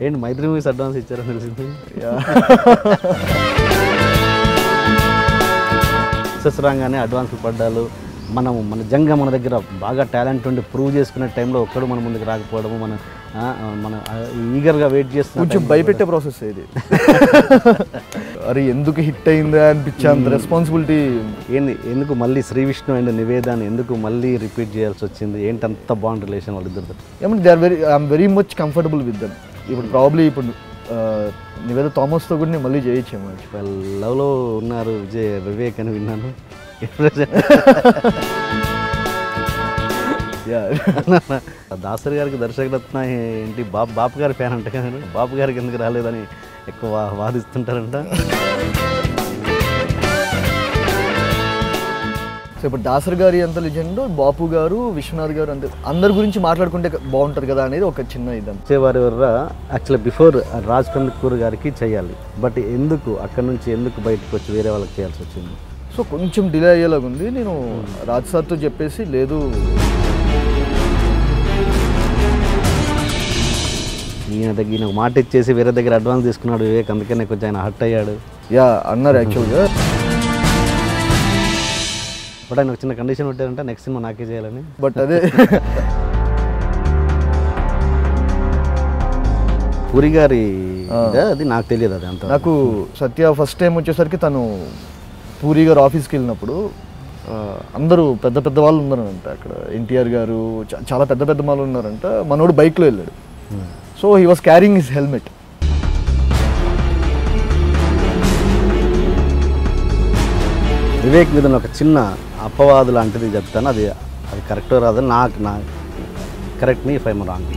ఏంటి మైత్రి movies advance ఇచ్చారని తెలిసింది సక్సెస్ రాగానే అడ్వాన్స్ పడ్డాలు మనం మన జంగా మన దగ్గర బాగా టాలెంట్ ఉండి ప్రూవ్ చేసుకునే టైంలో ఒక్కడు మన ముందుకు రాకపోవడము మన ఆ, మన ఈగర్గా వెయిట్ చేస్తున్న కొంచెం భయపెట్టే ప్రాసెస్ ఇది అరే ఎందుకు హిట్ అయిందా అనిపించేంత రెస్పాన్సిబిలిటీ ఏంది ఎందుకు మళ్ళీ శ్రీ విష్ణు అండ్ నివేదాన్ని ఎందుకు మళ్ళీ రిపీట్ చేయాల్సి వచ్చింది ఏంటి అంత బాగుంది రిలేషన్ వాళ్ళిద్దరితో ఏమంటే they are very I'm very much comfortable with them ఇప్పుడు ప్రాబ్లీ ఇప్పుడు ఆ, నివేద థామస్తో కూడా నేను మళ్ళీ చేయొచ్చేమో వాళ్ళు లవ్లో ఉన్నారు విజయ్ వివేక్ అని విన్నాను దాసరి గారికి దర్శకరత్న ఏంటి బాబు బాపు గారి ఫ్యాన్ అంట కదా బాపు గారికి ఎందుకు రాలేదని ఎక్కువ వా- వాదిస్తుంటారంట సో ఇప్పుడు దాసర్ గారి అంత లెజెండ్ బాపు గారు విశ్వనాథ్ గారు అంత అందరి గురించి మాట్లాడుకుంటే బాగుంటుంది కదా అనేది ఒక చిన్న ఇదంతా వచ్చేవారి వల్ల యాక్చువల్లీ బిఫోర్ రాజ్ కందుకూర్ గారికి చేయాలి బట్ ఎందుకు అక్కడ నుంచి ఎందుకు బయటకు వచ్చి వేరే వాళ్ళకి చేయాల్సి వచ్చింది సో కొంచెం డిలే అయ్యేలాగా ఉంది నేను రాజ్ సార్తో చెప్పేసి లేదు ఈయన దగ్గర ఈయన ఒక మాట ఇచ్చేసి వేరే దగ్గర అడ్వాన్స్ తీసుకున్నాడు వివేక్ అందుకనే కొంచెం ఆయన హర్ట్ అయ్యాడు యా అన్నారు యాక్చువల్గా బట్ ఆయన ఒక చిన్న కండిషన్ పెట్టారంటే నెక్స్ట్ సినిమా నాకే చేయాలని బట్ అదే పూరి గారి ఇదా? అది నాకు తెలియదు అది అంత నాకు సత్య ఫస్ట్ టైం వచ్చేసరికి తను పూరి గారు ఆఫీస్కి వెళ్ళినప్పుడు ఆ, అందరూ పెద్ద పెద్ద వాళ్ళు ఉన్నారంట అక్కడ ఎన్టీఆర్ గారు చా- చాలా పెద్ద పెద్ద వాళ్ళు ఉన్నారంట మనోడు బైక్లో వెళ్ళాడు so he was carrying his helmet Vivek మీద ఒక చిన్న అపవాదు లాంటిది చెప్తాను అది అది కరెక్ట్ రాదని నాకు నా కరెక్ట్ మీ ఫైవ్ రాంగ్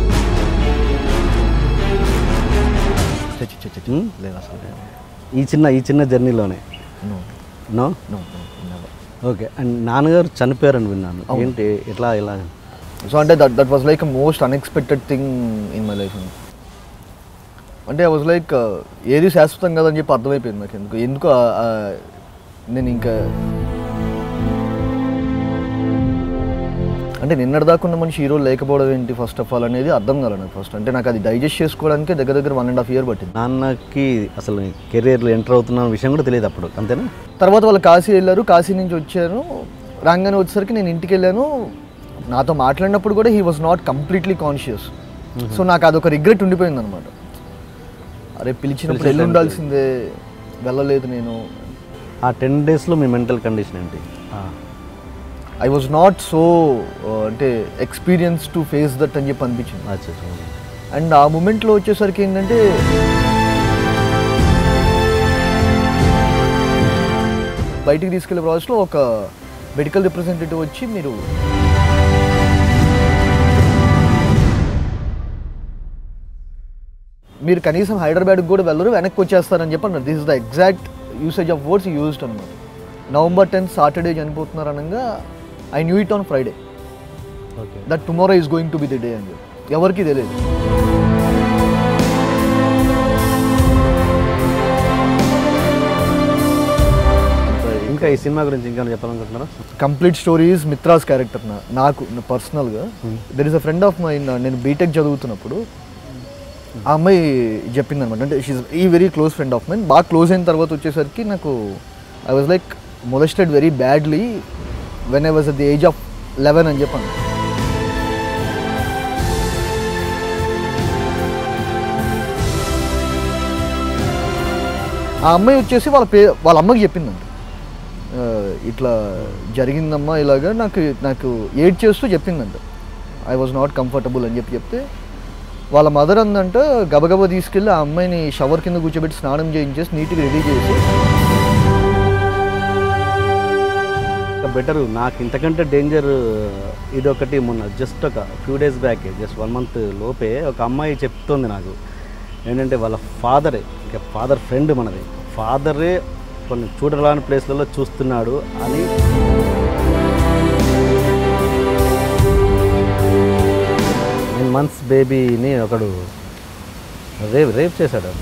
లేదు అసలు ఈ చిన్న ఈ చిన్న జర్నీలోనే No, no no, no, never. Okay and నాన్నగారు చనిపోయారని విన్నాను ఏంటి ఎట్లా ఇలా సో అంటే that that was like most unexpected thing in my life అంటే ఐ వాజ్ లైక్ ఏది శాశ్వతం కదని చెప్పి అర్థమైపోయింది నాకు ఎందుకు ఎందుకు ఆ- ఆ నేను ఇంకా అంటే నిన్నటిదాకా ఉన్న మనిషి హీరో లేకపోవడం ఏంటి ఫస్ట్ ఆఫ్ ఆల్ అనేది అర్థం కాలేదు నాకు ఫస్ట్ అంటే నాకు అది డైజెస్ట్ చేసుకోవడానికి దగ్గర దగ్గర వన్ అండ్ హాఫ్ ఇయర్ పట్టింది నాన్నకి అసలు కెరీర్లో ఎంటర్ అవుతున్న విషయం కూడా తెలియదు అప్పుడు అంతేనా తర్వాత వాళ్ళు కాశీ వెళ్ళారు కాశీ నుంచి వచ్చాను రాగానే వచ్చేసరికి నేను ఇంటికి వెళ్ళాను నాతో మాట్లాడినప్పుడు కూడా he was not completely conscious so నాకు అదొక రిగ్రెట్ ఉండిపోయింది అనమాట అరే పిలిచినప్పుడు వెళ్ళి ఉండాల్సిందే వెళ్ళలేదు నేను ఆ టెన్ డేస్లో మీ మెంటల్ కండిషన్ ఏంటి ఐ వాజ్ నాట్ సో అంటే ఎక్స్పీరియన్స్ టు ఫేస్ దట్ అని చెప్పి అనిపించింది అచ్చా అండ్ ఆ మూమెంట్లో వచ్చేసరికి ఏంటంటే బయటికి తీసుకెళ్లే ప్రాసెస్లో ఒక మెడికల్ రిప్రజెంటేటివ్ వచ్చి మీరు మీరు కనీసం హైదరాబాద్కి కూడా వెళ్ళరు వెనక్కి వచ్చేస్తారని చెప్పి అన్నారు this is the exact usage of words used అనమాట నవంబర్ టెన్త్ సాటర్డే చనిపోతున్నారు అనగా I knew it on Friday okay that tomorrow is going to be the day అని చెప్పి ఎవరికి తెలియదు ఇంకా ఈ సినిమా గురించి ఇంకా చెప్పాలనుకుంటున్నారా కంప్లీట్ స్టోరీస్ మిత్రాస్ క్యారెక్టర్ నా నాకు పర్సనల్గా there is a friend of my నేను బీటెక్ చదువుతున్నప్పుడు ఆ అమ్మాయి చెప్పింది అనమాట అంటే షీఈ్ ఈ very close friend of mine బాగా క్లోజ్ అయిన తర్వాత వచ్చేసరికి నాకు I was like molested very badly when I was at the age of eleven అని చెప్పాను ఆ అమ్మాయి వచ్చేసి వాళ్ళ పే వాళ్ళ అమ్మకి చెప్పిందంట ఆ, ఇట్లా జరిగిందమ్మా ఇలాగా నాకు నాకు ఏడ్ చేస్తూ చెప్పిందంట ఐ వాజ్ నాట్ కంఫర్టబుల్ అని చెప్పి చెప్తే వాళ్ళ మదర్ అందంట గబగబా తీసుకెళ్ళి ఆ అమ్మాయిని షవర్ కింద కూర్చోబెట్టి స్నానం చేయించేసి నీట్గా రెడీ చేసి బెటర్ నాకు ఇంతకంటే డేంజర్ ఇది ఒకటి మొన్న జస్ట్ ఒక few days back just one month లోపే ఒక అమ్మాయి చెప్తోంది నాకు ఏంటంటే వాళ్ళ ఫాదరే ఇంకా ఫాదర్ ఫ్రెండ్ మనది ఫాదరే కొన్ని చూడరాని ప్లేస్లలో చూస్తున్నాడు అని నైన్ మంత్స్ బేబీని ఒకడు రేప్ రేప్ చేశాడు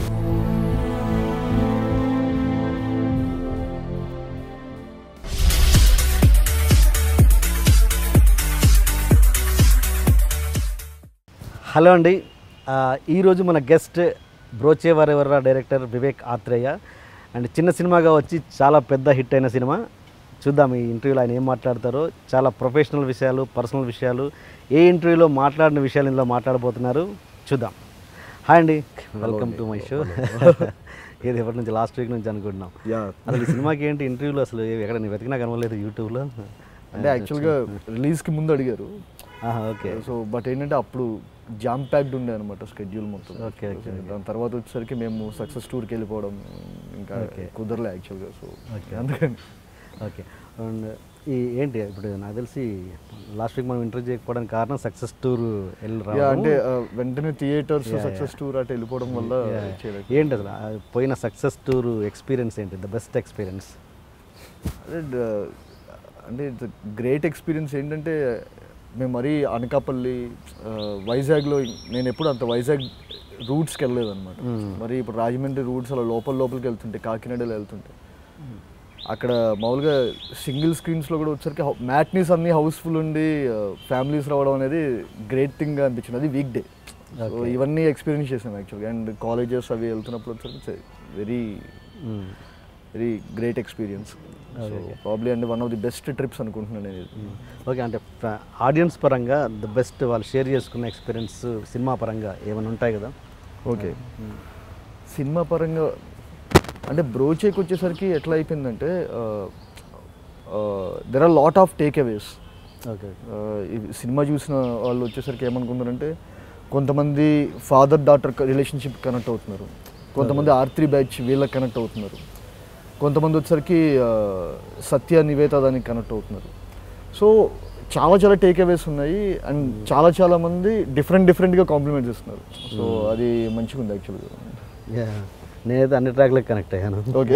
హలో అండి ఆ, ఈరోజు మన guest Brochevarevarura director Vivek Athreya and చిన్న సినిమాగా వచ్చి చాలా పెద్ద హిట్ అయిన సినిమా చూద్దాం ఈ ఇంటర్వ్యూలో ఆయన ఏం మాట్లాడతారో చాలా ప్రొఫెషనల్ విషయాలు పర్సనల్ విషయాలు ఏ ఇంటర్వ్యూలో మాట్లాడిన విషయాలు ఇందులో మాట్లాడబోతున్నారు చూద్దాం హాయ్ అండి వెల్కమ్ టు మై షో ఏది ఎప్పటి నుంచి లాస్ట్ వీక్ నుంచి అనుకుంటున్నాం యా అసలు ఈ సినిమాకి ఏంటి ఇంటర్వ్యూలో అసలు ఏ- ఎక్కడ నేను వెతికినా కనవలేదు యూట్యూబ్లో అంటే యాక్చువల్గా రిలీజ్కి ముందు అడిగారు ఓకే సో బట్ ఏంటంటే అప్పుడు జామ్ ప్యాక్డ్ ఉండే అనమాట స్కెడ్యూల్ మొత్తం ఓకే, ఓకే, దాని తర్వాత వచ్చేసరికి మేము సక్సెస్ టూర్కి వెళ్ళిపోవడం ఇంకా ఓకే. కుదరలే యాక్చువల్గా సో ఓకే. అందుకని ఓకే అండ్ ఈ ఏంటి ఇప్పుడు నాకు తెలిసి లాస్ట్ వీక్ మనం ఇంటర్వ్యూ చేయకపోవడానికి కారణం సక్సెస్ టూర్ వెళ్ళి యా రావడం. అంటే ఆ, వెంటనే థియేటర్స్ Yeah, సక్సెస్ టూర్ అటు వెళ్ళిపోవడం వల్ల Yeah. చేయలేదు ఏంటి అసలు ఆ పోయిన సక్సెస్ టూర్ ఎక్స్పీరియన్స్ ఏంటి ద బెస్ట్ ఎక్స్పీరియన్స్ అదే డ- అంటే గ్రేట్ ఎక్స్పీరియన్స్ ఏంటంటే మేము మరీ అనకాపల్లి ఆ, వైజాగ్లో నేను ఎప్పుడు అంత వైజాగ్ రూట్స్కి వెళ్ళలేదు అనమాట Hmm. మరి ఇప్పుడు రాజమండ్రి రూట్స్ అలా లోపల లోపలికి వెళ్తుంటే కాకినాడలో వెళ్తుంటే అక్కడ మామూలుగా సింగిల్ స్క్రీన్స్లో కూడా వచ్చరికి మ్యాట్నీస్ అన్ని హౌస్ఫుల్ ఉండి ఫ్యామిలీస్ రావడం అనేది గ్రేట్ థింగ్ అనిపించింది అది వీక్ డే సో Okay. ఇవన్నీ ఎక్స్పీరియన్స్ చేసాం యాక్చువల్గా అండ్ కాలేజెస్ అవి వెళ్తున్నప్పుడు వచ్చరికి very very great experience so Okay, okay. Probably అంటే one of the best trips అనుకుంటున్నాను నేను ఇది ఓకే అంటే ఆడియన్స్ పరంగా ద బెస్ట్ వాళ్ళు షేర్ చేసుకున్న ఎక్స్పీరియన్స్ సినిమా పరంగా ఏమైనా ఉంటాయి కదా ఓకే సినిమా పరంగా అంటే బ్రోచేకి వచ్చేసరికి ఎట్లా అయిపోయిందంటే there are lot of takeaways okay సినిమా చూసిన వాళ్ళు వచ్చేసరికి ఏమనుకుంటారంటే కొంతమంది ఫాదర్ డాటర్ రిలేషన్షిప్ కనెక్ట్ అవుతున్నారు కొంతమంది ఆర్త్రి బ్యాచ్ వీళ్ళకి కనెక్ట్ అవుతున్నారు కొంతమంది వచ్చేసరికి ఆ, సత్య నివేత దానికి కనెక్ట్ అవుతున్నారు సో చాలా చాలా టేక్ అవేస్ ఉన్నాయి అండ్ చాలా చాలా మంది డిఫరెంట్ డిఫరెంట్గా కాంప్లిమెంట్స్ ఇస్తున్నారు సో అది మంచిగా ఉంది యాక్చువల్గా యా నేనైతే అన్ని ట్రాక్లకు కనెక్ట్ అయ్యాను ఓకే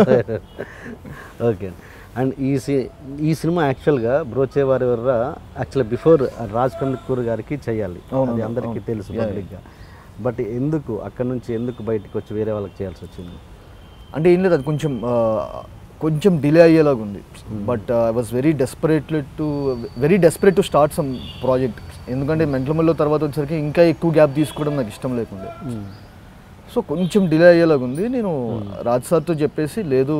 ఓకే అండ్ ఈ సి ఈ సినిమా యాక్చువల్గా బ్రోచే వారి వల్ల యాక్చువల్ బిఫోర్ రాజ్ కందుకూర్ గారికి చేయాలి అవును, అది అవును, అందరికీ అవును. తెలుసు Yeah, పబ్లిక్గా బట్ ఎందుకు అక్కడ నుంచి ఎందుకు బయటకు వచ్చి వేరే వాళ్ళకి చేయాల్సి వచ్చింది అంటే ఏం లేదు అది కొంచెం ఆ, కొంచెం డిలే అయ్యేలాగా ఉంది but I was very desperate to very desperate to start some project ఎందుకంటే మెంట్లమల్లో తర్వాత వచ్చేసరికి ఇంకా ఎక్కువ గ్యాప్ తీసుకోవడం నాకు ఇష్టం లేకుండే సో కొంచెం డిలే అయ్యేలాగా ఉంది నేను రాజ్ సార్తో చెప్పేసి లేదు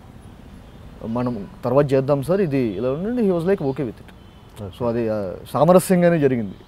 మనం తర్వాత చేద్దాం సార్ ఇది ఇలా ఉండండి he was like okay with it so అది ఆ, సామరస్యంగానే జరిగింది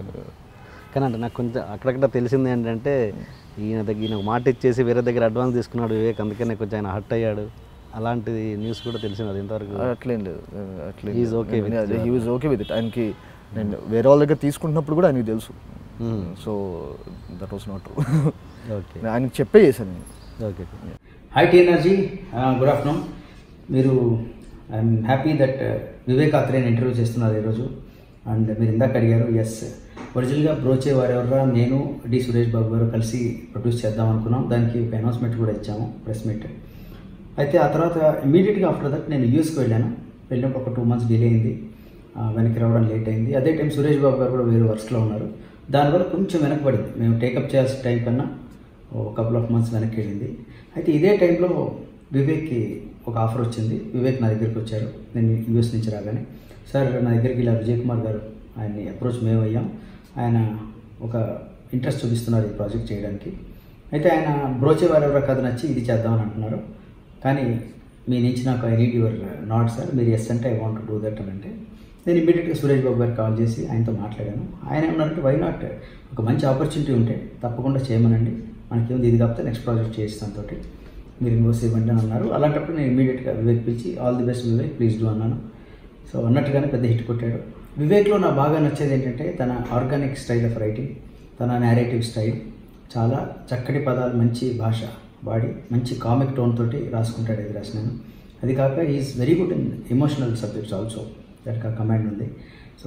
కానీ అంటే నాకు కొంచెం అక్కడక్కడ తెలిసింది ఏంటంటే ఈయన దగ్గర ఈయన ఒక మాట ఇచ్చేసి వేరే దగ్గర అడ్వాన్స్ తీసుకున్నాడు వివేక్ అందుకనే కొంచెం ఆయన హర్ట్ అయ్యాడు అలాంటిది న్యూస్ కూడా తెలిసింది అది ఇంతవరకు అట్లేం లేదు అట్లేం He is okay with అదే he was okay with it ఆయనకి నేను వేరే వాళ్ళ దగ్గర తీసుకుంటున్నప్పుడు కూడా ఆయనకి తెలుసు Hmm. So that was not true okay ఆయనకి చెప్పే చేశాను నేను okay hi T energy good afternoon మీరు ఐఎమ్ హ్యాపీ దట్ వివేక్ ఆత్రేయన్ ఇంటర్వ్యూ చేస్తున్నారు ఈరోజు అండ్ మీరు ఇందాక అడిగారు ఎస్ ఒరిజినల్గా బ్రోచే వారెవరా నేను డి సురేష్ బాబు గారు కలిసి ప్రొడ్యూస్ చేద్దాం అనుకున్నాం దానికి ఒక అనౌన్స్మెంట్ కూడా ఇచ్చాము ప్రెస్ మీట్ అయితే ఆ తర్వాత ఇమీడియట్గా ఆఫ్టర్ దట్ నేను యూఎస్కి వెళ్ళాను వెళ్ళినప్పుడు ఒక టూ మంత్స్ డిలే అయింది ఆ, వెనక్కి రావడం లేట్ అయింది అదే టైం సురేష్ బాబు గారు కూడా వేరే వర్క్స్లో ఉన్నారు దానివల్ల కొంచెం వెనకబడింది మేము టేకప్ చేయాల్సిన టైం కన్నా ఓ కపుల్ ఆఫ్ మంత్స్ వెనక్కి వెళ్ళింది అయితే ఇదే టైంలో వివేక్కి ఒక ఆఫర్ వచ్చింది వివేక్ నా దగ్గరికి వచ్చారు నేను యూఎస్ నుంచి రాగానే సార్ నా దగ్గరికి ఇలా విజయ్ కుమార్ గారు ఆయన్ని అప్రోచ్ మేము అయ్యాం ఆయన ఒక ఇంట్రెస్ట్ చూపిస్తున్నారు ఈ ప్రాజెక్ట్ చేయడానికి అయితే ఆయన బ్రోచే వారు ఎవరో కథ నచ్చి ఇది చేద్దామని అంటున్నారు కానీ మీ నుంచి నాకు I need your not sir మీరు ఎస్ అంటే ఐ వాంట్ డూ దట్ అని అంటే నేను ఇమీడియట్గా సురేష్ బాబు గారికి కాల్ చేసి ఆయనతో మాట్లాడాను ఆయన ఏమన్నారంటే వై నాట్ ఒక మంచి ఆపర్చునిటీ ఉంటే తప్పకుండా చేయమనండి మనకేముంది ఇది కాకపోతే నెక్స్ట్ ప్రాజెక్ట్ చేస్తాను తోటి మీరు ఇన్వెస్ట్ ఇవ్వండి అని అన్నారు అలాంటప్పుడు నేను ఇమీడియట్గా వివేక్ పిలిచి all the best Vivek please do అన్నాను సో అన్నట్టుగానే పెద్ద హిట్ కొట్టాడు వివేక్లో నాకు బాగా నచ్చేది ఏంటంటే తన ఆర్గానిక్ స్టైల్ ఆఫ్ రైటింగ్ తన నేరేటివ్ స్టైల్ చాలా చక్కటి పదాలు మంచి భాష వాడి మంచి కామిక్ టోన్ తోటి రాసుకుంటాడు ఇది రాసినాను అది కాక is very good in emotional subjects also దానికి ఆ కమాండ్ ఉంది సో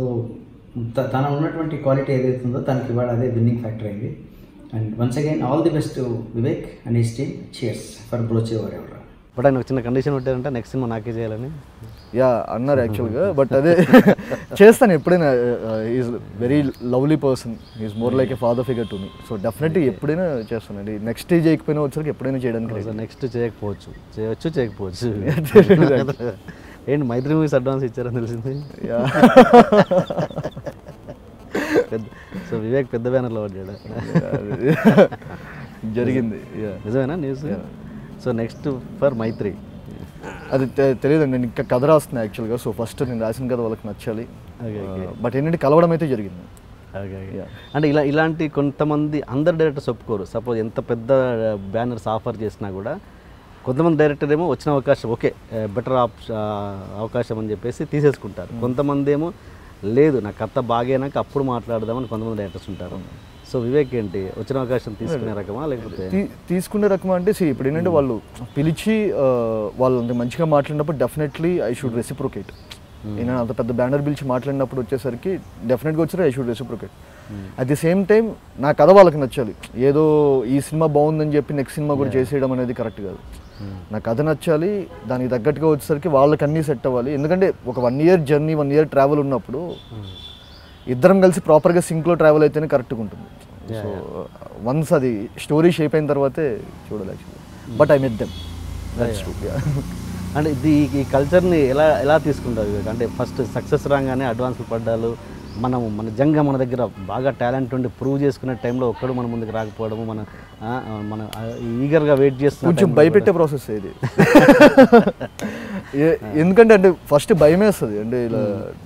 త- తన ఉన్నటువంటి క్వాలిటీ ఏదైతే ఉందో తనకి ఇవాళ అదే విన్నింగ్ ఫ్యాక్టర్ అయింది and once again all the best Vivek and his team cheers for were ever but ఆయన ఒక చిన్న కండిషన్ పెట్టారంటే నెక్స్ట్ సినిమా నాకే చేయాలని యా అన్నారు యాక్చువల్గా బట్ అదే చేస్తాను ఎప్పుడైనా is very lovely person is more like a father figure to me so definitely ఎప్పుడైనా చేస్తానండి నెక్స్ట్ డే చేయకపోయినా వచ్చరికి ఎప్పుడైనా చేయడానికి ready. నెక్స్ట్ చేయకపోవచ్చు చేయొచ్చు చేయకపోవచ్చు ఏంటి మైత్రి మూవీస్ అడ్వాన్స్ ఇచ్చారని తెలిసింది Yeah. పెద్ద సో వివేక్ పెద్ద బ్యానర్లో పడ్డాడు జరిగింది yeah. నిజమేనా news so next for Mythri అది తె- తెలియదండి నేను ఇంకా కథ రాస్తున్నా యాక్చువల్గా సో ఫస్ట్ నేను రాసిన కథ వాళ్ళకి నచ్చాలి Okay, okay. బట్ ఏంటంటే కలవడం అయితే జరిగింది ఓకే Yeah. అంటే ఇలా ఇలాంటి కొంతమంది అందరు డైరెక్టర్స్ ఒప్పుకోరు సపోజ్ ఎంత పెద్ద బ్యానర్స్ ఆఫర్ చేసినా కూడా కొంతమంది డైరెక్టర్ ఏమో వచ్చిన అవకాశం ఓకే బెటర్ ఆప్ అవకాశం అని చెప్పేసి తీసేసుకుంటారు కొంతమంది ఏమో లేదు నా కథ బాగైనాక అప్పుడు మాట్లాడదామని కొంతమంది డైరెక్టర్స్ ఉంటారు సో వివేక్ ఏంటి వచ్చిన అవకాశం తీసుకునే రకమా లేకపోతే తీ- తీసుకునే రకం అంటే see, ఇప్పుడు ఏంటంటే వాళ్ళు పిలిచి ఆ, వాళ్ళు అంటే మంచిగా మాట్లాడినప్పుడు డెఫినెట్లీ ఐ షుడ్ రెసిప్రొకేట్ నేను అంత పెద్ద బ్యానర్ పిలిచి మాట్లాడినప్పుడు వచ్చేసరికి డెఫినెట్గా వచ్చారు I should reciprocate at the same time నా కథ వాళ్ళకి నచ్చాలి ఏదో ఈ సినిమా బాగుందని చెప్పి నెక్స్ట్ సినిమా కూడా చేసేయడం అనేది కరెక్ట్ కాదు నా కథ నచ్చాలి దానికి తగ్గట్టుగా వచ్చేసరికి వాళ్ళకి అన్నీ సెట్ అవ్వాలి ఎందుకంటే ఒక one year journey one year travel ఉన్నప్పుడు ఇద్దరం కలిసి ప్రాపర్గా సింక్లో ట్రావెల్ అయితేనే కరెక్ట్గా ఉంటుంది సో వన్స్ అది స్టోరీ షేప్ అయిన తర్వాతే చూడాలి actually but I met them that's true అంటే ఇది ఈ కల్చర్ని ఎలా ఎలా తీసుకుంటారు వివేక్ అంటే ఫస్ట్ సక్సెస్ రాగానే అడ్వాన్స్లు పడ్డాలు మనం మన జంగా మన దగ్గర బాగా టాలెంట్ ఉండి ప్రూవ్ చేసుకునే టైంలో ఒక్కడు మన ముందుకు రాకపోవడము మన ఆ, మన ఈగర్గా వెయిట్ చేస్తున్న కొంచెం time లో భయపెట్టే ప్రాసెస్ ఇది ఏ- ఎందుకంటే అంటే ఫస్ట్ భయం వేస్తుంది అంటే ఇలా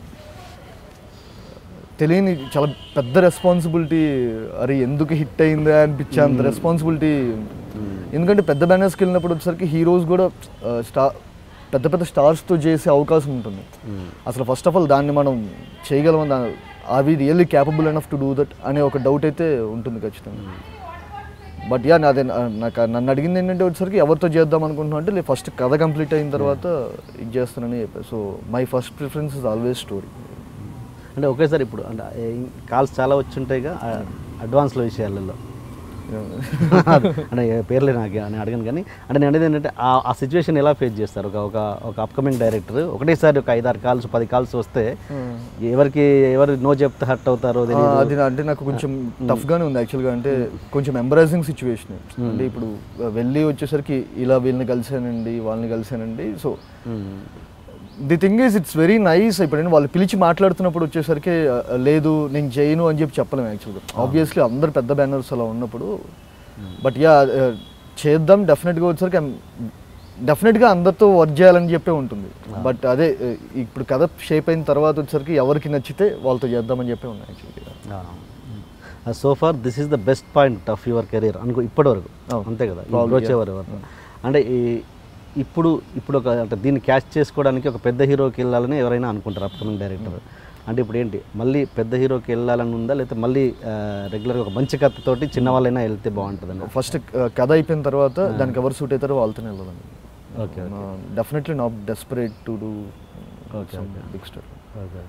తెలియని చాలా పెద్ద రెస్పాన్సిబిలిటీ అరే ఎందుకు హిట్ అయిందా అనిపించే అంత రెస్పాన్సిబిలిటీ ఎందుకంటే పెద్ద బ్యానర్స్కి వెళ్ళినప్పుడు వచ్చేసరికి హీరోస్ కూడా స్టార్ పెద్ద పెద్ద స్టార్స్తో చేసే అవకాశం ఉంటుంది అసలు ఫస్ట్ ఆఫ్ ఆల్ దాన్ని మనం చేయగలం దా are we really capable enough to do that అనే ఒక డౌట్ అయితే ఉంటుంది ఖచ్చితంగా బట్ యా నాదే నాకు నన్ను అడిగింది ఏంటంటే వచ్చేసరికి ఎవరితో చేద్దాం అనుకుంటున్నా అంటే లేదు ఫస్ట్ కథ కంప్లీట్ అయిన తర్వాత ఇది చేస్తానని చెప్పాను so my first preference is always story అంటే ఒకేసారి ఇప్పుడు అంటే కాల్స్ చాలా వచ్చి ఉంటాయిగా అడ్వాన్స్ల విషయాలలో అంటే ఏ పేర్లే నాకు నేను అడగను కానీ అంటే నేను అనేది ఏంటంటే ఆ ఆ సిచ్యువేషన్ ఎలా ఫేస్ చేస్తారు ఒక ఒక ఒక అప్కమింగ్ డైరెక్టర్ ఒకటేసారి ఒక ఐదారు కాల్స్ పది కాల్స్ వస్తే ఎవరికి ఎవరు నో చెప్తే హర్ట్ అవుతారో తెలియదు అది నా- అంటే నాకు కొంచెం టఫ్ గానే ఉంది యాక్చువల్గా అంటే కొంచెం ఎంబరాసింగ్ సిచ్యువేషన్ అంటే ఇప్పుడు వెళ్ళి వచ్చేసరికి ఇలా వీళ్ళని కలిసానండి వాళ్ళని కలిసానండి so hmm. The thing is it's very nice ఇప్పుడు నేను వాళ్ళు పిలిచి మాట్లాడుతున్నప్పుడు వచ్చేసరికి ఆ, లేదు నేను చేయను అని చెప్పి చెప్పలేము యాక్చువల్గా ఆబ్వియస్లీ అందరు పెద్ద బ్యానర్స్ అలా ఉన్నప్పుడు బట్ యా చేద్దాం డెఫినెట్గా వచ్చేసరికి డెఫినెట్గా అందరితో వర్క్ చేయాలని చెప్పే ఉంటుంది బట్ అదే ఆ, ఇప్పుడు కథ షేప్ అయిన తర్వాత వచ్చేసరికి ఎవరికి నచ్చితే వాళ్ళతో చేద్దామని చెప్పే ఉన్నాయి యాక్చువల్గా so far this is the best point of your career అనుకో ఇప్పటివరకు అవును. అంతే కదా Probably, ఇప్పుడు వచ్చేవారు ఎవరు అంటే ఈ ఇప్పుడు ఇప్పుడు ఒక అంటే దీన్ని క్యాచ్ చేసుకోవడానికి ఒక పెద్ద హీరోకి వెళ్ళాలని ఎవరైనా అనుకుంటారు అప్కమింగ్ డైరెక్టర్ అంటే ఇప్పుడు ఏంటి మళ్ళీ పెద్ద హీరోకి వెళ్ళాలని ఉందా లేకపోతే మళ్ళీ రెగ్యులర్గా ఒక మంచి కథతోటి చిన్న వాళ్ళైనా వెళ్తే బాగుంటుంది ఫస్ట్ కథ అయిపోయిన తర్వాత దానికి ఎవరు సూట్ అవుతారో వాళ్ళతోనే వెళ్ళాలండి okay definitely not desperate to do Okay, big star okay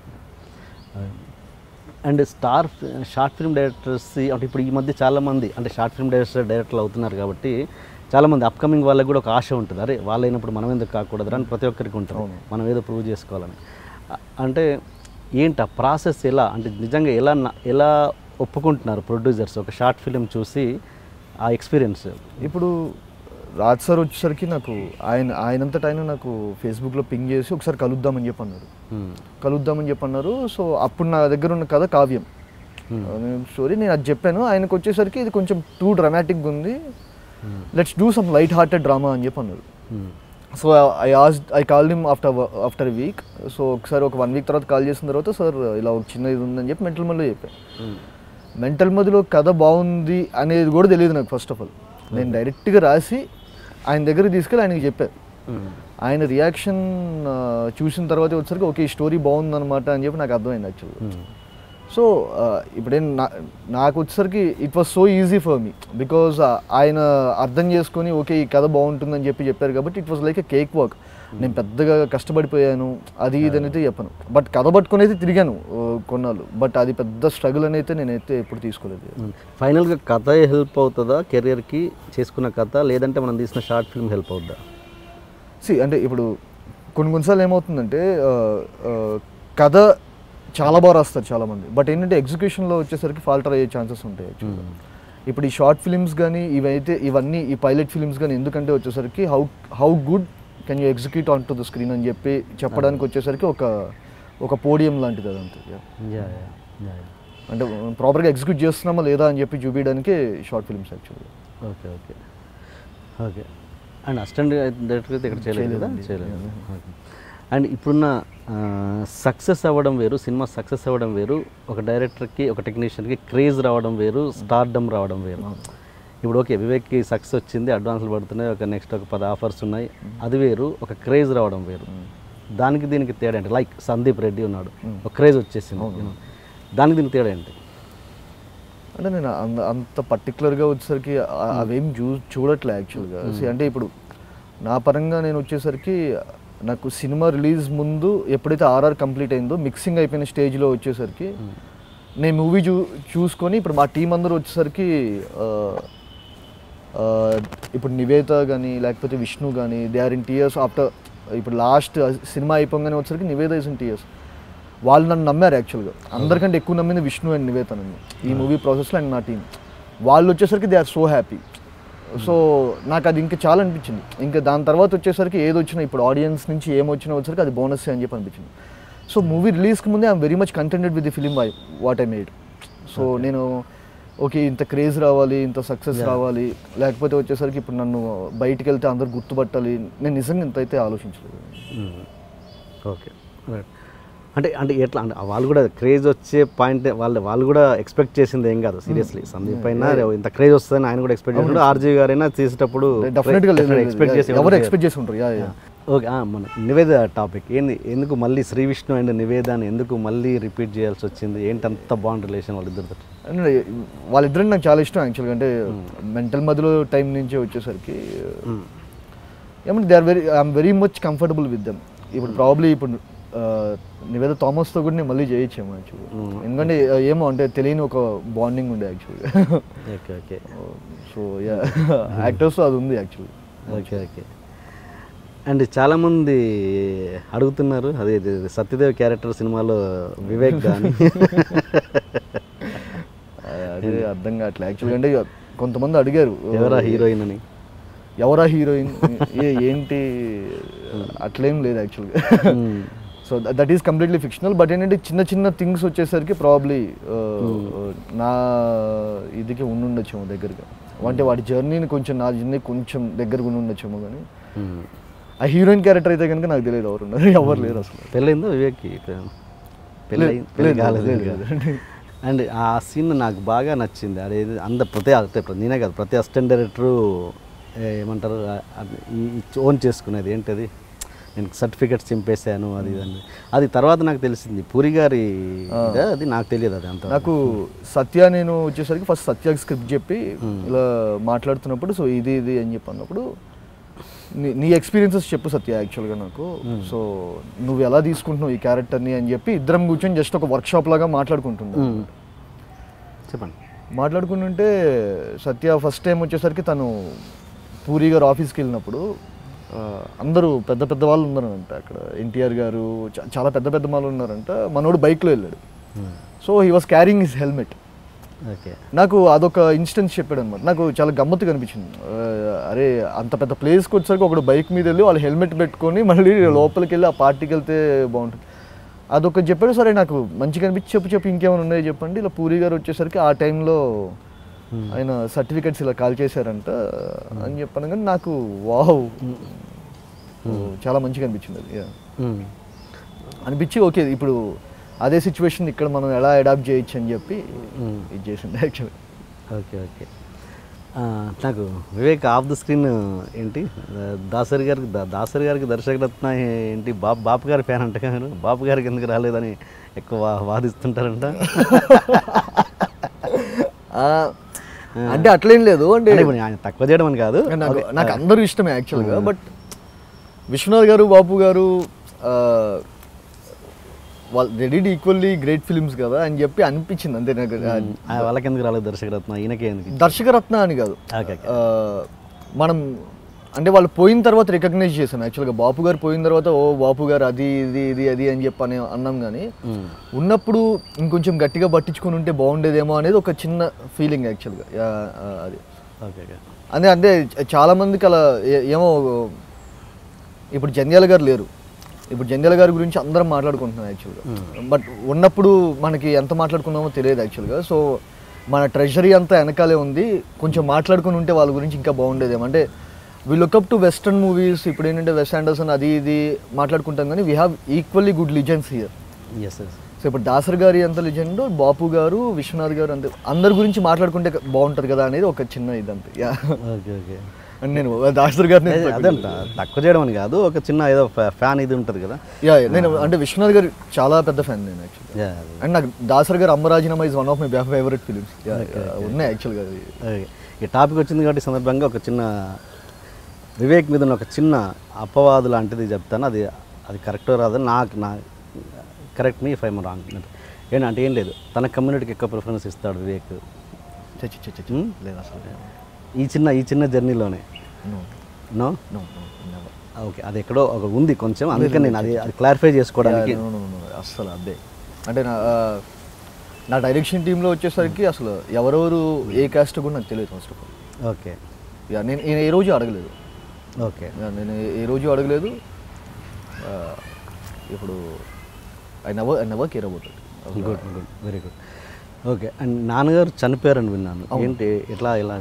and star short film directors అంటే ఇప్పుడు ఈ మధ్య చాలామంది అంటే షార్ట్ ఫిల్మ్ డైరెక్టర్ డైరెక్టర్లు అవుతున్నారు కాబట్టి చాలామంది అప్కమింగ్ వాళ్ళకి కూడా ఒక ఆశ ఉంటుంది అరే వాళ్ళు అయినప్పుడు మనం ఎందుకు కాకూడదు అని ప్రతి ఒక్కరికి ఉంటుంది మనం ఏదో ప్రూవ్ చేసుకోవాలని అ- అంటే ఏంటి ఆ ప్రాసెస్ ఎలా అంటే నిజంగా ఎలా న- ఎలా ఒప్పుకుంటున్నారు ప్రొడ్యూసర్స్ ఒక షార్ట్ ఫిలిం చూసి ఆ ఎక్స్పీరియన్స్ ఇప్పుడు రాజ్ సార్ వచ్చేసరికి నాకు ఆయన ఆయనంతటా ఆయన నాకు ఫేస్బుక్లో పింగ్ చేసి ఒకసారి కలుద్దామని చెప్పి అన్నారు కలుద్దామని చెప్పి అన్నారు సో అప్పుడు నా దగ్గర ఉన్న కథ కావ్యం స్టోరీ నేను అది చెప్పాను ఆయనకు వచ్చేసరికి ఇది కొంచెం టూ డ్రామాటిక్గా ఉంది let's do some light hearted drama అని చెప్పి అన్నారు so I as I call him after after week so ఒకసారి ఒక వన్ వీక్ తర్వాత కాల్ చేసిన తర్వాత సార్ ఇలా ఒక చిన్న ఇది ఉందని చెప్పి మెంటల్ మధ్యలో చెప్పాను మెంటల్ మధ్యలో కథ బాగుంది అనేది కూడా తెలియదు నాకు ఫస్ట్ ఆఫ్ ఆల్ నేను డైరెక్ట్గా రాసి ఆయన దగ్గరికి తీసుకెళ్ళి ఆయనకి చెప్పాను ఆయన రియాక్షన్ చూసిన తర్వాత వచ్చేసరికి ఓకే ఈ స్టోరీ బాగుందన్నమాట అని చెప్పి నాకు అర్థమైంది యాక్చువల్గా సో ఇప్పుడేం నా నాకు వచ్చేసరికి it was so easy for me because ఆయన అర్థం చేసుకొని ఓకే ఈ కథ బాగుంటుందని చెప్పి చెప్పారు కాబట్టి it was like a cake work నేను పెద్దగా కష్టపడిపోయాను అది ఇది అనేది చెప్పను బట్ కథ పట్టుకొని అయితే తిరిగాను ఆ, కొన్నాళ్ళు బట్ అది పెద్ద స్ట్రగుల్ అని అయితే నేనైతే ఎప్పుడు తీసుకోలేదు ఫైనల్గా కథ హెల్ప్ అవుతుందా కెరియర్కి చేసుకున్న కథ లేదంటే మనం తీసిన షార్ట్ ఫిల్మ్ హెల్ప్ అవుద్దా సి అంటే ఇప్పుడు కొన్ని కొన్నిసార్లు ఏమవుతుందంటే ఆ, ఆ, కథ చాలా బాగా రాస్తారు చాలామంది బట్ ఏంటంటే ఎగ్జిక్యూషన్లో వచ్చేసరికి ఫాల్టర్ అయ్యే ఛాన్సెస్ ఉంటాయి actually. ఇప్పుడు ఈ షార్ట్ ఫిల్మ్స్ కానీ ఇవైతే ఇవన్నీ ఈ పైలట్ ఫిల్మ్స్ కానీ ఎందుకంటే వచ్చేసరికి how how good can you execute on to the screen అని చెప్పి చెప్పడానికి వచ్చేసరికి ఒక ఒక పోడియం లాంటిది అదంతా యా యా అంటే ప్రాపర్గా ఎగ్జిక్యూట్ చేస్తున్నామా లేదా అని చెప్పి చూపించడానికి షార్ట్ ఫిల్మ్స్ యాక్చువల్గా okay okay okay and assistant director అయితే ఇక్కడ చేయలేదు కదా చేయలేదండి. చేయలేదు ఓకే అండ్ ఇప్పుడున్న సక్సెస్ అవ్వడం వేరు సినిమా సక్సెస్ అవ్వడం వేరు ఒక డైరెక్టర్కి ఒక టెక్నీషియన్కి క్రేజ్ రావడం వేరు స్టార్డమ్ రావడం వేరు ఇప్పుడు ఓకే వివేక్కి సక్సెస్ వచ్చింది అడ్వాన్స్లు పడుతున్నాయి ఒక నెక్స్ట్ ఒక పది ఆఫర్స్ ఉన్నాయి అది వేరు ఒక క్రేజ్ రావడం వేరు దానికి దీనికి తేడా ఏంటి లైక్ సందీప్ రెడ్డి ఉన్నాడు ఒక క్రేజ్ వచ్చేసింది you know. దానికి దీనికి తేడా ఏంటి అంటే నేను అంత అంత పర్టికులర్గా వచ్చేసరికి ఆ- అవేం చూ చూడట్లే యాక్చువల్గా అంటే ఇప్పుడు నా పరంగా నేను వచ్చేసరికి నాకు సినిమా రిలీజ్ ముందు ఎప్పుడైతే ఆర్ఆర్ కంప్లీట్ అయిందో మిక్సింగ్ అయిపోయిన స్టేజ్లో వచ్చేసరికి నేను మూవీ చూ చూసుకొని ఇప్పుడు మా టీం అందరూ వచ్చేసరికి ఆ, ఆ, ఇప్పుడు నివేత కానీ లేకపోతే విష్ణు కానీ they are in tears after ఇప్పుడు లాస్ట్ సినిమా అయిపోగానే వచ్చేసరికి నివేద ఇస్ ఇన్ టీయర్స్ వాళ్ళు నన్ను నమ్మారు యాక్చువల్గా అందరికంటే ఎక్కువ నమ్మింది విష్ణు అండ్ నివేత నన్ను ఈ మూవీ ప్రాసెస్లో అండ్ నా టీం వాళ్ళు వచ్చేసరికి they are so happy so నాకు అది ఇంకా చాలా అనిపించింది ఇంకా దాని తర్వాత వచ్చేసరికి ఏది వచ్చినా ఇప్పుడు ఆడియన్స్ నుంచి ఏమొచ్చినా వచ్చేసరికి అది బోనస్ అని చెప్పి అనిపించింది సో మూవీ రిలీజ్కి ముందే I'm very much contented with the film why what I made so నేను ఓకే ఇంత క్రేజ్ రావాలి ఇంత సక్సెస్ రావాలి లేకపోతే వచ్చేసరికి ఇప్పుడు నన్ను బయటికి వెళ్తే అందరు గుర్తుపట్టాలి నేను నిజంగా ఇంత అయితే ఆలోచించలేదు ఓకే రైట్ అంటే అంటే ఎట్లా అంటే వాళ్ళు కూడా క్రేజ్ వచ్చే పాయింట్ వాళ్ళు వాళ్ళు కూడా ఎక్స్పెక్ట్ చేసింది ఏం కాదు సీరియస్లీ సందీప్ అయినా ఇంత క్రేజ్ వస్తుందని ఆయన కూడా ఎక్స్పెక్ట్ చేసినప్పుడు ఆర్జీ గారైనా చేసేటప్పుడు డెఫినెట్గా ఎక్స్పెక్ట్ చేసి ఎవరు ఎక్స్పెక్ట్ చేసి ఉంటారు యా యా ఓకే ఆ, మన నివేద టాపిక్ ఏంది ఎందుకు మళ్ళీ శ్రీ విష్ణు అండ్ నివేదాన్ని ఎందుకు మళ్ళీ రిపీట్ చేయాల్సి వచ్చింది ఏంటి అంత బాగుంది రిలేషన్ వాళ్ళిద్దరితో అంటే వాళ్ళిద్దరికి నాకు చాలా ఇష్టం యాక్చువల్గా అంటే మెంటల్ మధ్యలో టైం నుంచి వచ్చేసరికి ఏమంటే they are very I'm very much comfortable with them ఇప్పుడు ప్రాబ్లీ ఇప్పుడు ఆ, నివేద థామస్తో కూడా నేను మళ్ళీ చేయొచ్చేమో యాక్చువల్గా ఎందుకంటే ఆ, ఏమో అంటే తెలియని ఒక బాండింగ్ ఉండే యాక్చువల్గా okay okay so yeah actors అది ఉంది యాక్చువల్లీ ఓకే ఓకే అండ్ చాలామంది అడుగుతున్నారు అదే ఇది సత్యదేవ్ క్యారెక్టర్ సినిమాలో వివేక్ కానీ అదే అర్థం కావట్లేదు యాక్చువల్గా అంటే కొంతమంది అడిగారు ఎవరా హీరోయిన్ అని ఎవరా హీరోయిన్ ఏ ఏంటి అట్లేం లేదు యాక్చువల్గా so that is completely fictional but ఏంటంటే చిన్న చిన్న థింగ్స్ వచ్చేసరికి ప్రాబ్లీ నా ఇదికి ఉండుండొచ్చేమో దగ్గరగా అంటే వాడి జర్నీని కొంచెం నా జర్నీ కొంచెం దగ్గరగా ఉండుండొచ్చేమో కానీ ఆ హీరోయిన్ క్యారెక్టర్ అయితే కనుక నాకు తెలియదు ఎవరు ఉన్నారు ఎవరు లేరు అసలు పెళ్ళైందో వివేక్కి పెళ్ళి లేదు, పెళ్ళి లేదు, కాలేదు లేదు, ఇంకా. లేదు. అండ్ ఆ సీన్ నాకు బాగా నచ్చింది అదే అంద ప్రతి అంటే ప్ర- నేనే కాదు ప్రతి అసిస్టెంట్ డైరెక్టరు ఏమంటారు ఓన్ చేసుకునేది ఏంటది నేను సర్టిఫికెట్స్ చింపేశాను అది ఇది అని అది తర్వాత నాకు తెలిసింది పూరి గారి ఇదా? అది నాకు తెలియదు అది అంత నాకు సత్య నేను వచ్చేసరికి ఫస్ట్ సత్యకి స్క్రిప్ట్ చెప్పి ఇలా మాట్లాడుతున్నప్పుడు సో ఇది ఇది అని చెప్పి అన్నప్పుడు నీ- నీ ఎక్స్పీరియన్సెస్ చెప్పు సత్య యాక్చువల్గా నాకు సో నువ్వు ఎలా తీసుకుంటున్నావు ఈ క్యారెక్టర్ని అని చెప్పి ఇద్దరం కూర్చొని జస్ట్ ఒక వర్క్షాప్ లాగా మాట్లాడుకుంటున్నాం మ్మ్. చెప్పండి మాట్లాడుకుంటుంటే సత్య ఫస్ట్ టైం వచ్చేసరికి తను పూరి గారు ఆఫీస్కి వెళ్ళినప్పుడు ఆ, అందరూ పెద్ద పెద్ద వాళ్ళు ఉన్నారంట అక్కడ ఎన్టీఆర్ గారు చా- చాలా పెద్ద పెద్ద వాళ్ళు ఉన్నారంట మనోడు బైక్లో వెళ్ళాడు so he was carrying his helmet okay నాకు అదొక ఇన్స్టెన్స్ చెప్పాడు అనమాట నాకు చాలా గమ్మత్తుగా అనిపించింది ఆ, అరే అంత పెద్ద ప్లేస్కి వచ్చేసరికి ఒకడు బైక్ మీద వెళ్ళి వాళ్ళు హెల్మెట్ పెట్టుకొని మళ్ళీ లోపలికి వెళ్ళి ఆ పార్టీకి వెళ్తే బాగుంటుంది అదొక చెప్పాడు సరే నాకు మంచిగా అనిపించి చెప్పు చెప్పు ఇంకేమైనా ఉన్నాయో చెప్పండి ఇలా పూరి గారు వచ్చేసరికి ఆ టైంలో ఆయన సర్టిఫికెట్స్ ఇలా కాల్ చేశారంట అని చెప్పాను కానీ నాకు వావ్ చాలా మంచిగా అనిపించింది అది yeah. మ్మ్. అనిపించి ఓకే ఇప్పుడు అదే సిచ్యువేషన్ ఇక్కడ మనం ఎలా అడాప్ట్ చేయొచ్చు అని చెప్పి మ్మ్. ఇది చేసింది యాక్చువల్లీ ఓకే ఓకే ఆ, నాకు వివేక్ ఆఫ్ ద స్క్రీన్ ఏంటి దాసరి గారికి దా- దాసరి గారికి దర్శకరత్న ఏంటి బాబు బాపు గారి ఫ్యాన్ అంట కదా మీరు బాపు గారికి ఎందుకు రాలేదని ఎక్కువ వా- వాదిస్తుంటారంట అంటే అట్లేం లేదు అంటే అంటే ఇప్పుడు ఆయన తక్కువ చేయడం అని కాదు నాకు నాకు అందరూ ఇష్టమే యాక్చువల్గా బట్ విశ్వనాథ్ గారు బాపు గారు ఆ, వాళ్ళు రెడీ ఈక్వల్లీ గ్రేట్ ఫిలిమ్స్ కదా అని చెప్పి అనిపించింది అంతే నాకు ఆ, ఆ, వాళ్ళకి ఎందుకు రాలేదు దర్శకరత్న ఈయనకే ఎందుకు దర్శకరత్న అని కాదు ఓకే ఓకే ఆ, మనం అంటే వాళ్ళు పోయిన తర్వాత రికగ్నైజ్ చేశాం యాక్చువల్గా బాపు గారు పోయిన తర్వాత ఓ బాపు గారు అది ఇది ఇది అది అని చెప్పి అని అన్నాం కానీ మ్మ్. ఉన్నప్పుడు ఇంకొంచెం గట్టిగా పట్టించుకొని ఉంటే బాగుండేదేమో అనేది ఒక చిన్న ఫీలింగ్ యాక్చువల్గా యా, ఆ, అది ఓకే ఓకే అంటే అంటే చాలా మందికి అలా ఏ- ఏమో ఇప్పుడు జంధ్యాల గారు లేరు ఇప్పుడు జంధ్యాల గారి గురించి అందరం మాట్లాడుకుంటున్నాం యాక్చువల్గా బట్ ఉన్నప్పుడు మనకి ఎంత మాట్లాడుకున్నామో తెలియదు యాక్చువల్గా సో మన ట్రెజరీ అంతా వెనకాలే ఉంది కొంచెం మాట్లాడుకుని ఉంటే వాళ్ళ గురించి ఇంకా బాగుండేదేమో అంటే we look up to western movies ఇప్పుడు ఏంటంటే వెస్ట్ ఆండర్సన్ అది ఇది మాట్లాడుకుంటాం కానీ we have equally good legends here yes yes so ఇప్పుడు దాసర్ గారి అంత లెజెండ్ బాపు గారు విశ్వనాథ్ గారు అంతే అందరి గురించి మాట్లాడుకుంటే బాగుంటుంది కదా అనేది ఒక చిన్న ఇదంతే యా ఓకే ఓకే అండ్ నేను దాసర్ గారిని అదంట తక్కువ చేయడం అని కాదు ఒక చిన్న ఏదో ఫ్యాన్ ఇది ఉంటుంది కదా యా యా, నేను అంటే విశ్వనాథ్ గారు చాలా పెద్ద ఫ్యాన్ నేను యాక్చువల్లీ యా అండ్ నాకు దాసర్ గారు Amma Rajinama is one of my favourite films ఉన్నాయి యాక్చువల్గా అది ఓకే. ఈ టాపిక్ వచ్చింది కాబట్టి ఈ సందర్భంగా ఒక చిన్న వివేక్ మీద ఉన్న ఒక చిన్న అపవాదు లాంటిది చెప్తాను అది అది కరెక్టో రాదు నాకు నా కరెక్ట్ మీ ఫైవ్ రాంగ్ ఏంటంటే ఏం లేదు తన కమ్యూనిటీకి ఎక్కువ ప్రిఫరెన్స్ ఇస్తాడు వివేక్ చచ్చి చచ్చి Hmm? లేదు అసలు ఈ చిన్న ఈ చిన్న జర్నీలోనే no no no no okay అది ఎక్కడో ఒక ఉంది కొంచెం అందుకని నేను అది అది క్లారిఫై చేసుకోవడానికి అస్సలు అదే అంటే నా ఆ, నా డైరెక్షన్ టీంలో వచ్చేసరికి అసలు ఎవరెవరు ఏ క్యాస్ట్ కూడా నాకు తెలియదు first of all okay yeah నేను నేను ఏ రోజు అడగలేదు ఓకే యా, నేను ఏ- ఏ రోజు అడగలేదు ఆ, ఇప్పుడు I never I never care about good good very good okay and నాన్నగారు చనిపోయారని విన్నాను ఏంటి ఎట్లా ఇలా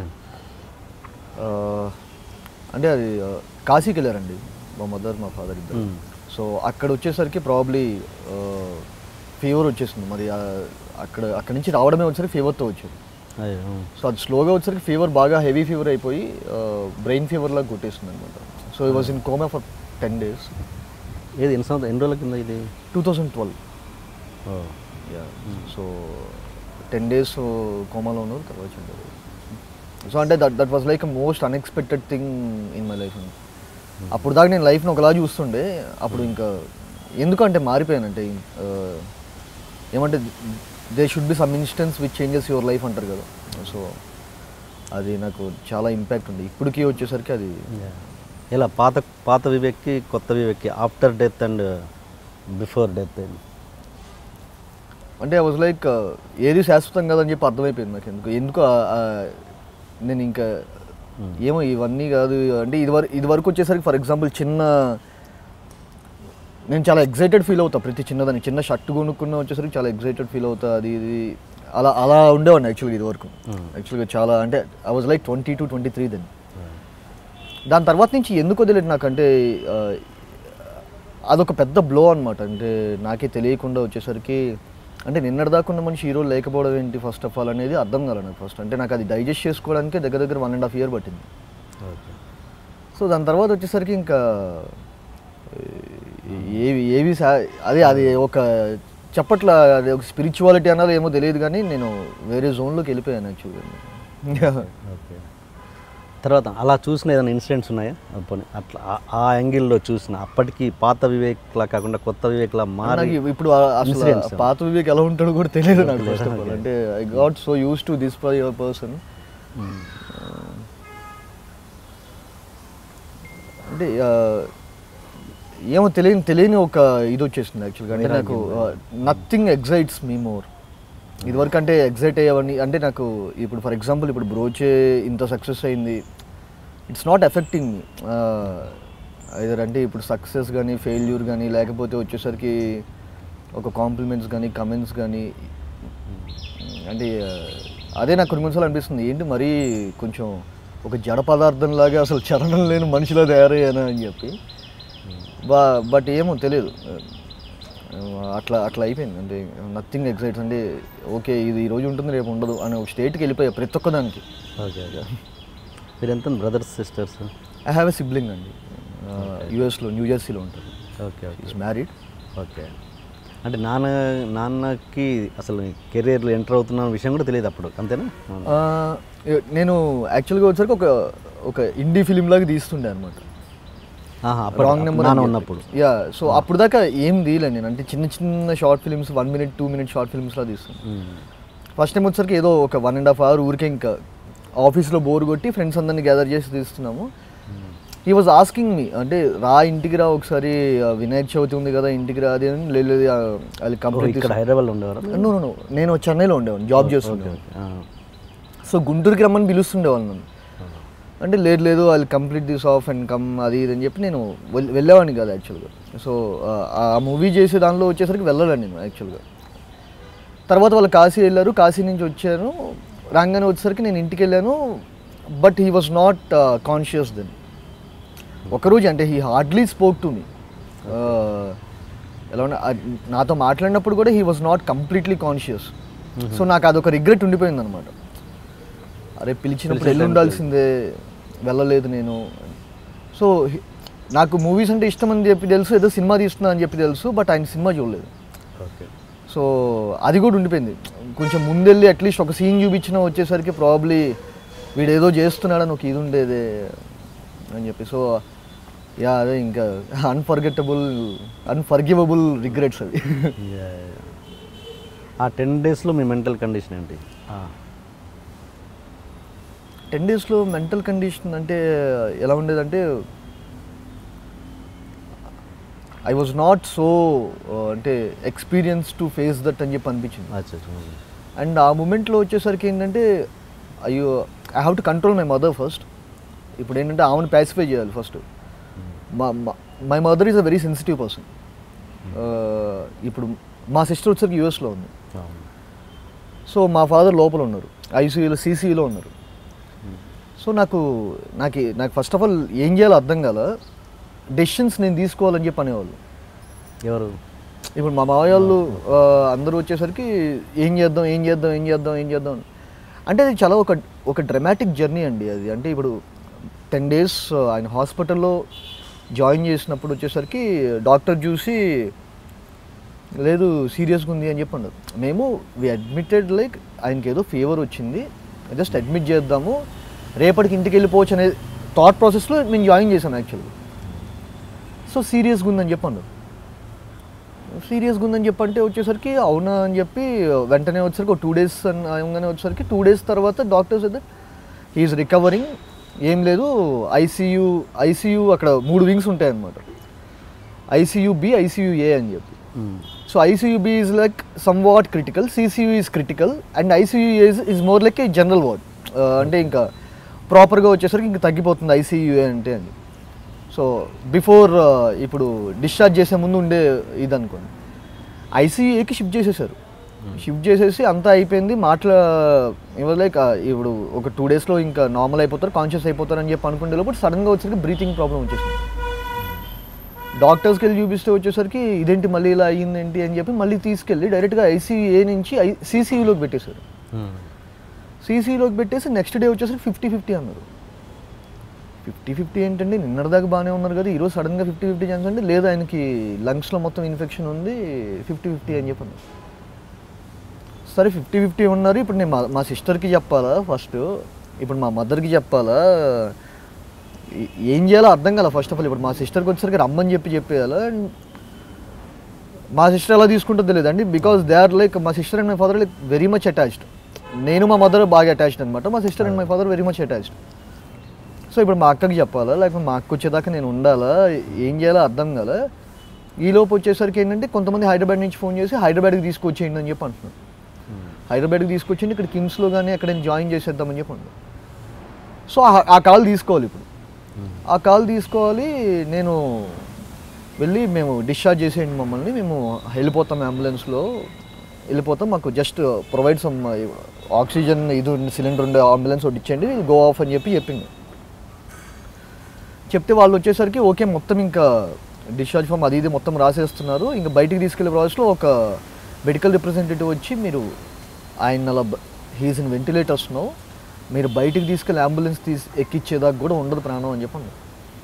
అంటే అది ఆ, కాశీకి వెళ్ళారండి మా మదర్ మా ఫాదర్ ఇద్దరు Hmm. సో అక్కడ వచ్చేసరికి ప్రాబ్లీ ఫీవర్ వచ్చేసింది మరి ఆ, అక్కడ అక్కడ నుంచి రావడమే వచ్చేసరికి ఫీవర్తో వచ్చింది అయ్యో సో అది స్లోగా వచ్చేసరికి ఫీవర్ బాగా హెవీ ఫీవర్ అయిపోయి బ్రెయిన్ ఫీవర్ లాగా కొట్టేస్తుంది అనమాట so he was in coma for ten days ఏది ఎన్ని సంవత్సరం ఎన్ని రోజుల కింద ఇది two thousand twelve oh so ten days కోమాలో ఉన్నారు తర్వాత చనిపోయారు సో అంటే that that was like most unexpected thing in my life అప్పుడు దాకా నేను లైఫ్ని ఒకలా చూస్తుండే అప్పుడు ఇంకా ఎందుకంటే మారిపోయానంటే ఆ, ఏమంటే they should be some instance which changes your life అంటారు కదా సో అది నాకు చాలా ఇంపాక్ట్ ఉంది ఇప్పటికీ వచ్చేసరికి అది ఇలా పాత పాత వివేక్కి కొత్త వివేక్కి after death and before death అంటే ఐ వాజ్ లైక్ ఏది శాశ్వతం కాదని చెప్పి అర్థమైపోయింది నాకు ఎందుకు ఎందుకు ఆ- ఆ నేను ఇంకా ఏమో ఇవన్నీ కాదు అంటే ఇది వరకు ఇది వరకు వచ్చేసరికి ఫర్ ఎగ్జాంపుల్ చిన్న నేను చాలా ఎగ్జైటెడ్ ఫీల్ అవుతా ప్రతి చిన్నదానికి చిన్న షర్ట్ కొనుక్కున్న వచ్చేసరికి చాలా ఎగ్జైటెడ్ ఫీల్ అవుతా అది ఇది అలా అలా ఉండేవాడిని యాక్చువల్గా ఇది వరకు యాక్చువల్గా చాలా అంటే I was like twenty two twenty three then దాని తర్వాత నుంచి ఎందుకు వదిలేదు నాకంటే ఆ, అదొక పెద్ద బ్లో అనమాట అంటే నాకే తెలియకుండా వచ్చేసరికి అంటే నిన్నటిదాకా ఉన్న మనిషి హీరో లేకపోవడం ఏంటి ఫస్ట్ ఆఫ్ ఆల్ అనేది అర్థం కాలేదు నాకు ఫస్ట్ అంటే నాకు అది డైజెస్ట్ చేసుకోవడానికి దగ్గర దగ్గర వన్ అండ్ హాఫ్ ఇయర్ పట్టింది ఓకే సో దాని తర్వాత వచ్చేసరికి ఇంకా ఏవి ఏవి సా అదే అది ఒక చెప్పట్ల అది ఒక స్పిరిచువాలిటీ అన్నది ఏమో తెలియదు కానీ నేను వేరే జోన్లోకి వెళ్ళిపోయాను యాక్చువల్గా ఓకే తర్వాత అలా చూసిన ఏదైనా ఇన్సిడెంట్స్ ఉన్నాయా పోనీ అట్లా ఆ- ఆ యాంగిల్లో చూసిన అప్పటికి పాత వివేక్లా కాకుండా కొత్త వివేక్లా మారి నాకు ఇప్పుడు ఆ- అసలు Incidents. ఆ పాత వివేక్ ఎలా ఉంటాడో కూడా తెలియదు నాకు ఫస్ట్ ఆఫ్ ఆల్ అంటే I got so used to this for your person అంటే ఆ, ఏమో తెలియని తెలియని ఒక ఇది వచ్చేసింది యాక్చువల్గా అంటే నాకు నథింగ్ ఎగ్జైట్స్ మీ మోర్ ఇదివరకు అంటే ఎగ్జైట్ అయ్యేవన్నీ అంటే నాకు ఇప్పుడు ఫర్ ఎగ్జాంపుల్ ఇప్పుడు బ్రోచే ఇంత సక్సెస్ అయింది it's not affecting me either అంటే ఇప్పుడు సక్సెస్ కానీ ఫెయిల్యూర్ కానీ లేకపోతే వచ్చేసరికి ఒక కాంప్లిమెంట్స్ కానీ కమెంట్స్ కానీ అంటే ఆ, అదే నాకు కొన్ని కొన్నిసార్లు అనిపిస్తుంది ఏంటి మరీ కొంచెం ఒక జడ పదార్థం లాగా అసలు చలనం లేని మనిషిలా తయారయ్యానా అని చెప్పి బా బట్ ఏమో తెలియదు అట్లా అట్లా అయిపోయింది అంటే నథింగ్ ఎగ్జైట్స్ అంటే ఓకే ఇది ఈ రోజు ఉంటుంది రేపు ఉండదు అనే ఒక స్టేట్కి వెళ్ళిపోయా ప్రతి ఒక్కదానికి ఓకే ఓకే మీరు ఎంత brothers sisters I have a sibling అండి యూఎస్లో న్యూ జెర్సీలో ఉంటుంది okay okay is married okay అంటే నాన్న నాన్నకి అసలు కెరీర్లో ఎంటర్ అవుతున్న విషయం కూడా తెలియదు అప్పుడు అంతేనా నేను యాక్చువల్గా వచ్చరికి ఒక ఒక ఇండీ ఫిలిం లాగా తీస్తుండే అనమాట ఆహా, అప్పుడు రాంగ్ నెంబర్ నాన్న ఉన్నప్పుడు యా సో అప్పుడు దాకా ఏం తీయలేను నేను అంటే చిన్న చిన్న short films one minute two minute short ఫిల్మ్స్లా తీస్తాను మ్మ్. ఫస్ట్ టైం వచ్చరికి ఏదో ఒక వన్ అండ్ హాఫ్ అవర్ ఊరికే ఇంకా ఆఫీస్లో బోర్ కొట్టి ఫ్రెండ్స్ అందరిని గ్యాదర్ చేసి తీస్తున్నాము ఈ వాజ్ ఆస్కింగ్ మీ అంటే రా ఇంటికి రా ఒకసారి ఆ, వినాయక చవితి ఉంది కదా ఇంటికి రా అది అని లేదు లేదు, ఆ, అది ఓ, కంప్లీట్ ఇక్కడ హైదరాబాద్లో ఉండేవారు నో నో నేను చెన్నైలో ఉండేవాడిని జాబ్ చేస్తుండే సో గుంటూరుకి రమ్మని పిలుస్తుండేవాళ్ళు నన్ను అంటే లేదు లేదు వాళ్ళు complete this off and come అది ఇది అని చెప్పి నేను వెల్- వెళ్ళేవాడిని కాదు యాక్చువల్గా సో ఆ మూవీ చేసే దానిలో వచ్చేసరికి వెళ్ళాను నేను యాక్చువల్గా తర్వాత వాళ్ళు కాశీ వెళ్ళారు కాశీ నుంచి వచ్చాను రాగానే వచ్చేసరికి నేను ఇంటికి వెళ్ళాను but he was not conscious then ఒకరోజు అంటే he hardly spoke to me ఎలా ఉన్నా ఆ, నాతో మాట్లాడినప్పుడు కూడా he was not completely conscious so నాకు అదొక రిగ్రెట్ ఉండిపోయింది అనమాట అరే పిలిచినప్పుడు వెళ్ళి ఉండాల్సిందే వెళ్ళలేదు నేను సో హి- నాకు మూవీస్ అంటే ఇష్టం అని చెప్పి తెలుసు ఏదో సినిమా తీస్తున్నా అని చెప్పి తెలుసు బట్ ఆయన సినిమా చూడలేదు ఓకే సో అది కూడా ఉండిపోయింది కొంచెం ముందెళ్ళి అట్లీస్ట్ ఒక సీన్ చూపించినా వచ్చేసరికి ప్రాబ్లీ వీడు ఏదో చేస్తున్నాడని ఒక ఇది ఉండేదే అని చెప్పి సో యా అదే ఇంకా అన్ఫర్గెటబుల్ అన్ఫర్గివబుల్ రిగ్రెట్స్ అవి ఆ టెన్ డేస్లో మీ మెంటల్ కండిషన్ ఏంటి టెన్ డేస్లో మెంటల్ కండిషన్ అంటే ఎలా ఉండేదంటే ఐ వాజ్ నాట్ సో అంటే ఎక్స్పీరియన్స్ టు ఫేస్ దట్ అని చెప్పి అనిపించింది అచ్చా అండ్ ఆ మూమెంట్లో వచ్చేసరికి ఏంటంటే అయ్యో I have to control my mother first ఇప్పుడు ఏంటంటే ఆమెను ప్యాసిఫై చేయాలి ఫస్ట్ మా my mother is a very sensitive person ఇప్పుడు మా సిస్టర్ వచ్చేసరికి యూఎస్లో ఉంది సో మా ఫాదర్ లోపల ఉన్నారు ఐసీయూలో సీసీయూలో ఉన్నారు సో నాకు నాకు నాకు ఫస్ట్ ఆఫ్ ఆల్ ఏం చేయాలో అర్థం కాల డెసిషన్స్ నేను తీసుకోవాలని చెప్పి అనేవాళ్ళు ఎవరు ఇప్పుడు మా మావయ్య వాళ్ళు ఆ, అందరూ వచ్చేసరికి ఏం చేద్దాం ఏం చేద్దాం ఏం చేద్దాం ఏం చేద్దాం అని. అంటే అది చాలా ఒక ఒక డ్రమాటిక్ జర్నీ అండి అది అంటే ఇప్పుడు టెన్ డేస్ ఆయన హాస్పిటల్లో జాయిన్ చేసినప్పుడు వచ్చేసరికి డాక్టర్ చూసి లేదు సీరియస్గా ఉంది అని చెప్పి అన్నారు మేము వి అడ్మిటెడ్ లైక్ ఆయనకి ఏదో ఫీవర్ వచ్చింది జస్ట్ అడ్మిట్ చేద్దాము రేపటికి ఇంటికి వెళ్ళిపోవచ్చు అనే థాట్ ప్రాసెస్లో మేము జాయిన్ చేసాం యాక్చువల్గా సో సీరియస్గా ఉందని చెప్పి అన్నారు సీరియస్గా ఉందని చెప్పి అంటే వచ్చేసరికి అవునా అని చెప్పి వెంటనే వచ్చేసరికి ఒక టూ డేస్ అని అవగానే వచ్చేసరికి టూ డేస్ తర్వాత డాక్టర్స్ అయితే హీఈస్ రికవరింగ్ ఏం లేదు ఐసీయూ ఐసీయూ అక్కడ మూడు వింగ్స్ ఉంటాయి అన్నమాట ఐసీయూ బి ఐసీయూ ఏ అని చెప్పి so ICU B is like somewhat critical CCU is critical and ICU is is more like a general ward అంటే ఇంకా ప్రాపర్గా వచ్చేసరికి ఇంకా తగ్గిపోతుంది ఐసీయూ అంటే అని సో బిఫోర్ ఇప్పుడు డిశ్చార్జ్ చేసే ముందు ఉండే ఇది అనుకోండి ఐసీయూకి షిఫ్ట్ చేసేసారు షిఫ్ట్ చేసేసి అంతా అయిపోయింది మాట్లా ఇవాళ లైక్ ఇప్పుడు ఒక టూ డేస్లో ఇంకా నార్మల్ అయిపోతారు కాన్షియస్ అయిపోతారు అని చెప్పి అనుకుంటే లోపల సడన్గా వచ్చేసరికి బ్రీతింగ్ ప్రాబ్లం వచ్చేసింది డాక్టర్స్కి వెళ్ళి చూపిస్తే వచ్చేసరికి ఇదేంటి మళ్ళీ ఇలా అయ్యింది ఏంటి అని చెప్పి మళ్ళీ తీసుకెళ్ళి డైరెక్ట్గా ఐసీఏ నుంచి ఐ సీసీయూలోకి పెట్టేశారు సీసీలోకి పెట్టేసి నెక్స్ట్ డే వచ్చేసరికి ఫిఫ్టీ ఫిఫ్టీ అన్నారు ఫిఫ్టీ ఫిఫ్టీ ఏంటంటే నిన్నటిదాకా బాగానే ఉన్నారు కదా ఈరోజు సడన్గా ఫిఫ్టీ ఫిఫ్టీ ఛాన్స్ అంటే లేదు ఆయనకి లంగ్స్లో మొత్తం ఇన్ఫెక్షన్ ఉంది ఫిఫ్టీ ఫిఫ్టీ అని చెప్పి అన్నారు సరే ఫిఫ్టీ ఫిఫ్టీ ఉన్నారు ఇప్పుడు నేను మా మా సిస్టర్కి చెప్పాలా ఫస్ట్ ఇప్పుడు మా మదర్కి చెప్పాలా ఏ- ఏం చేయాలో అర్థం కాల ఫస్ట్ ఆఫ్ ఆల్ ఇప్పుడు మా సిస్టర్కి వచ్చేసరికి రమ్మని చెప్పి చెప్పేయాలా అండ్ మా సిస్టర్ ఎలా తీసుకుంటుందో తెలియదు అండి బికాస్ దే ఆర్ లైక్ మా sister and my father like very much attached నేను మా మదర్ బాగా అటాచ్డ్ అనమాట మా sister and my father very much attached so ఇప్పుడు మా అక్కకి చెప్పాలా లేకపోతే మా అక్క వచ్చేదాకా నేను ఉండాలా ఏం చేయాలో అర్థం కాల ఈ లోపు వచ్చేసరికి ఏంటంటే కొంతమంది హైదరాబాద్ నుంచి ఫోన్ చేసి హైదరాబాద్కి తీసుకొచ్చేయండి అని చెప్పి అంటున్నారు హైదరాబాద్కి తీసుకొచ్చింది ఇక్కడ కిమ్స్లో కానీ అక్కడ జాయిన్ చేసేద్దామని చెప్పి అంటున్నారు సో ఆ- ఆ కాల్ తీసుకోవాలి ఇప్పుడు ఆ కాల్ తీసుకోవాలి నేను వెళ్ళి మేము డిశ్చార్జ్ చేసేయండి మమ్మల్ని మేము వెళ్ళిపోతాం అంబులెన్స్లో వెళ్ళిపోతాం మాకు జస్ట్ ప్రొవైడ్ సమ్ ఆక్సిజన్ ఇది ఉండే సిలిండర్ ఉండే అంబులెన్స్ ఒకటి ఇచ్చేయండి గో ఆఫ్ అని చెప్పి చెప్పింది చెప్తే వాళ్ళు వచ్చేసరికి ఓకే మొత్తం ఇంకా డిశ్చార్జ్ ఫామ్ అది ఇది మొత్తం రాసేస్తున్నారు ఇంకా బయటికి తీసుకెళ్లే ప్రాసెస్లో ఒక మెడికల్ రిప్రజెంటేటివ్ వచ్చి మీరు ఆయన అలా హీస్ ఇన్ వెంటిలేటర్స్లో మీరు బయటికి తీసుకెళ్ళి అంబులెన్స్ తీసి ఎక్కిచ్చేదాకా కూడా ఉండదు ప్రాణం అని చెప్పండి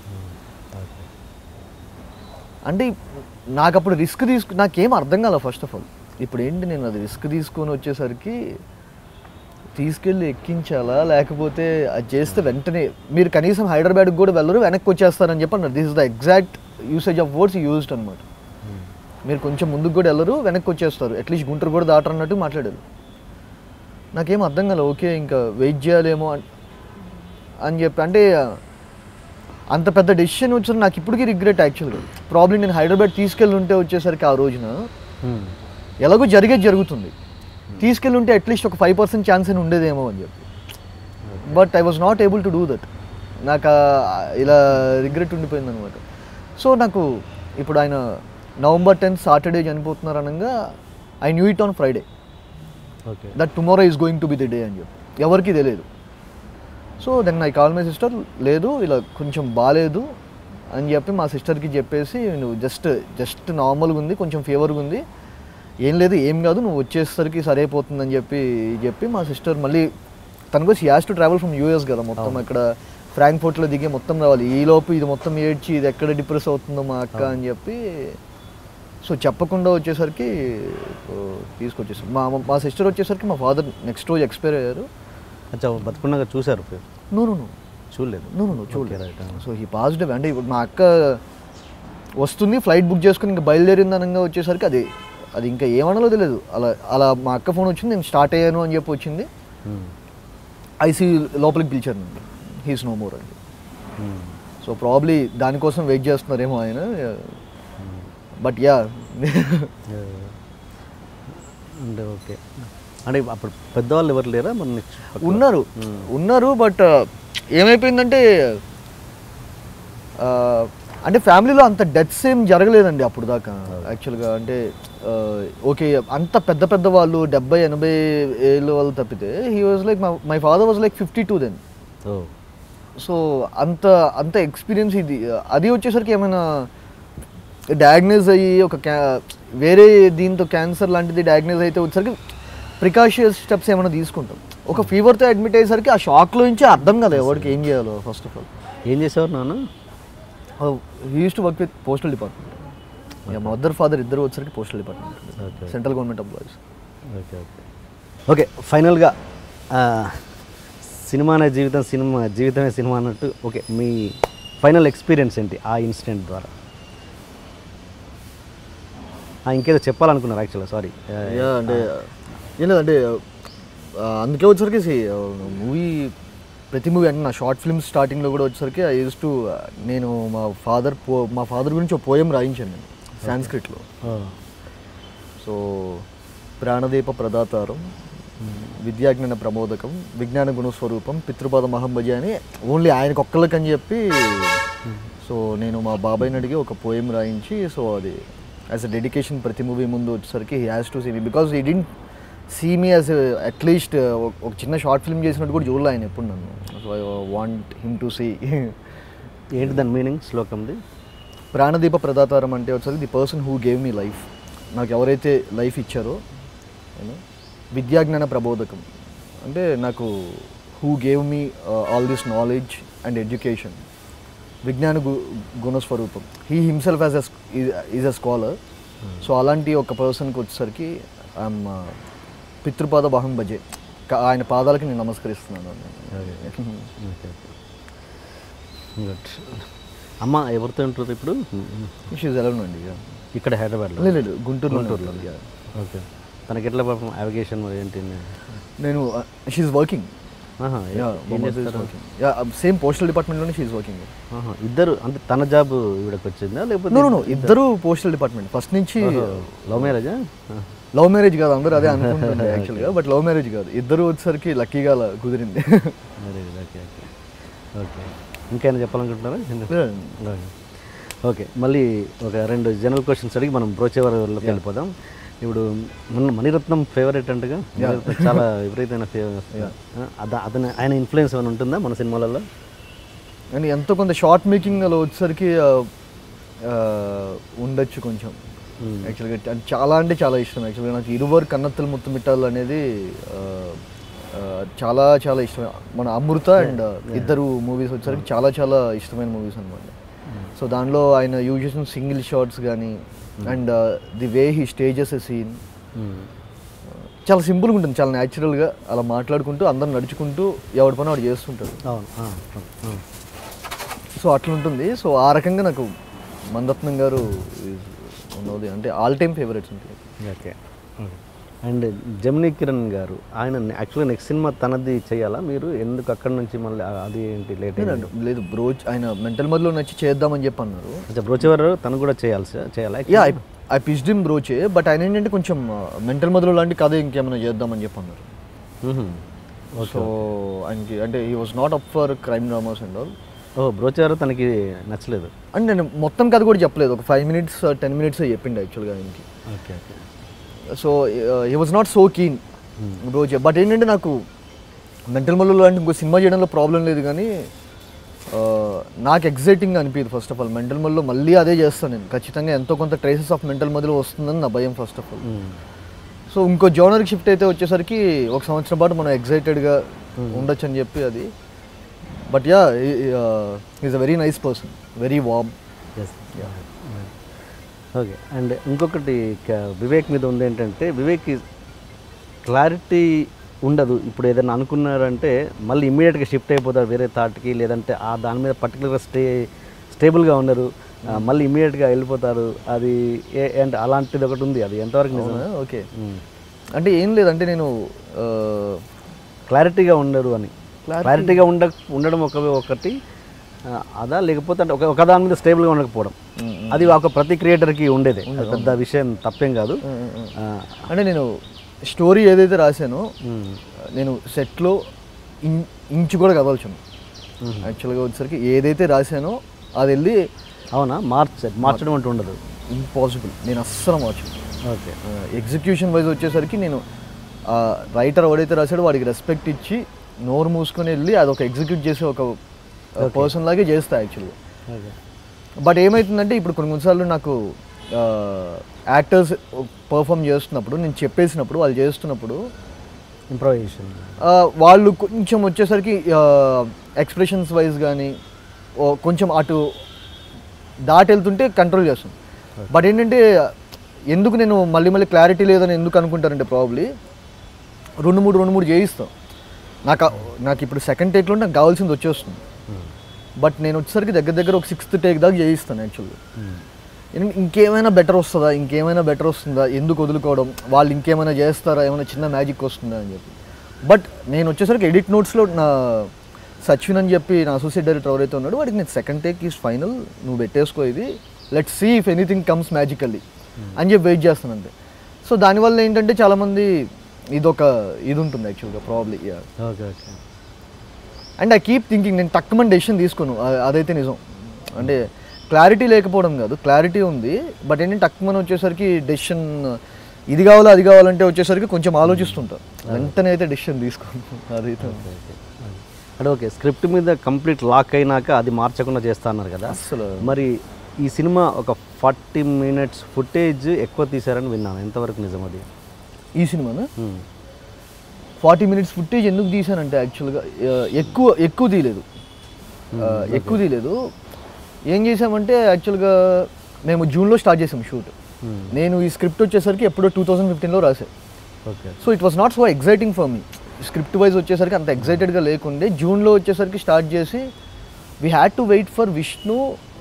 అంటే నాకు అప్పుడు రిస్క్ తీసుకు నాకేం అర్థం కాల ఫస్ట్ ఆఫ్ ఆల్ ఇప్పుడు ఏంటి నేను అది రిస్క్ తీసుకొని వచ్చేసరికి తీసుకెళ్ళి ఎక్కించాలా లేకపోతే అది చేస్తే వెంటనే మీరు కనీసం హైదరాబాద్కి కూడా వెళ్ళరు వెనక్కి వచ్చేస్తారని చెప్పి అన్నారు this is the exact usage of words used అనమాట మీరు కొంచెం ముందుకు కూడా వెళ్ళరు వెనక్కి వచ్చేస్తారు అట్లీస్ట్ గుంటూరు కూడా దాటరు అన్నట్టు మాట్లాడారు నాకేం అర్థం కాలే ఓకే ఇంకా వెయిట్ చేయాలేమో అని అని చెప్పి అంటే అంత పెద్ద డెసిషన్ వచ్చిన నాకు ఇప్పటికీ రిగ్రెట్ యాక్చువల్గా ప్రాబ్లం నేను హైదరాబాద్ తీసుకెళ్ళి ఉంటే వచ్చేసరికి ఆ రోజున ఎలాగో జరిగేది జరుగుతుంది తీసుకెళ్ళి ఉంటే అట్లీస్ట్ ఒక ఫైవ్ పర్సెంట్ ఛాన్స్ అని ఉండేదేమో అని చెప్పి but I was not able to do that నాకు ఆ- ఇలా రిగ్రెట్ ఉండిపోయింది అనమాట సో నాకు ఇప్పుడు ఆయన నవంబర్ టెన్త్ సాటర్డే చనిపోతున్నారు అనగా I knew it on Friday okay that tomorrow is going to be the day అని చెప్పి ఎవరికి తెలియదు so then I call my sister లేదు ఇలా కొంచెం బాగాలేదు అని చెప్పి మా సిస్టర్కి చెప్పేసి నువ్వు జస్ట్ జస్ట్ నార్మల్గా ఉంది కొంచెం ఫీవర్గా ఉంది ఏం లేదు ఏం కాదు నువ్వు వచ్చేసరికి సరైపోతుందని చెప్పి చెప్పి మా సిస్టర్ మళ్ళీ తనకు she has to travel from US కదా మొత్తం ఇక్కడ ఫ్రాంక్ఫోర్ట్లో దిగి మొత్తం రావాలి ఈ లోపు ఇది మొత్తం ఏడ్చి ఇది ఎక్కడ డిప్రెస్ అవుతుందో మా అక్క అని చెప్పి సో చెప్పకుండా వచ్చేసరికి ఓ, తీసుకొచ్చేసాం మా మా సిస్టర్ వచ్చేసరికి మా ఫాదర్ నెక్స్ట్ రోజు ఎక్స్పైర్ అయ్యారు అచ్చా బతుకున్నాక చూశారు నో నో నో చూడలేదు నో నో నో చూడలేదు right, ah. సో ఈ పాజిటివ్ అంటే ఇప్పుడు మా అక్క వస్తుంది ఫ్లైట్ బుక్ చేసుకుని ఇంకా బయలుదేరింది అనగా వచ్చేసరికి అది అది ఇంకా ఏమనాలో తెలియదు అలా అలా మా అక్క ఫోన్ వచ్చింది నేను స్టార్ట్ అయ్యాను అని చెప్పి వచ్చింది మ్మ్. ఐసీ లోపలికి పిలిచారు నన్ను హీస్ నో మోర్ అని మ్మ్. సో ప్రాబ్లీ దానికోసం వెయిట్ చేస్తున్నారేమో ఆయన బట్ యా అంటే ఓకే అంటే అప్పుడు పెద్దవాళ్ళు ఎవరు లేరా మన next పక్కన? ఉన్నారు ఉన్నారు బట్ ఏమైపోయిందంటే ఆ, అంటే ఫ్యామిలీలో అంత డెత్స్ ఏం జరగలేదండి అప్పుడు దాకా యాక్చువల్గా అంటే ఓకే అంత పెద్ద పెద్ద వాళ్ళు డెబ్బై ఎనభై ఏళ్ళు వాళ్ళు తప్పితే he was like my father was like fifty two then oh so అంత అంత ఎక్స్పీరియన్స్ ఇది అది వచ్చేసరికి ఏమైనా డయాగ్నోజ్ అయ్యి ఒక క్యా వేరే దీంతో క్యాన్సర్ లాంటిది డయాగ్నోజ్ అయితే వచ్చేసరికి ప్రికాషియస్ స్టెప్స్ ఏమైనా తీసుకుంటాం ఒక ఫీవర్తో అడ్మిట్ అయ్యేసరికి ఆ షాక్లో నుంచి అర్థం కదా ఎవరికి ఏం చేయాలో ఫస్ట్ ఆఫ్ ఆల్ ఏం చేసేవారు నాన్న used to work with postal department ఇక మదర్ ఫాదర్ ఇద్దరు వచ్చేసరికి postal Okay. Department central government employees okay okay okay ఫైనల్గా ఆ, సినిమా అనే జీవితం సినిమా జీవితమే సినిమా అన్నట్టు ఓకే మీ ఫైనల్ ఎక్స్పీరియన్స్ ఏంటి ఆ ఇన్సిడెంట్ ద్వారా ఆ, ఇంకేదో చెప్పాలనుకున్నారు యాక్చువల్గా సారీ యా అంటే ఏం లేదంటే ఆ, అందుకే వచ్చేసరికి మూవీ ప్రతి మూవీ అంటే నా షార్ట్ ఫిల్మ్ స్టార్టింగ్లో కూడా వచ్చేసరికి ఐ యూస్ టు నేను మా ఫాదర్ పో మా ఫాదర్ గురించి ఒక పోయం రాయించాను నేను సాంస్క్రిట్లో సో ప్రాణదీప ప్రదాతారం విద్యాజ్ఞాన ప్రమోదకం విజ్ఞాన గుణస్వరూపం పితృపాద మహంభజ అని ఓన్లీ ఆయనకు ఒక్కళ్ళకని చెప్పి సో నేను మా బాబాయ్ని అడిగి ఒక పోయం రాయించి సో అది యాజ్ అ డెడికేషన్ ప్రతి మూవీ ముందు వచ్చేసరికి he has to see me because he didn't see me as at least ఒక చిన్న షార్ట్ ఫిల్మ్ చేసినట్టు కూడా చూడలే ఆయన ఎప్పుడు నన్ను so I want him to see ఏంటి దాని మీనింగ్ శ్లోకంది ప్రాణదీప ప్రదాతారం అంటే వచ్చేసి the person who gave me life నాకు ఎవరైతే లైఫ్ ఇచ్చారో you know, విద్యాజ్ఞాన ప్రబోధకం అంటే నాకు who gave me all this knowledge and education విజ్ఞాన గు గుణస్వరూపం he himself as is a scholar so అలాంటి ఒక పర్సన్కి వచ్చేసరికి ఐఎమ్ పితృపాద బహం భజే కా- ఆయన పాదాలకి నేను నమస్కరిస్తున్నాను ఓకే గుడ్ అమ్మ ఎవరితో ఉంటారు ఇప్పుడు షీజ్ ఎలవన్ అండి yeah. ఇక్కడ హైదరాబాద్లో లేదు లేదు గుంటూరులో గుంటూరులో ఓకే తనకి ఎట్లా పాపం అవగేషన్ మరి ఏంటి నేను షీఈ్ వర్కింగ్ ఆహా, ఏ- ఏం చేస్తారు సేమ్ పోస్టల్ డిపార్ట్మెంట్లోనే షీఈ్ వర్కింగ్ ఆహా, ఇద్దరు అంటే తన జాబ్ ఇవిడకి వచ్చిందా లేకపోతే నో నో ఇద్దరు పోస్టల్ డిపార్ట్మెంట్ ఫస్ట్ నుంచి లవ్ మ్యారేజా లవ్ మ్యారేజ్ కాదు అందరూ అదే అనుకుంటుంది యాక్చువల్గా బట్ లవ్ మ్యారేజ్ కాదు ఇద్దరు వచ్చేసరికి లక్కీగా అలా కుదిరింది ఓకే ఓకే ఓకే ఇంకేమైనా చెప్పాలనుకుంటున్నారా ఓకే మళ్ళీ ఒక రెండు జనరల్ క్వశ్చన్స్ అడిగి మనం బ్రోచేవరంలోకి వెళ్ళిపోదాం ఇప్పుడు మన మణిరత్నం ఫేవరెట్ అంటగా మణిరత్నం చాలా విపరీతమైన ఫేవరెట్ అతని ఆయన ఇన్ఫ్లుయెన్స్ ఏమైనా ఉంటుందా మన సినిమాలలో కానీ ఎంతో కొంత షార్ట్ మేకింగ్ అలా వచ్చేసరికి ఆ, ఆ, ఉండొచ్చు కొంచెం యాక్చువల్గా అది చాలా అంటే చాలా ఇష్టం యాక్చువల్గా నాకు ఇరువరు కన్నత్తలు ముత్తుమిట్టాలు అనేది ఆ, ఆ, చాలా చాలా ఇష్టం మన అమృత అండ్ ఇద్దరు మూవీస్ వచ్చేసరికి చాలా చాలా ఇష్టమైన మూవీస్ అనమాట సో దానిలో ఆయన యూజ్ చేసిన సింగిల్ షార్ట్స్ కానీ and the way he stages a scene చాలా సింపుల్గా ఉంటుంది చాలా న్యాచురల్గా అలా మాట్లాడుకుంటూ అందరు నడుచుకుంటూ ఎవడి పని వాడు చేస్తుంటాడు అవును ఆ, ఆ, సో అట్లా ఉంటుంది సో ఆ రకంగా నాకు మందత్నం గారు is one of the- అంటే ఆల్ టైమ్ ఫేవరెట్స్ ఉంటాయి ఓకే అండ్ జమినీ కిరణ్ గారు ఆయన యాక్చువల్గా నెక్స్ట్ సినిమా తనది చేయాలా మీరు ఎందుకు అక్కడ నుంచి మళ్ళీ ఆ- అది ఏంటి లేట్ లేదు, లేదు బ్రో ఆయన మెంటల్ మధ్యలో నచ్చి చేద్దామని చెప్పి అన్నారు అచ్చా బ్రోచేవారు తను కూడా చేయాల్సి చేయాలా యా ఐ పిచ్డిమ్ బ్రోచే బట్ ఆయన ఏంటంటే కొంచెం మెంటల్ మధ్యలో లాంటి కథ ఇంకేమైనా చేద్దామని చెప్పి అన్నారు మ్మ్. సో ఆయనకి అంటే he was not up for crime dramas and all ఓ బ్రోచారు తనకి నచ్చలేదు అండ్ నేను మొత్తం కథ కూడా చెప్పలేదు ఒక ఫైవ్ మినిట్స్ టెన్ మినిట్స్ చెప్పిండు యాక్చువల్గా ఆయనకి okay okay so he was not so keen Broche but ఏంటంటే నాకు మెంటల్ మల్లు లాంటి ఇంకో సినిమా చేయడంలో ప్రాబ్లం లేదు కానీ uh, నాకు ఎగ్జైటింగ్ అనిపించదు ఫస్ట్ ఆఫ్ ఆల్ మెంటల్ మల్లో మళ్ళీ అదే చేస్తాను నేను ఖచ్చితంగా ఎంతో కొంత ట్రేసెస్ ఆఫ్ మెంటల్ మధ్యలో వస్తుందని నా భయం ఫస్ట్ ఆఫ్ ఆల్ సో ఇంకో జోనర్కి షిఫ్ట్ అయితే వచ్చేసరికి ఒక సంవత్సరం పాటు మనం ఎగ్జైటెడ్గా ఉండొచ్చు అని చెప్పి అది but yeah is a very nice person very warm yes okay and ఇంకొకటి క- వివేక్ మీద ఉంది ఏంటంటే వివేక్ క్లారిటీ ఉండదు ఇప్పుడు ఏదైనా అనుకున్నారంటే మళ్ళీ ఇమీడియట్గా షిఫ్ట్ అయిపోతారు వేరే థాట్కి లేదంటే ఆ దాని మీద పర్టికులర్గా స్టే స్టేబుల్గా ఉండరు ఆ, మళ్ళీ ఇమీడియట్గా వెళ్ళిపోతారు అది ఏ అంటే అలాంటిది ఒకటి ఉంది అది ఎంతవరకు నిజం ఓకే అంటే ఏం లేదంటే నేను ఆ, క్లారిటీగా ఉండరు అని క్లారిటీగా ఉండ ఉండడం ఒక ఒకటి ఆ, అదా లేకపోతే అంటే ఒక ఒక దాని మీద స్టేబుల్గా ఉండకపోవడం అది ఒక ప్రతి క్రియేటర్కి ఉండేదే అది పెద్ద విషయం తప్పేం కాదు ఆ, అంటే నేను స్టోరీ ఏదైతే రాశానో ఉమ్, నేను సెట్లో ఇం ఇంచు కూడా కదల్చాను యాక్చువల్గా వచ్చేసరికి ఏదైతే రాశానో అది వెళ్ళి అవునా మార్చ మార్చడం అంటూ ఉండదు ఇంపాసిబుల్ నేను అస్సలు మార్చను ఓకే ఎగ్జిక్యూషన్ వైజ్ వచ్చేసరికి నేను రైటర్ ఎవడైతే రాశాడో వాడికి రెస్పెక్ట్ ఇచ్చి నోరు మూసుకొని వెళ్ళి అది ఒక ఎగ్జిక్యూట్ చేసే ఒక పర్సన్ లాగే చేస్తా యాక్చువల్గా ఓకే బట్ ఏమవుతుందంటే ఇప్పుడు కొన్ని కొన్నిసార్లు నాకు యాక్టర్స్ పర్ఫామ్ చేస్తున్నప్పుడు నేను చెప్పేసినప్పుడు వాళ్ళు చేస్తున్నప్పుడు ఇంప్రవైజేషన్ ఆ, వాళ్ళు కొంచెం వచ్చేసరికి ఎక్స్ప్రెషన్స్ వైజ్ కానీ కొంచెం అటు దాటి వెళ్తుంటే కంట్రోల్ చేస్తాం బట్ ఏంటంటే ఎందుకు నేను మళ్ళీ మళ్ళీ క్లారిటీ లేదని ఎందుకు అనుకుంటారంటే ప్రాబ్లీ రెండు మూడు రెండు మూడు చేయిస్తాం నాకు ఆ- నాకు ఇప్పుడు సెకండ్ టేక్లో నాకు కావాల్సింది వచ్చేస్తుంది బట్ నేను వచ్చేసరికి దగ్గర దగ్గర ఒక సిక్స్త్ టేక్ దాకా చేయిస్తాను యాక్చువల్గా ఇం- ఇంకేమైనా బెటర్ వస్తుందా ఇంకేమైనా బెటర్ వస్తుందా ఎందుకు వదులుకోవడం వాళ్ళు ఇంకేమైనా చేస్తారా ఏమైనా చిన్న మ్యాజిక్ వస్తుందా అని చెప్పి బట్ నేను వచ్చేసరికి ఎడిట్ నోట్స్లో నా సచిన్ అని చెప్పి నా అసోసియేట్ డైరెక్టర్ ఎవరైతే ఉన్నాడో వాడికి నేను సెకండ్ టేక్ ఈజ్ ఫైనల్ నువ్వు పెట్టేసుకో ఇది let see if anything comes magically అని చెప్పి వెయిట్ చేస్తానంతే సో దానివల్ల ఏంటంటే చాలామంది ఇదొక ఇది ఉంటుంది యాక్చువల్గా probably okay okay and I keep thinking నేను తక్కువ డెసిషన్ తీసుకోను అ- అదైతే నిజం అంటే క్లారిటీ లేకపోవడం కాదు క్లారిటీ ఉంది బట్ ఏంటంటే తక్కువ వచ్చేసరికి డెసిషన్ ఇది కావాలా అది కావాలంటే వచ్చేసరికి కొంచెం ఆలోచిస్తుంటా వెంటనే అయితే డెసిషన్ తీసుకోను అదైతే ఉంది. అంటే ఓకే స్క్రిప్ట్ మీద కంప్లీట్ లాక్ అయినాక అది మార్చకుండా చేస్తా అన్నారు కదా అస్సలు మరి ఈ సినిమా ఒక ఫార్టీ మినిట్స్ ఫుటేజ్ ఎక్కువ తీశారని విన్నాను ఎంతవరకు నిజం అది ఈ సినిమాను ఉమ్. ఫార్టీ మినిట్స్ ఫుటేజ్ ఎందుకు తీశానంటే యాక్చువల్గా ఎక్కువ ఎక్కువ తీయలేదు ఆ, ఎక్కువ తీయలేదు ఏం చేసామంటే యాక్చువల్గా మేము జూన్లో స్టార్ట్ చేసాం షూట్ Hmm. నేను ఈ స్క్రిప్ట్ వచ్చేసరికి ఎప్పుడో టూ థౌజండ్ ఫిఫ్టీన్లో రాశాను okay so it was not so exciting for me script wise వచ్చేసరికి అంత ఎగ్జైటెడ్గా లేకుండే జూన్లో వచ్చేసరికి స్టార్ట్ చేసి we had to wait for Vishnu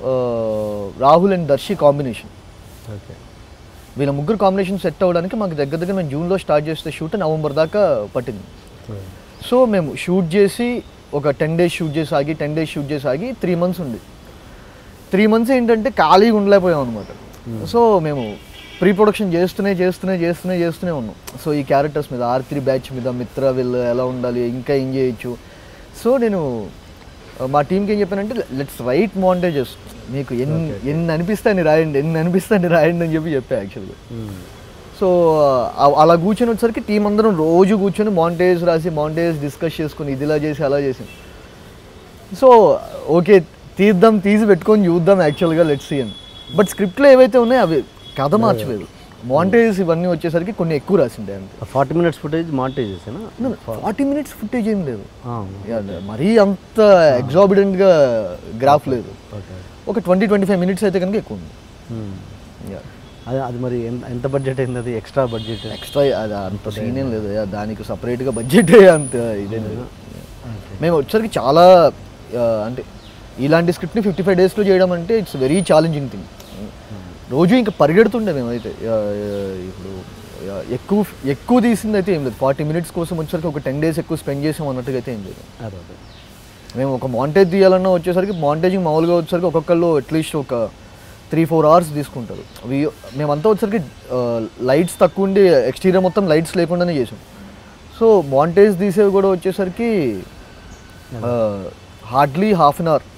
Rahul and Darshi combination okay వీళ్ళ ముగ్గురు కాంబినేషన్ సెట్ అవ్వడానికి మాకు దగ్గర దగ్గర మేము జూన్లో స్టార్ట్ చేస్తే షూట్ నవంబర్ దాకా పట్టింది సో మేము షూట్ చేసి ఒక టెన్ డేస్ షూట్ చేసి ఆగి టెన్ డేస్ షూట్ చేసి ఆగి త్రీ మంత్స్ ఉంది త్రీ మంత్స్ ఏంటంటే ఖాళీగా ఉండలేకపోయాం అనమాట సో మేము ప్రీ ప్రొడక్షన్ చేస్తూనే చేస్తూనే చేస్తూనే చేస్తూనే ఉన్నాం సో ఈ క్యారెక్టర్స్ మీద ఆర్ త్రీ బ్యాచ్ మీద మిత్ర వీళ్ళు ఎలా ఉండాలి ఇంకా ఏం చేయొచ్చు సో నేను ఆ, మా టీంకి ఏం చెప్పానంటే లెట్స్ రైట్ మాంటేజెస్ మీకు ఎన్ని ఎన్ని అనిపిస్తే అన్ని రాయండి ఎన్ని అనిపిస్తే అన్ని రాయండి అని చెప్పి చెప్పా యాక్చువల్గా సో ఆ- అలా కూర్చొని వచ్చేసరికి టీం అందరం రోజు కూర్చొని మాంటేజ్ రాసి మాంటేజ్ డిస్కస్ చేసుకుని ఇది ఇలా చేసి అలా చేసాం సో ఓకే తీద్దాం తీసి పెట్టుకొని చూద్దాం యాక్చువల్గా లెట్స్ అని బట్ స్క్రిప్ట్లో ఏవైతే ఉన్నాయో అవి కథ మార్చలేదు మాంటేజ్ ఇవన్నీ వచ్చేసరికి కొన్ని ఎక్కువ రాసిండే అంతే ఫార్టీ మినిట్స్ ఫుటేజ్ మాంటేజ్ చేసానా ఫార్టీ మినిట్స్ ఫుటేజ్ ఏం లేదు Yeah, మరీ అంత ఎగ్జాబిడెంట్గా గ్రాఫ్ లేదు ఓకే ఒక ట్వంటీ ట్వంటీ ఫైవ్ మినిట్స్ అయితే కనుక ఎక్కువ ఉంది Yeah. అది అది మరి ఎంత ఎంత బడ్జెట్ అయింది అది ఎక్స్ట్రా బడ్జెట్ ఎక్స్ట్రా అది అంత సీన్ ఏం లేదు Yeah, దానికి సపరేట్గా బడ్జెట్ అంత ఇదే లేదు మేము వచ్చరికి చాలా ఆ, అంటే ఇలాంటి స్క్రిప్ట్ని ఫిఫ్టీ ఫైవ్ డేస్లో చేయడం అంటే ఇట్స్ వెరీ ఛాలెంజింగ్ థింగ్ రోజు ఇంకా పరిగెడుతుండే మేమైతే ఆ, ఇప్పుడు ఆ, ఎక్కువ ఎక్కువ తీసింది అయితే ఏం లేదు ఫార్టీ మినిట్స్ కోసం వచ్చేసరికి ఒక టెన్ డేస్ ఎక్కువ స్పెండ్ చేసాం అన్నట్టుగా అయితే ఏం లేదు అదే అదే మేము ఒక మాంటేజ్ తీయాలన్నా వచ్చేసరికి మాంటేజింగ్ మామూలుగా వచ్చేసరికి ఒక్కొక్కళ్ళు అట్లీస్ట్ ఒక త్రీ ఫోర్ అవర్స్ తీసుకుంటారు అవి మేమంతా వచ్చేసరికి లైట్స్ తక్కువ ఉండి ఎక్స్టీరియర్ మొత్తం లైట్స్ లేకుండానే చేసాం సో మాంటేజ్ తీసేవి కూడా వచ్చేసరికి హార్డ్లీ హాఫ్ అన్ అవర్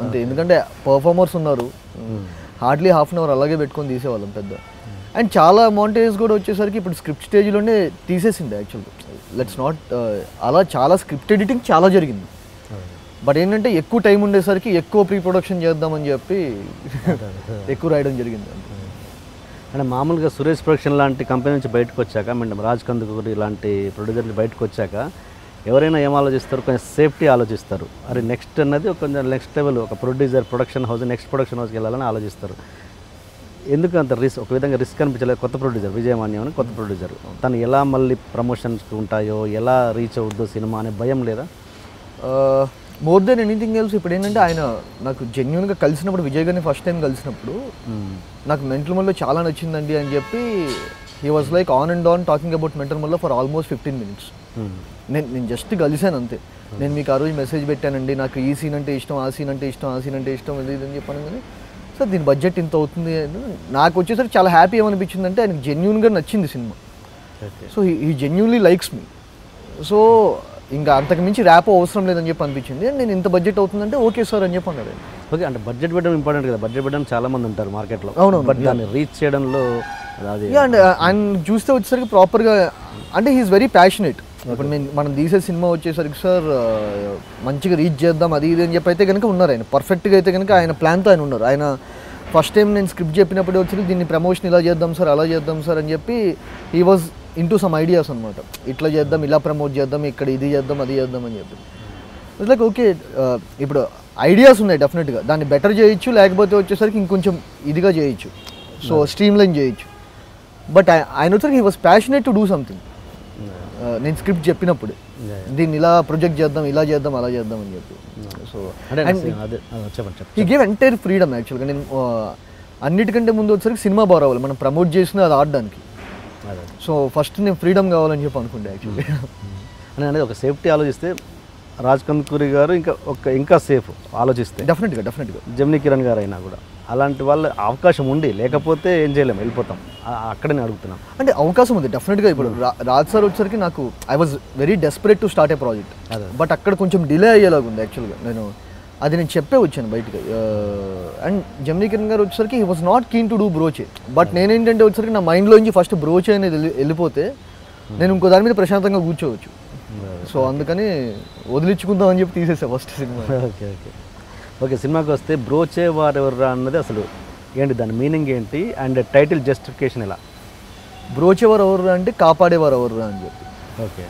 అంతే ఎందుకంటే పర్ఫార్మర్స్ ఉన్నారు హార్డ్లీ హాఫ్ అన్ అవర్ అలాగే పెట్టుకొని తీసేవాళ్ళం పెద్ద అండ్ చాలా మౌంటేజ్ కూడా వచ్చేసరికి ఇప్పుడు స్క్రిప్ట్ స్టేజ్లోనే తీసేసింది యాక్చువల్గా లెట్స్ నాట్ అలా చాలా స్క్రిప్ట్ ఎడిటింగ్ చాలా జరిగింది బట్ ఏంటంటే ఎక్కువ టైం ఉండేసరికి ఎక్కువ ప్రీ ప్రొడక్షన్ చేద్దామని చెప్పి ఎక్కువ రాయడం జరిగింది అంటే మామూలుగా సురేష్ ప్రొడక్షన్ లాంటి కంపెనీ నుంచి బయటకు వచ్చాక అంటే రాజ్ కందుకూరి ఇలాంటి ప్రొడ్యూసర్లు బయటకు వచ్చాక ఎవరైనా ఏం ఆలోచిస్తారు కొంచెం సేఫ్టీ ఆలోచిస్తారు అరే నెక్స్ట్ అన్నది ఒక కొంచెం నెక్స్ట్ లెవెల్ ఒక producer production house next production హౌస్కి వెళ్ళాలని ఆలోచిస్తారు ఎందుకు అంత రిస్క్ ఒక విధంగా రిస్క్ అనిపించలేదు కొత్త ప్రొడ్యూసర్ విజయమాన్యం అని కొత్త ప్రొడ్యూసర్ తను ఎలా మళ్ళీ ప్రమోషన్స్ ఉంటాయో ఎలా రీచ్ అవుద్దో సినిమా అనే భయం లేదా మోర్ దెన్ ఎనీథింగ్ ఎల్స్ ఇప్పుడు ఏంటంటే ఆయన నాకు జెన్యున్గా కలిసినప్పుడు విజయ్ గారిని ఫస్ట్ టైం కలిసినప్పుడు నాకు మెంటల్ మల్లో చాలా నచ్చిందండి అని చెప్పి he was like on and on talking about mental మల్లో ఫర్ ఆల్మోస్ట్ ఫిఫ్టీన్ మినిట్స్ నేను నేను జస్ట్ కలిసాను అంతే నేను మీకు ఆ రోజు మెసేజ్ పెట్టానండి నాకు ఈ సీన్ అంటే ఇష్టం ఆ సీన్ అంటే ఇష్టం ఆ సీన్ అంటే ఇష్టం ఇది ఇది అని చెప్పాను కానీ సార్ దీని బడ్జెట్ ఇంత అవుతుంది అని నాకు వచ్చేసరికి చాలా హ్యాపీ ఏమనిపించింది అంటే ఆయనకు జెన్యున్గా నచ్చింది cinema okay so he genuinely likes me so ఇంకా అంతకు మించి ర్యాప్ అవసరం లేదని చెప్పి అనిపించింది And నేను ఇంత బడ్జెట్ అవుతుందంటే ఓకే సార్ అని చెప్పి అన్నాడు ఆయన. ఓకే అంటే బడ్జెట్ పెట్టడం ఇంపార్టెంట్ కదా బడ్జెట్ పెట్టడం చాలా మంది ఉంటారు మార్కెట్లో అవునవును, బట్ దాన్ని రీచ్ చేయడంలో అది యా అండ్ ఆయన చూస్తే వచ్చేసరికి ప్రాపర్గా అంటే హీఈస్ వెరీ ప్యాషనేట్ ఇప్పుడు నేను మనం తీసే సినిమా వచ్చేసరికి సార్ మంచిగా రీచ్ చేద్దాం అది ఇది అని చెప్పి అయితే కనుక ఉన్నారు ఆయన పర్ఫెక్ట్గా అయితే కనుక ఆయన ప్లాన్తో ఆయన ఉన్నారు ఆయన ఫస్ట్ టైం నేను స్క్రిప్ట్ చెప్పినప్పుడు వచ్చి దీన్ని ప్రమోషన్ ఇలా చేద్దాం సార్ అలా చేద్దాం సార్ అని చెప్పి he was into some ideas అనమాట ఇట్లా చేద్దాం ఇలా ప్రమోట్ చేద్దాం ఇక్కడ ఇది చేద్దాం అది చేద్దాం అని చెప్పి ఇట్స్ లైక్ ఓకే ఇప్పుడు ఐడియాస్ ఉన్నాయి డెఫినెట్గా దాన్ని బెటర్ చేయొచ్చు లేకపోతే వచ్చేసరికి ఇంకొంచెం ఇదిగా చేయొచ్చు సో స్ట్రీమ్ లైన్ చేయొచ్చు బట్ ఆయన వచ్చరికి he was passionate to do something నేను స్క్రిప్ట్ చెప్పినప్పుడు దీన్ని ఇలా ప్రొజెక్ట్ చేద్దాం ఇలా చేద్దాం అలా చేద్దాం అని చెప్పి సో అంటే అండ్ అదే ఆ, చెప్పండి చెప్పండి హీ గేవ్ ఎంటైర్ ఫ్రీడమ్ యాక్చువల్గా నేను ఆ, అన్నిటికంటే ముందు వచ్చేసరికి సినిమా బాగా రావాలి మనం ప్రమోట్ చేసిన అది ఆడడానికి అదే సో ఫస్ట్ నేను ఫ్రీడమ్ కావాలని చెప్పి అనుకుంటే యాక్చువల్లీ అని అనేది ఒక సేఫ్టీ ఆలోచిస్తే రాజ్ కందుకూరి గారు ఇంకా ఒక ఇంకా సేఫ్ ఆలోచిస్తే డెఫినెట్గా డెఫినెట్గా జమినీ కిరణ్ గారు అయినా కూడా అలాంటి వాళ్ళ అవకాశం ఉండి లేకపోతే ఏం చేయలేము వెళ్ళిపోతాం ఆ- అక్కడే నేను అడుగుతున్నాను అంటే అవకాశం ఉంది డెఫినెట్గా ఇప్పుడు రా- రాజ్ సార్ వచ్చేసరికి నాకు I was very desperate to start a project అదే. బట్ అక్కడ కొంచెం డిలే అయ్యేలాగా ఉంది యాక్చువల్గా నేను అది నేను చెప్పే వచ్చాను బయటకి అండ్ జమ్నీ కిరణ్ గారు వచ్చేసరికి he was not keen to do Broche but నేనేంటంటే వచ్చేసరికి నా మైండ్లోంచి ఫస్ట్ బ్రోచే అనేది వెళ్ళి- వెళ్ళిపోతే నేను ఇంకో దాని మీద ప్రశాంతంగా కూర్చోవచ్చు సో అందుకని వదిలించుకుందాం అని చెప్పి తీసేసా first cinema okay okay okay సినిమాకి వస్తే బ్రోచే వారెవర్రా అన్నది అసలు ఏంటి దాని మీనింగ్ ఏంటి అండ్ టైటిల్ జస్టిఫికేషన్ ఎలా బ్రోచేవారు ఎవరు అంటే కాపాడేవారు ఎవరు అని చెప్పి ఓకే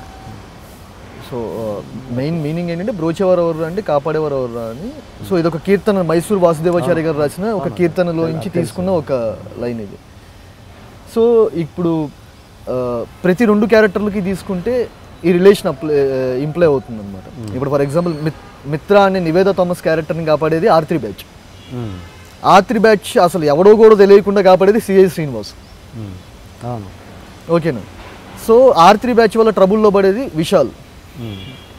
సో మెయిన్ మీనింగ్ ఏంటంటే బ్రోచేవారు ఎవరు అంటే కాపాడేవారు ఎవరు అని సో ఇది ఒక కీర్తన మైసూర్ వాసుదేవాచారి గారు రాసిన ఒక కీర్తనలో నుంచి తీసుకున్న ఒక లైన్ ఇది సో ఇప్పుడు ఆ, ప్రతి రెండు క్యారెక్టర్లకి తీసుకుంటే ఈ రిలేషన్ అప్లై ఇంప్లై అవుతుంది అనమాట ఇప్పుడు ఫర్ ఎగ్జాంపుల్ మిత్ర అనే నివేద థామస్ క్యారెక్టర్ని కాపాడేది ఆర్త్రి బ్యాచ్ మ్మ్. ఆర్త్రి బ్యాచ్ అసలు ఎవడో కూడా తెలియకుండా కాపాడేది సిఐ శ్రీనివాస్ మ్మ్. అవును ఓకేనా సో ఆర్త్రి బ్యాచ్ వల్ల ట్రబుల్లో పడేది విశాల్ మ్మ్.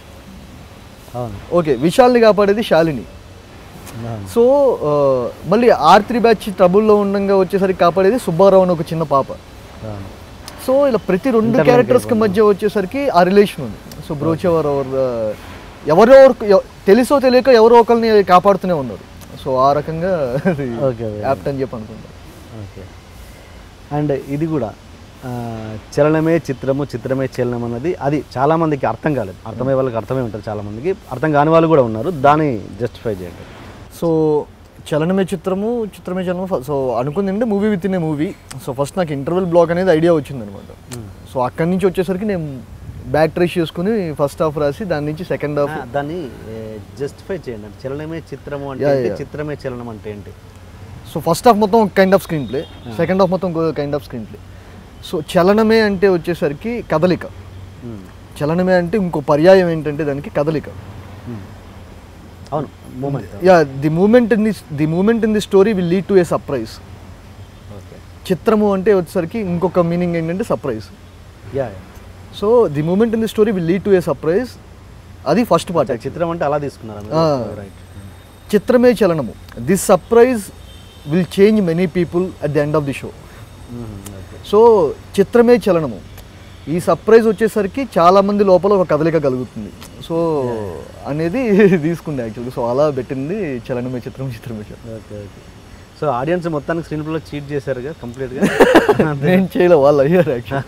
అవును ఓకే విశాల్ని కాపాడేది శాలిని అవును సో ఆ, మళ్ళీ ఆర్ త్రీ బ్యాచ్ ట్రబుల్లో ఉండగా వచ్చేసరికి కాపాడేది సుబ్బారావు అని ఒక చిన్న పాప అవును సో ఇలా ప్రతి రెండు Interlink క్యారెక్టర్స్కి మధ్య వచ్చేసరికి ఆ రిలేషన్ ఉంది సో బ్రోచెవర్ ఎవరు ఎవరో ఒకరు- ఎవ- తెలుసో తెలియక ఎవరో ఒకరిని కాపాడుతూనే ఉన్నారు సో ఆ రకంగా Okay, okay. యాప్ట్ అని చెప్పి అనుకుంటా ఓకే అండ్ ఇది కూడా ఆ, చలనమే చిత్రము చిత్రమే చలనం అన్నది అది చాలామందికి అర్థం కాలేదు అర్థమయ్యే వాళ్ళకి అర్థమే ఉంటుంది చాలామందికి అర్థం కాని వాళ్ళు కూడా ఉన్నారు దాన్ని జస్టిఫై చేయండి సో చలనమే చిత్రము చిత్రమే చలనము ఫ- సో అనుకుంది movie within a movie so first నాకు ఇంటర్వెల్ బ్లాక్ అనేది ఐడియా వచ్చింది అనమాట సో అక్కడి నుంచి వచ్చేసరికి నేను బ్యాక్ ట్రేస్ చేసుకుని ఫస్ట్ హాఫ్ రాసి దాని నుంచి సెకండ్ హాఫ్ ఆ, దాన్ని జస్టిఫై చేయండి అంటే చలనమే చిత్రము అంటే Yeah, ఏంటి yeah. చిత్రమే చలనం అంటే ఏంటి సో ఫస్ట్ హాఫ్ మొత్తం kind of screenplay second half మొత్తం kind of screenplay so చలనమే అంటే వచ్చేసరికి కదలిక మ్మ్. చలనమే అంటే ఇంకో పర్యాయం ఏంటంటే దానికి కదలిక మ్మ్. అవును moment yeah the moment in this the moment in the story will lead to a surprise okay చిత్రము అంటే వచ్చేసరికి ఇంకొక మీనింగ్ ఏంటంటే surprise yeah so the moment in the story will lead to a surprise అది first part చిత్రం అంటే అలా తీసుకున్నారు ఆ. రైట్ చిత్రమే చలనము this surprise will change many people at the end of the show okay so చిత్రమే చలనము ఈ సర్ప్రైజ్ వచ్చేసరికి చాలా మంది లోపల ఒక కదలిక కలుగుతుంది సో అనేది తీసుకుంది యాక్చువల్గా సో అలా పెట్టింది చలనమే చిత్రం చిత్రమే చిత్రం ఓకే ఓకే సో ఆడియన్స్ మొత్తానికి స్క్రీన్ ప్లేలో చీట్ చేశారుగా కంప్లీట్గా నేను చేయలే వాళ్ళు అయ్యారు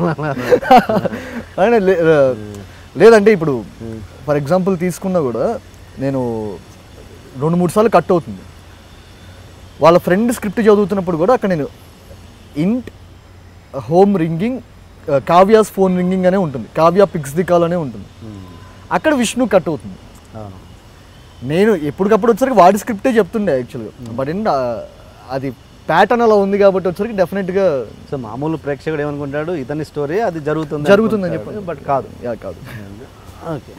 యాక్చువల్ లే- లేదంటే ఇప్పుడు ఫర్ ఎగ్జాంపుల్ తీసుకున్నా కూడా నేను రెండు మూడు సార్లు కట్ అవుతుంది వాళ్ళ ఫ్రెండ్ స్క్రిప్ట్ చదువుతున్నప్పుడు కూడా అక్కడ నేను ఇంట్ home ringing Kavya's phone ringing అనే ఉంటుంది కావ్య పిక్స్ ది కాల్ అనే ఉంటుంది అక్కడ విష్ణు కట్ అవుతుంది అవును నేను ఎప్పటికప్పుడు వచ్చరికి వాడి స్క్రిప్టే చెప్తుండే యాక్చువల్గా బట్ ఏంటి అది ప్యాటర్న్ అలా ఉంది కాబట్టి వచ్చరికి డెఫినెట్గా సో మామూలు ప్రేక్షకుడు ఏమనుకుంటాడు ఇతని స్టోరీ అది జరుగుతుంది జరుగుతుందని అనుకుంటాడు. చెప్పి బట్ కాదు యా కాదు ఓకే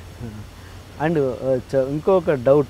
అండ్ ఇంకొక డౌట్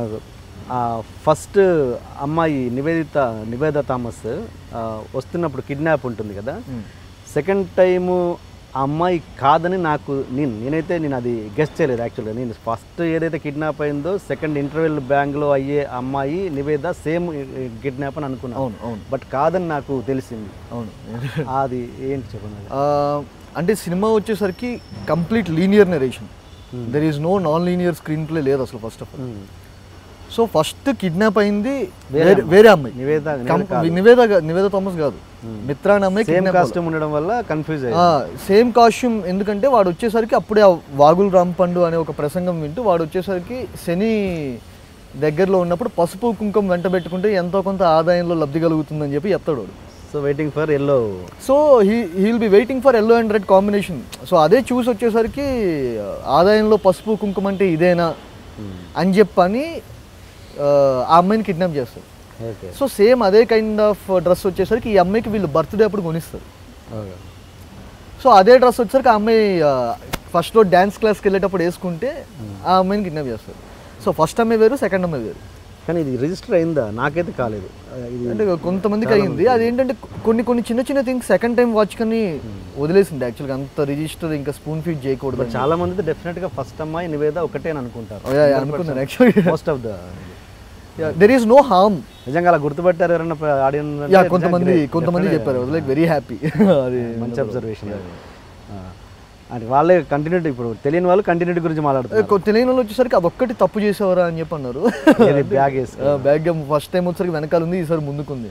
ఫస్ట్ అమ్మాయి నివేదిత నివేద థామస్ ఆ, వస్తున్నప్పుడు కిడ్నాప్ ఉంటుంది కదా సెకండ్ టైము ఆ అమ్మాయి కాదని నాకు నేను నేనైతే నేను అది గెస్ట్ చేయలేదు యాక్చువల్గా నేను ఫస్ట్ ఏదైతే కిడ్నాప్ అయిందో సెకండ్ ఇంటర్వెల్ బ్యాంగ్లో అయ్యే అమ్మాయి నివేద సేమ్ కిడ్నాప్ అని అనుకున్నాను అవును అవును బట్ కాదని నాకు తెలిసింది అవును అది ఏంటి చెప్పండి అది? ఆ, అంటే సినిమా వచ్చేసరికి complete linear narration there is no non linear screenplay లేదు అసలు first of all Hmm. So first kidnap అయింది వేరే వేరే- వేరే అమ్మాయి నివేద కం- నివేద గా- నివేద థామస్ కాదు మిత్రా అనే అమ్మాయి సేమ్ kidnap కాస్ట్యూమ్ ఉండడం వల్ల కన్ఫ్యూజ్ అయ్యింది సేమ్ కాస్ట్యూమ్ ఎందుకంటే వాడు వచ్చేసరికి అప్పుడే ఆ వాగుల్ రాంపండు అనే ఒక ప్రసంగం వింటూ వాడు వచ్చేసరికి శని దగ్గరలో ఉన్నప్పుడు పసుపు కుంకుమ వెంట పెట్టుకుంటే ఎంతో కొంత ఆదాయంలో లబ్ధి కలుగుతుందని చెప్పి చెప్తాడు వాడు so waiting for yellow so he he'll be waiting for yellow and red combination so అదే చూసి వచ్చేసరికి ఆదాయంలో పసుపు కుంకుమ అంటే ఇదేనా అని చెప్పని ఆ, ఆ అమ్మాయిని కిడ్నాప్ చేస్తారు ఓకే సో సేమ్ అదే కైండ్ ఆఫ్ డ్రెస్ వచ్చేసరికి ఈ అమ్మాయికి వీళ్ళు బర్త్డే అప్పుడు కొనిస్తారు ఓకే సో అదే డ్రెస్ వచ్చేసరికి ఆ అమ్మాయి ఫస్ట్లో డ్యాన్స్ క్లాస్కి వెళ్ళేటప్పుడు వేసుకుంటే ఆ అమ్మాయిని కిడ్నాప్ చేస్తారు సో ఫస్ట్ అమ్మాయి వేరు సెకండ్ అమ్మాయి వేరు కానీ ఇది రిజిస్టర్ అయిందా నాకైతే కాలేదు ఆ, ఇది అంటే కొంతమందికి అయ్యింది అదేంటంటే కొన్ని కొన్ని చిన్న చిన్న థింగ్స్ సెకండ్ టైం వాచ్ కానీ వదిలేసింది యాక్చువల్గా అంత రిజిస్టర్ ఇంకా స్పూన్ ఫీడ్ చేయకూడదు బట్ చాలా మంది డెఫినెట్ గా ఫస్ట్ అమ్మాయి నివేద ఒకటే అని అనుకుంటారు Oh, yeah, yeah, అనుకున్నాను యాక్చువల్గా most of the there is no harm నిజంగా అలా గుర్తుపట్టారు ఎవరైనా ఆడియన్స్ యా కొంతమంది కొంతమంది చెప్పారు లైక్ వెరీ హ్యాపీ అది మంచి అబ్జర్వేషన్ అది వాళ్ళే కంటిన్యూటీ ఇప్పుడు తెలియని వాళ్ళు కంటిన్యూటీ గురించి మాట్లాడుతారు కొ- తెలియని వాళ్ళు వచ్చేసరికి అదొక్కటి తప్పు చేసేవారా అని చెప్పి అన్నారు బ్యాగ్ వేసి బ్యాగ్ ఫస్ట్ టైం వచ్చేసరికి వెనకాల ఉంది ఈసారి ముందుకుంది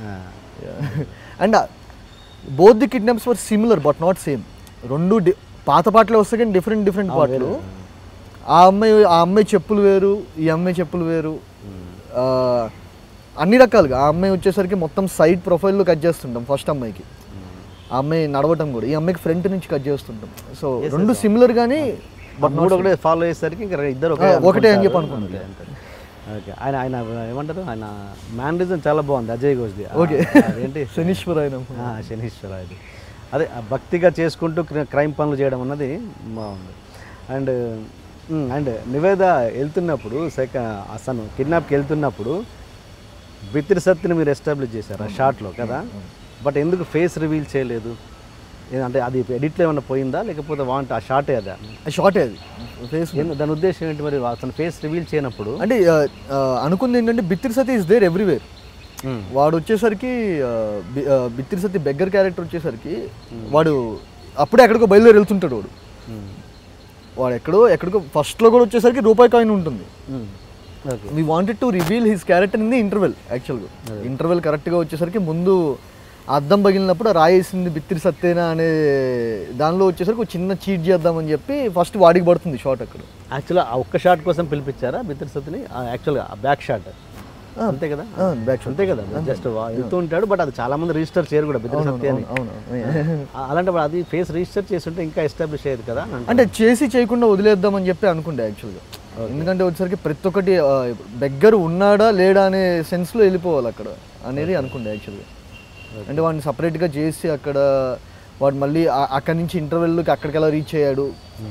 and both the kidnaps were similar but not same రెండు di- పాత పాటలు వస్తే కానీ డిఫరెంట్ డిఫరెంట్ పాటలు ఆ అమ్మాయి ఆ అమ్మాయి చెప్పులు వేరు ఈ అమ్మాయి చెప్పులు వేరు ఆ, అన్ని రకాలుగా ఆ అమ్మాయి వచ్చేసరికి మొత్తం సైడ్ ప్రొఫైల్లో కట్ చేస్తుంటాం ఫస్ట్ అమ్మాయికి ఆ అమ్మాయి నడవటం కూడా ఈ అమ్మాయికి ఫ్రంట్ నుంచి కట్ చేస్తుంటాం సో రెండు సిమిలర్ కానీ బట్ మూడు ఒకటే ఫాలో అయ్యేసరికి ఇంకా ఇద్దరు ఆ, ఒకటే అని చెప్పి అనుకున్నాను. ఓకే ఆయన ఆయన ఏమంటారు ఆయన మ్యానరిజం చాలా బాగుంది అజయ్ ఘోష్ది ఓకే. ఏంటి శనీశ్వర ఆయన ఆ, శనీశ్వర ఇది అదే ఆ భక్తిగా చేసుకుంటూ క్ర- క్రైమ్ పనులు చేయడం అన్నది బాగుంది అండ్ ఉమ్, అండ్ నివేద వెళ్తున్నప్పుడు సెక అసలు కిడ్నాప్కి వెళ్తున్నప్పుడు బిత్తిరి సత్తిని మీరు ఎస్టాబ్లిష్ చేశారు ఆ షార్ట్లో కదా బట్ ఎందుకు ఫేస్ రివీల్ చేయలేదు ఏ- అంటే అది ఎడిట్లో ఏమైనా పోయిందా లేకపోతే వాంట్ ఆ షార్టే అదా షార్ట్ అది ఫేస్ ఏంది- దాని ఉద్దేశం ఏంటి మరి అతను ఫేస్ రివీల్ చేయనప్పుడు అంటే ఆ, ఆ, అనుకుంది ఏంటంటే Bithiri Sathi is there everywhere um, వాడు వచ్చేసరికి ఆ, బి- ఆ, బిత్తిరి సత్తి బెగ్గర్ క్యారెక్టర్ వచ్చేసరికి వాడు అప్పుడే ఎక్కడికో బయలుదేరి వెళ్తుంటాడు వాడు ఉమ్, వాడు ఎక్కడో ఎక్కడికో ఫస్ట్లో కూడా వచ్చేసరికి రూపాయి కాయిన్ ఉంటుంది um, okay we wanted to reveal his character in the interval యాక్చువల్గా ఇంటర్వెల్ కరెక్ట్గా వచ్చేసరికి ముందు అద్దం పగిలినప్పుడు ఆ రాయేసింది బిత్తిరి సత్తేనా అనే దానిలో వచ్చేసరికి ఒక చిన్న చీట్ చేద్దామని చెప్పి ఫస్ట్ వాడికి పడుతుంది షాట్ అక్కడ యాక్చువల్గా ఆ ఒక్క షాట్ కోసం పిలిపించారా బిత్తిరి సత్తిని యాక్చువల్గా ఆ బ్యాక్ షాట్ అంతే కదా బ్యాక్ అంతే కదా జస్ట్ వెళ్తూ ఉంటాడు బట్ అది చాలా మంది రిజిస్టర్ చేయరు కూడా బిత్తిరి సత్తి అని అవును ఆ- అలాంటప్పుడు అది ఫేస్ రిజిస్టర్ చేసి ఉంటే ఇంకా ఎస్టాబ్లిష్ అయ్యేది కదా అని అంటే చేసి చేయకుండా వదిలేద్దామని చెప్పి అనుకుంటే యాక్చువల్గా ఎందుకంటే వచ్చేసరికి ప్రతి ఒక్కటి ఆ, దగ్గర ఉన్నాడా లేడా అనే సెన్స్లో వెళ్ళిపోవాలి అక్కడ అనేది అనుకుంటే యాక్చువల్గా అంటే వాడిని సపరేట్గా చేసి అక్కడ వాడు మళ్ళీ ఆ- అక్కడి నుంచి ఇంటర్వెల్కి అక్కడికి ఎలా రీచ్ అయ్యాడు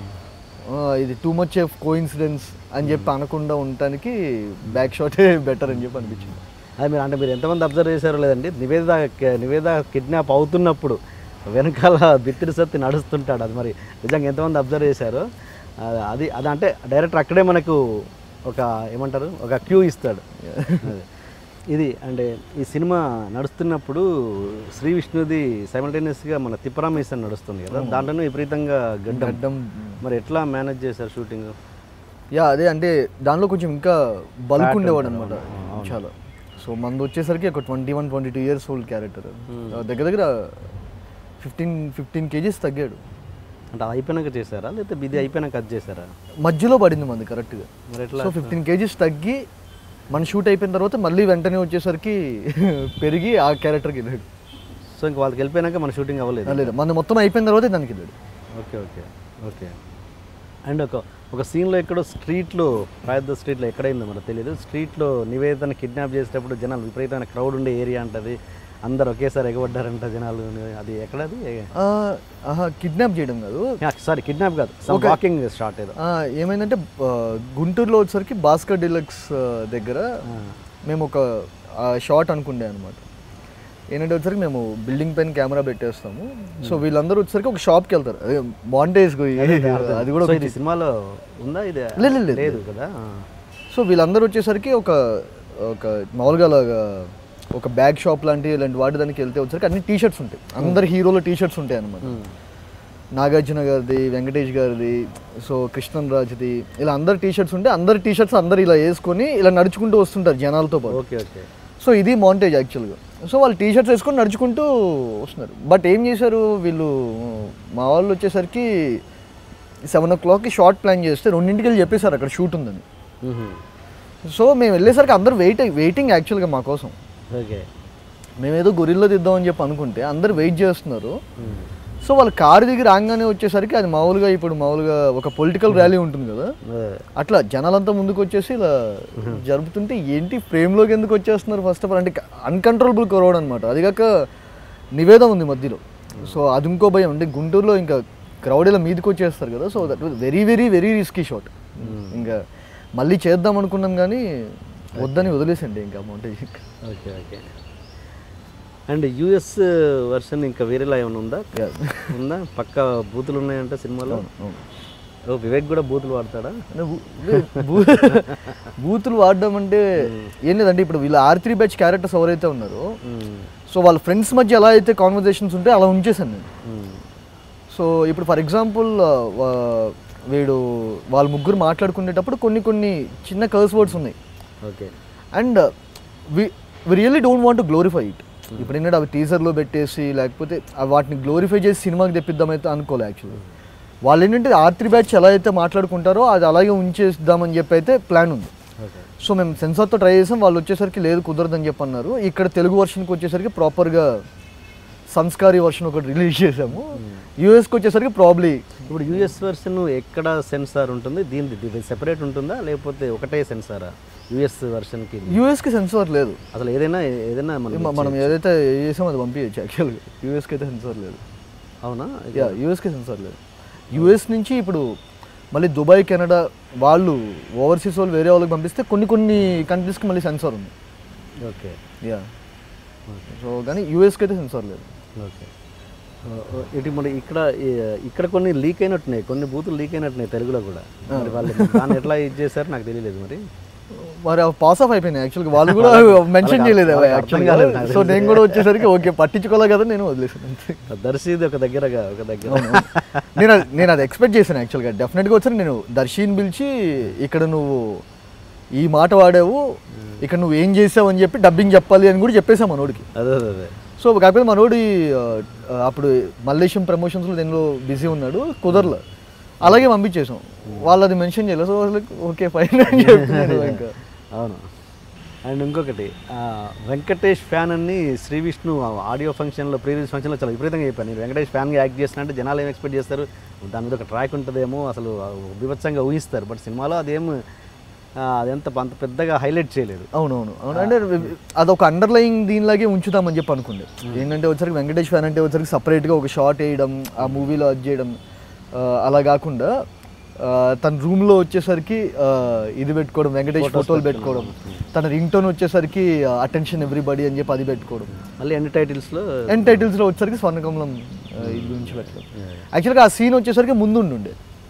ఆ, ఇది టూ మచ్ ఆఫ్ కోయిన్సిడెన్స్ అని చెప్పి అనకుండా ఉండటానికి బ్యాక్ షాటే బెటర్ అని చెప్పి అనిపించింది అది మీరు అంటే మీరు ఎంతమంది అబ్జర్వ్ చేశారో లేదండి నివేద నివేద కిడ్నాప్ అవుతున్నప్పుడు వెనకాల బిత్తిరి సత్తి నడుస్తుంటాడు అది మరి నిజంగా ఎంతమంది అబ్జర్వ్ చేశారో అది- అది అది అంటే డైరెక్టర్ అక్కడే మనకు ఒక ఏమంటారు ఒక క్యూ ఇస్తాడు అదే. ఇది అంటే ఈ సినిమా నడుస్తున్నప్పుడు శ్రీ విష్ణుది సైమల్టేనియస్గా మన తిప్పరామేశ్ అని నడుస్తుంది కదా దాంట్లోనే విపరీతంగా గడ్డం గడ్డం మరి ఎట్లా మేనేజ్ చేశారు షూటింగ్ యా అదే అంటే దానిలో కొంచెం ఇంకా బల్క్ ఉండేవాడు అనమాట చాలా సో మంది వచ్చేసరికి ఒక twenty one twenty two years old character దగ్గర దగ్గర ఫిఫ్టీన్ ఫిఫ్టీన్ కేజీస్ తగ్గాడు అంటే అది అయిపోయినాక చేశారా లేకపోతే ఇది అయిపోయినాక అది చేశారా మధ్యలో పడింది మంది కరెక్ట్గా మరి ఎట్లా సో ఫిఫ్టీన్ కేజీస్ తగ్గి మన షూట్ అయిపోయిన తర్వాత మళ్ళీ వెంటనే వచ్చేసరికి పెరిగి ఆ క్యారెక్టర్కి వెళ్ళాడు సో ఇంక వాళ్ళకి వెళ్ళిపోయినాక మన షూటింగ్ అవ్వలేదు లేదు మన మొత్తం అయిపోయిన తర్వాత దానికి వెళ్ళాడు ఓకే ఓకే ఓకే అండ్ ఒక ఒక సీన్లో ఎక్కడో స్ట్రీట్లో పెద్ద స్ట్రీట్లో ఎక్కడైందో మనకు తెలియదు స్ట్రీట్లో నివేదన కిడ్నాప్ చేసేటప్పుడు జనాలు విపరీతమైన క్రౌడ్ ఉండే ఏరియా అంటది అందరు ఒకేసారి ఎగబడ్డారంట జనాలు అది ఎక్కడది ఆ, ఆహా కిడ్నాప్ చేయడం కాదు సారీ కిడ్నాప్ కాదు వాకింగ్ స్టార్ట్ ఏదో ఆ, ఏమైందంటే ఆ, గుంటూరులో వచ్చేసరికి భాస్కర్ డిలక్స్ ఆ, దగ్గర మేము ఒక షార్ట్ అనుకుండే అనమాట ఏంటంటే వచ్చరికి మేము బిల్డింగ్ పైన కెమెరా పెట్టేస్తాము సో వీళ్ళందరూ వచ్చేసరికి ఒక షాప్కి వెళ్తారు అదే మాంటేజ్ అది కూడా సో ఇది సినిమాలో ఉందా ఇది లేదు, లేదు, లేదు కదా ఆ. సో వీళ్ళందరూ వచ్చేసరికి ఒక ఒక మామూలుగా అలాగా ఒక బ్యాగ్ షాప్ లాంటి ఇలాంటి వాటి దానికి వెళ్తే వచ్చేసరికి అన్ని టీ షర్ట్స్ ఉంటాయి అందరు హీరోల టీ షర్ట్స్ ఉంటాయి అనమాట నాగార్జున గారిది వెంకటేష్ గారిది సో కృష్ణన్ రాజ్ది ఇలా అందరు టీ షర్ట్స్ ఉంటే అందరు టీ షర్ట్స్ అందరు ఇలా వేసుకొని ఇలా నడుచుకుంటూ వస్తుంటారు జనాలతో పాటు ఓకే ఓకే సో ఇది మాంటేజ్ యాక్చువల్గా సో వాళ్ళు టీ షర్ట్స్ వేసుకొని నడుచుకుంటూ వస్తున్నారు బట్ ఏం చేశారు వీళ్ళు మా వాళ్ళు వచ్చేసరికి సెవెన్ ఓ క్లాక్కి షార్ట్ ప్లాన్ చేస్తే రెండింటికి వెళ్ళి చెప్పేశారు అక్కడ షూట్ ఉందని సో మేము వెళ్ళేసరికి అందరు వెయిట్ వెయిటింగ్ యాక్చువల్గా మా కోసం ఓకే మేమేదో గొరిల్లో తీద్దామని చెప్పి అనుకుంటే అందరు వెయిట్ చేస్తున్నారు సో వాళ్ళ కారు దిగి రాగానే వచ్చేసరికి అది మామూలుగా ఇప్పుడు మామూలుగా ఒక పొలిటికల్ ర్యాలీ ఉంటుంది కదా అట్లా జనాలంతా ముందుకు వచ్చేసి ఇలా జరుపుతుంటే ఏంటి ఫ్రేమ్లోకి ఎందుకు వచ్చేస్తున్నారు ఫస్ట్ ఆఫ్ ఆల్ అంటే అన్కంట్రోలబుల్ క్రౌడ్ అనమాట అది కాక నివేదం ఉంది మధ్యలో సో అది ఇంకో భయం అంటే గుంటూరులో ఇంకా క్రౌడ్ ఇలా మీదకి వచ్చేస్తారు కదా so that was very very very risky shot ఇంకా మళ్ళీ చేద్దాం అనుకున్నాం కానీ వద్దని వదిలేసండి ఇంకా amount okay okay and US version ఇంకా వేరేలా ఏమైనా ఉందా ఉందా పక్క బూతులు ఉన్నాయంట సినిమాలో ఓ వివేక్ కూడా బూతులు వాడతాడా అంటే బూ- బూ- బూ- బూతులు వాడడం అంటే ఏం లేదంటే ఇప్పుడు వీళ్ళ ఆర్ త్రీ బ్యాచ్ క్యారెక్టర్స్ ఎవరైతే ఉన్నారో సో వాళ్ళ ఫ్రెండ్స్ మధ్య ఎలా అయితే కాన్వర్జేషన్స్ ఉంటే అలా ఉంచేసాను నేను సో ఇప్పుడు ఫర్ ఎగ్జాంపుల్ వీడు వాళ్ళ ముగ్గురు మాట్లాడుకునేటప్పుడు కొన్ని కొన్ని చిన్న కర్స్ వర్డ్స్ ఉన్నాయి okay and we we really don't want glorify it ఇప్పుడు ఏంటంటే అవి టీజర్లో పెట్టేసి లేకపోతే ఆ వాటిని గ్లోరిఫై చేసి సినిమాకి తెప్పిద్దామైతే అనుకోలే యాక్చువల్లీ వాళ్ళు ఏంటంటే ఆర్ త్రీ బ్యాచ్ ఎలా అయితే మాట్లాడుకుంటారో అది అలాగే ఉంచేద్దామని చెప్పి అయితే ప్లాన్ ఉంది ఓకే సో మేము సెన్సార్తో ట్రై చేసాం వాళ్ళు వచ్చేసరికి లేదు కుదరదని చెప్పి అన్నారు ఇక్కడ తెలుగు వర్షన్కి వచ్చేసరికి ప్రాపర్గా సంస్కారీ వర్షన్ ఒకటి రిలీజ్ చేసాము యూఎస్కి వచ్చేసరికి ప్రాబ్లీ ఇప్పుడు యూఎస్ వర్షన్ ఎక్కడ సెన్సార్ ఉంటుంది దీని సెపరేట్ ఉంటుందా లేకపోతే ఒకటే సెన్సారా యూఎస్ వర్షన్కి యూఎస్కి సెన్సార్ లేదు అసలు ఏదైనా ఏదైనా మ- మనం మనం ఏదైతే చేసామో అది పంపించచ్చు యాక్చువల్గా యూఎస్కి అయితే సెన్సార్ లేదు అవునా యా యూఎస్కి సెన్సార్ లేదు యూఎస్ నుంచి ఇప్పుడు మళ్ళీ దుబాయ్ కెనడా వాళ్ళు ఓవర్సీస్ వాళ్ళు వేరే వాళ్ళకి పంపిస్తే కొన్ని కొన్ని కంట్రీస్కి మళ్ళీ సెన్సార్ ఉంది ఓకే యా సో కానీ యూఎస్కి అయితే సెన్సార్ లేదు ఓకే ఇటు మరి ఇక్కడ ఈ- ఇక్కడ కొన్ని లీక్ అయినట్టున్నాయి కొన్ని బూతులు లీక్ అయినట్టున్నాయి తెలుగులో కూడా మరి వాళ్ళు దాన్ని ఎట్లా ఇది చేశారు నాకు తెలియలేదు మరి మరి పాస్ ఆఫ్ అయిపోయినాయి యాక్చువల్గా వాళ్ళు కూడా మెన్షన్ చేయలేదు వాళ్ళకి అర్థం కాలేదు నాకు యాక్చువల్గా సో నేను కూడా వచ్చేసరికి ఓకే పట్టించుకోలే కదా నేను వదిలేసాను అంతే దర్శిది ఒక దగ్గరగా ఒక దగ్గర నేను అది- నేను అది ఎక్స్పెక్ట్ చేశాను యాక్చువల్గా డెఫినెట్గా వచ్చి నేను దర్శిని పిలిచి ఇక్కడ నువ్వు ఈ మాట వాడావు ఇక్కడ నువ్వు ఏం చేసావు అని చెప్పి డబ్బింగ్ చెప్పాలి అని కూడా చెప్పేసాం మనోడికి అదే అదే అదే సో కాకపోతే మనోడి ఆ, ఆ, అప్పుడు మల్లేశం ప్రమోషన్స్లో దీనిలో బిజీ ఉన్నాడు కుదరలే అలాగే పంపించేసాం వాళ్ళు అది మెన్షన్ చేయలేదు సో ఓకే ఫైన్ అని చెప్పి నేను ఇంకా అవును అండ్ ఇంకొకటి ఆ, వెంకటేష్ ఫ్యాన్ అని శ్రీ విష్ణు ఆడియో ఫంక్షన్లో ప్రీవియస్ ఫంక్షన్లో చాలా విపరీతంగా చెప్పాను నేను వెంకటేష్ ఫ్యాన్గా యాక్ట్ చేస్తున్నట్టే జనాలు ఏం ఎక్స్పెక్ట్ చేస్తారు దాని మీద ఒక ట్రాక్ ఉంటుందేమో అసలు విభత్సంగా ఊహిస్తారు బట్ సినిమాలో అదేం ఆ, అదెంత అంత పెద్దగా హైలైట్ చేయలేదు అవునవును అవును అంటే అదొక అండర్లయింగ్ దీనిలాగే ఉంచుదామని చెప్పి అనుకుండే ఏంటంటే వచ్చరికి వెంకటేష్ ఫ్యాన్ అంటే వచ్చరికి సపరేట్గా ఒక షార్ట్ వేయడం ఆ మూవీలో అది చేయడం ఆ, అలా కాకుండా ఆ, తన రూమ్లో వచ్చేసరికి ఆ, ఇది పెట్టుకోవడం వెంకటేష్ ఫోటోలు పెట్టుకోవడం తన రింగ్ టోన్ వచ్చేసరికి అటెన్షన్ ఎవ్రీబడి అని చెప్పి అది పెట్టుకోవడం మళ్ళీ ఎన్ని టైటిల్స్లో ఎండ్ టైటిల్స్లో వచ్చేసరికి స్వర్ణకమలం ఆ, ఇది గురించి పెట్టడం యాక్చువల్గా ఆ సీన్ వచ్చేసరికి ముందు ఉండే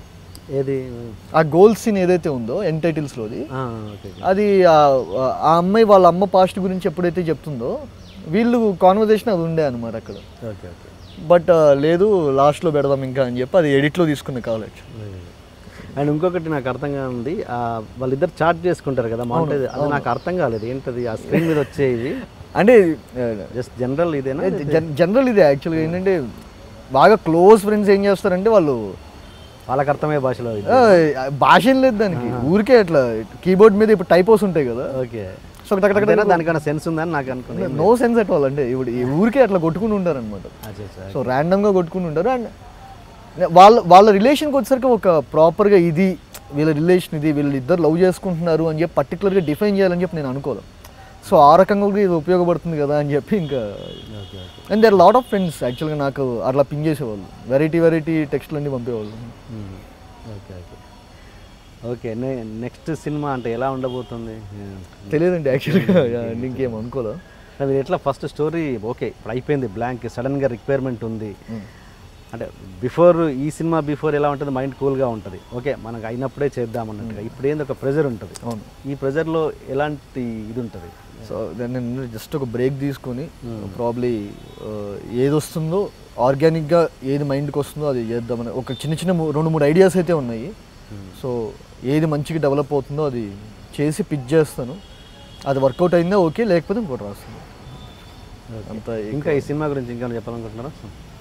ఏది ఆ గోల్ సీన్ ఏదైతే ఉందో ఎన్ టైటిల్స్లోది ఆ, ఓకే ఓకే. అది ఆ- ఆ అమ్మాయి వాళ్ళ అమ్మ పాస్ట్ గురించి ఎప్పుడైతే చెప్తుందో వీళ్ళు కాన్వర్జేషన్ అది ఉండే అనమాట అక్కడ ఓకే ఓకే బట్ లేదు లాస్ట్లో పెడదాం ఇంకా అని చెప్పి అది ఎడిట్లో తీసుకున్న కావచ్చు అండ్ ఇంకొకటి నాకు అర్థం కానిది ఆ, వాళ్ళిద్దరు చాట్ చేసుకుంటారు కదా మాంటేజ్ అది నాకు అర్థం కాలేదు ఏంటది ఆ స్క్రీన్ మీద వచ్చేది అంటే జస్ట్ జనరల్ ఇదేనా జనరల్ ఇది యాక్చువల్గా ఏంటంటే బాగా క్లోజ్ ఫ్రెండ్స్ ఏం చేస్తారంటే వాళ్ళు వాళ్ళకి అర్థమయ్యే భాషలో ఇది ఆ, భాష ఏం లేదు దానికి ఊరికే అట్లా కీబోర్డ్ మీద ఇప్పుడు టైపోస్ ఉంటాయి కదా ఓకే సో టక్ టక్ అంతేనా? దానికన్నా సెన్స్ ఉందని నాకు అనుకున్నాను నో సెన్స్ అట్ ఆల్ అంటే ఇప్పుడు ఈ ఊరికే అట్లా కొట్టుకుని ఉంటారు అనమాట అచ్చా, అచ్చా. సో ర్యాండమ్గా కొట్టుకుని ఉంటారు అండ్ వాళ్ళ వాళ్ళ రిలేషన్కి వచ్చేసరికి ఒక ప్రాపర్గా ఇది వీళ్ళ రిలేషన్ ఇది వీళ్ళు ఇద్దరు లవ్ చేసుకుంటున్నారు అని చెప్పి పర్టికులర్గా డిఫైన్ చేయాలని చెప్పి నేను అనుకోను సో ఆ రకంగా కూడా ఇది ఉపయోగపడుతుంది కదా అని చెప్పి ఇంకా okay okay and there lot of friends యాక్చువల్గా నాకు అట్లా పింగ్ చేసేవాళ్ళు వెరైటీ వెరైటీ టెక్స్ట్లు అన్ని పంపేవాళ్ళు మ్మ్. ఓకే ఓకే ఓకే నే నెక్స్ట్ సినిమా అంటే ఎలా ఉండబోతుంది తెలియదండి యాక్చువల్గా ఇంకేం అనుకోలే అది ఎట్లా ఫస్ట్ స్టోరీ ఓకే ఇప్పుడు అయిపోయింది బ్లాంక్ సడన్గా రిక్వైర్మెంట్ ఉంది అంటే బిఫోర్ ఈ సినిమా బిఫోర్ ఎలా ఉంటుంది మైండ్ కూల్గా ఉంటుంది ఓకే మనకు అయినప్పుడే చేద్దాం అన్నట్టుగా ఇప్పుడు ఏంది ఒక ప్రెజర్ ఉంటుంది అవును ఈ ప్రెజర్లో ఎలాంటి ఇది ఉంటుంది సో దాన్ని నేను జస్ట్ ఒక బ్రేక్ తీసుకొని ప్రాబ్లీ ఏది వస్తుందో ఆర్గానిక్గా ఏది మైండ్కి వస్తుందో అది చేద్దామని ఒక చిన్న చిన్న మూ- రెండు మూడు ఐడియాస్ అయితే ఉన్నాయి సో ఏది మంచిగా డెవలప్ అవుతుందో అది చేసి పిక్ చేస్తాను అది వర్కౌట్ అయిందా ఓకే లేకపోతే ఇంకోటి రాస్తాను అంత ఇంకా ఈ సినిమా గురించి ఇంకా చెప్పాలనుకుంటున్నారా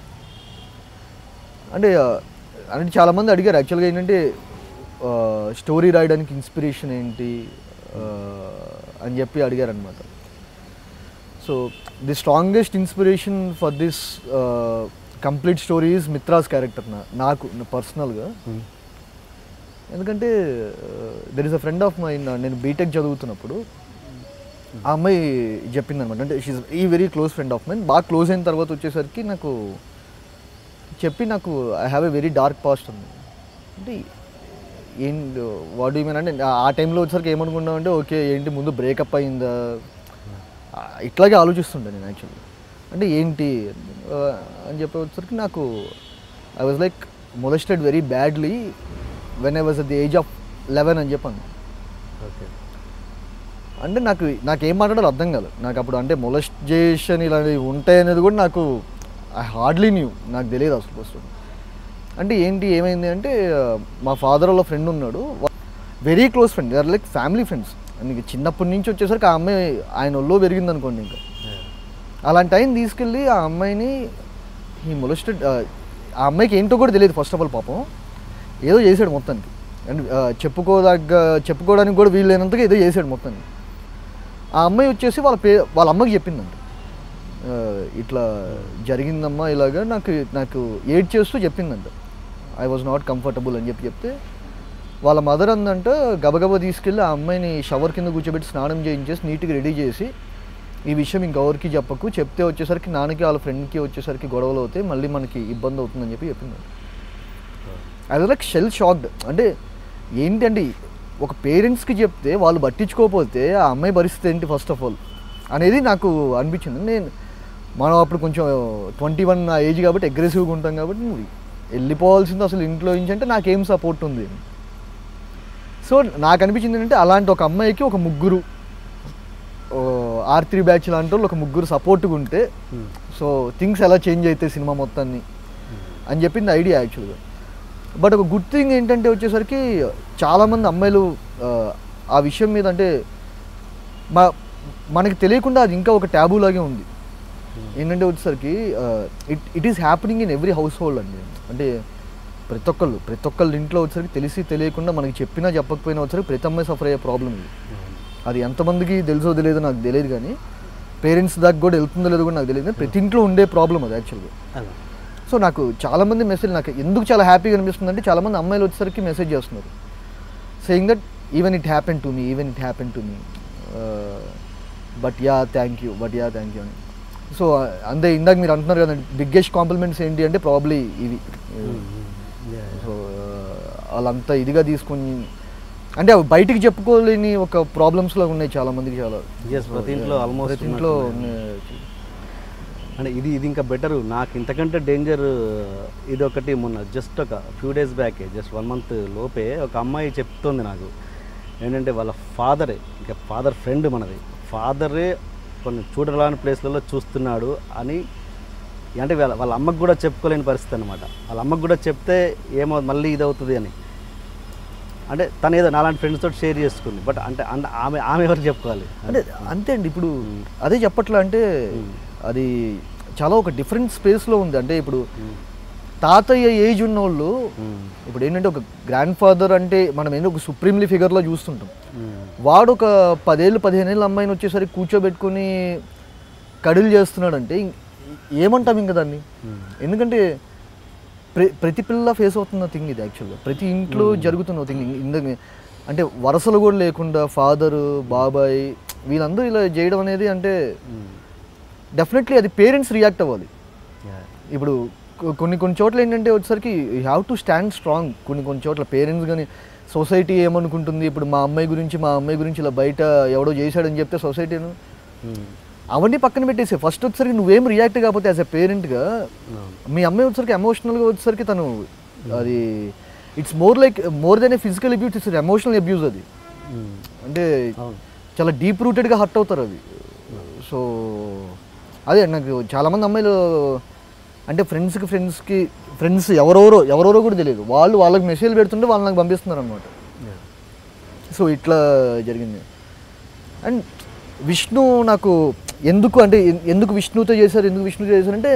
అంటే ఆ, అంటే చాలామంది అడిగారు యాక్చువల్గా ఏంటంటే స్టోరీ రాయడానికి ఇన్స్పిరేషన్ ఏంటి ఆ, అని చెప్పి అడిగారు అనమాట so the strongest inspiration for this complete story is Mitra's character నా నాకు పర్సనల్గా ఎందుకంటే there is a friend of my నేను బీటెక్ చదువుతున్నప్పుడు ఆ అమ్మాయి చెప్పింది అనమాట అంటే షీఈ్ ఈ very close friend of mine బాగా క్లోజ్ అయిన తర్వాత వచ్చేసరికి నాకు చెప్పి నాకు I have a very dark past ఉంది అంటే ఏంటి వాట్ యూ మీన్ అంటే ఆ- ఆ టైంలో వచ్చేసరికి ఏమనుకున్నాం అంటే ఓకే ఏంటి ముందు బ్రేకప్ అయిందా ఆ, ఇట్లాగే ఆలోచిస్తుండే నేను యాక్చువల్లీ అంటే ఏంటి ఆ, అని చెప్పి వచ్చేసరికి నాకు I was like molested very badly when I was at the age of eleven అని చెప్పాను ఓకే అంటే నాకు నాకు ఏం మాట్లాడాలో అర్థం కాలేదు నాకు అప్పుడు అంటే మొలెస్టేషన్ ఇలాంటివి ఉంటాయి అనేది కూడా నాకు ఐ హార్డ్లీ న్యూ నాకు తెలియదు అసలు ఫస్ట్ అంటే ఏంటి ఏమైంది అంటే ఆ, మా ఫాదర్ వాళ్ళ ఫ్రెండ్ ఉన్నాడు very close friend or like family friends నీకు చిన్నప్పటి నుంచి వచ్చేసరికి ఆ అమ్మాయి ఆయన ఒళ్ళో పెరిగింది అనుకోండి ఇంకా అలాంటి టైం తీసుకెళ్ళి ఆ అమ్మాయిని ఈ మొలెస్టెడ్ ఆ అమ్మాయికి ఏంటో కూడా తెలియదు ఫస్ట్ ఆఫ్ ఆల్ పాపం ఏదో చేశాడు మొత్తానికి అండ్ ఆ, చెప్పుకోదగ్గ చెప్పుకోవడానికి కూడా వీలైనంతగా ఏదో చేశాడు మొత్తానికి ఆ అమ్మాయి వచ్చేసి వాళ్ళ పే వాళ్ళ అమ్మకి చెప్పిందంట ఆ, ఇట్లా జరిగిందమ్మా ఇలాగా నాకు నాకు ఏడ్ చేస్తూ చెప్పిందంట ఐ వాజ్ నాట్ కంఫర్టబుల్ అని చెప్పి చెప్తే వాళ్ళ మదర్ అందంట గబగబా తీసుకెళ్ళి ఆ అమ్మాయిని షవర్ కింద కూర్చోబెట్టి స్నానం చేయించేసి నీట్గా రెడీ చేసి ఈ విషయం ఇంకెవరికి చెప్పకు చెప్తే వచ్చేసరికి నాన్నకి వాళ్ళ ఫ్రెండ్కి వచ్చేసరికి గొడవలు అవుతాయి మళ్ళీ మనకి ఇబ్బంది అవుతుందని చెప్పి చెప్పింది అది లైక్ షెల్ షాక్డ్ అంటే ఏంటంటే ఒక పేరెంట్స్కి చెప్తే వాళ్ళు పట్టించుకోకపోతే ఆ అమ్మాయి పరిస్థితి ఏంటి ఫస్ట్ ఆఫ్ ఆల్ అనేది నాకు అనిపించింది నేను మనం అప్పుడు కొంచెం ట్వంటీ వన్ ఆ ఏజ్ కాబట్టి అగ్రెసివ్గా ఉంటాం కాబట్టి నువ్వు వెళ్ళిపోవాల్సింది అసలు ఇంట్లో నుంచి అంటే నాకేం సపోర్ట్ ఉంది సో నాకు అనిపించింది ఏంటంటే అలాంటి ఒక అమ్మాయికి ఒక ముగ్గురు ఆర్ త్రీ బ్యాచ్ లాంటి వాళ్ళు ఒక ముగ్గురు సపోర్ట్గా ఉంటే సో థింగ్స్ ఎలా చేంజ్ అవుతాయి సినిమా మొత్తాన్ని అని చెప్పింది ఐడియా యాక్చువల్గా బట్ ఒక గుడ్ థింగ్ ఏంటంటే వచ్చేసరికి చాలామంది అమ్మాయిలు ఆ, ఆ విషయం మీద అంటే మా మనకి తెలియకుండా అది ఇంకా ఒక ట్యాబూ లాగే ఉంది ఏంటంటే వచ్చేసరికి it it is happening in every household అండి అంటే ప్రతి ఒక్కళ్ళు ప్రతి ఒక్కళ్ళ ఇంట్లో వచ్చేసరికి తెలిసి తెలియకుండా మనకి చెప్పినా చెప్పకపోయినా వచ్చేసరికి ప్రతి అమ్మాయి సఫర్ అయ్యే ప్రాబ్లం ఇది అది ఎంతమందికి తెలుసో తెలియదో నాకు తెలియదు కానీ పేరెంట్స్ దాకా కూడా వెళ్తుందో లేదో కూడా నాకు తెలియదు కానీ ప్రతి ఇంట్లో ఉండే ప్రాబ్లం అది యాక్చువల్గా అదే సో నాకు చాలామంది మెసేజ్ నాకు ఎందుకు చాలా హ్యాపీగా అనిపిస్తుంది అంటే చాలామంది అమ్మాయిలు వచ్చేసరికి మెసేజ్ చేస్తున్నారు saying that even it happen to me even it happen to me but ya thank you but ya thank you అని సో అంతే ఇందాక మీరు అంటున్నారు కదండి బిగ్గెస్ట్ కాంప్లిమెంట్స్ ఏంటి అంటే ప్రాబ్లీ ఇవి సో వాళ్ళంతా ఇదిగా తీసుకొని అంటే అవి బయటికి చెప్పుకోలేని ఒక ప్రాబ్లమ్స్లో ఉన్నాయి చాలా మందికి చాలా Yes, ప్రతి ఇంట్లో almost ప్రతి ఇంట్లో ఉన్నట్టున్నాయి. ఉన్నాయి. అంటే ఇది ఇది ఇంకా బెటరు నాకు ఇంతకంటే డేంజర్ ఇది ఒకటి మొన్న జస్ట్ ఒక ఫ్యూ డేస్ బ్యాకే జస్ట్ వన్ మంత్ లోపే ఒక అమ్మాయి చెప్తోంది నాకు ఏంటంటే వాళ్ళ ఫాదరే ఇంకా ఫాదర్ ఫ్రెండ్ మనది ఫాదరే కొన్ని చూడరాని ప్లేస్లలో చూస్తున్నాడు అని అంటే వాళ్ళ వాళ్ళ అమ్మకు కూడా చెప్పుకోలేని పరిస్థితి అనమాట వాళ్ళ అమ్మకు కూడా చెప్తే ఏమో మళ్ళీ ఇది అవుతుంది అని అంటే తను ఏదో నాలాంటి ఫ్రెండ్స్ తోటి షేర్ చేసుకుంది బట్ అంటే అంటే ఆమె ఆమె ఎవరు చెప్పుకోవాలి అంటే అంతే అండి ఇప్పుడు అదే చెప్పట్లా అంటే అది చాలా ఒక డిఫరెంట్ స్పేస్లో ఉంది అంటే ఇప్పుడు తాతయ్య ఏజ్ ఉన్న వాళ్ళు ఇప్పుడు ఏంటంటే ఒక గ్రాండ్ ఫాదర్ అంటే మనం ఏంటో ఒక సుప్రీంలీ ఫిగర్లో చూస్తుంటాం వాడు ఒక పదేళ్ళు పదిహేను ఏళ్ళ అమ్మాయిని వచ్చేసరికి కూర్చోబెట్టుకుని కడులు చేస్తున్నాడంటే ఇం- ఏమంటాం ఇంకా దాన్ని ఎందుకంటే ప్ర ప్రతి పిల్ల ఫేస్ అవుతున్న థింగ్ ఇది యాక్చువల్గా ప్రతి ఇంట్లో జరుగుతున్న థింగ్ ఇంద అంటే వరసలు కూడా లేకుండా ఫాదరు బాబాయ్ వీళ్ళందరూ ఇలా చేయడం అనేది అంటే డెఫినెట్లీ అది పేరెంట్స్ రియాక్ట్ అవ్వాలి ఇప్పుడు కొ- కొన్ని కొన్ని చోట్ల ఏంటంటే వచ్చేసరికి you have to stand strong కొన్ని కొన్ని చోట్ల పేరెంట్స్ కానీ సొసైటీ ఏమనుకుంటుంది ఇప్పుడు మా అమ్మాయి గురించి మా అమ్మాయి గురించి ఇలా బయట ఎవడో చేశాడని చెప్తే సొసైటీను అవన్నీ పక్కన పెట్టేసి ఫస్ట్ వచ్చేసరికి నువ్వేం రియాక్ట్ కాకపోతే యాజ్ ఎ పేరెంట్గా మీ అమ్మాయి వచ్చేసరికి ఎమోషనల్గా వచ్చేసరికి తను అది it's more like more than a physical abuse it's emotional abuse అది అంటే అవును. చాలా డీప్ రూటెడ్గా హర్ట్ అవుతారు అవి సో అదే నాకు చాలామంది అమ్మాయిలు అంటే ఫ్రెండ్స్కి ఫ్రెండ్స్కి ఫ్రెండ్స్ ఎవరెవరో ఎవరెవరో కూడా తెలియదు వాళ్ళు వాళ్ళకి మెసేజ్ పెడుతుంటే వాళ్ళు నాకు పంపిస్తున్నారు అనమాట సో ఇట్లా జరిగింది అండ్ విష్ణు నాకు ఎందుకు అంటే ఎన్- ఎందుకు విష్ణుతో చేశారు ఎందుకు విష్ణుతో చేశారంటే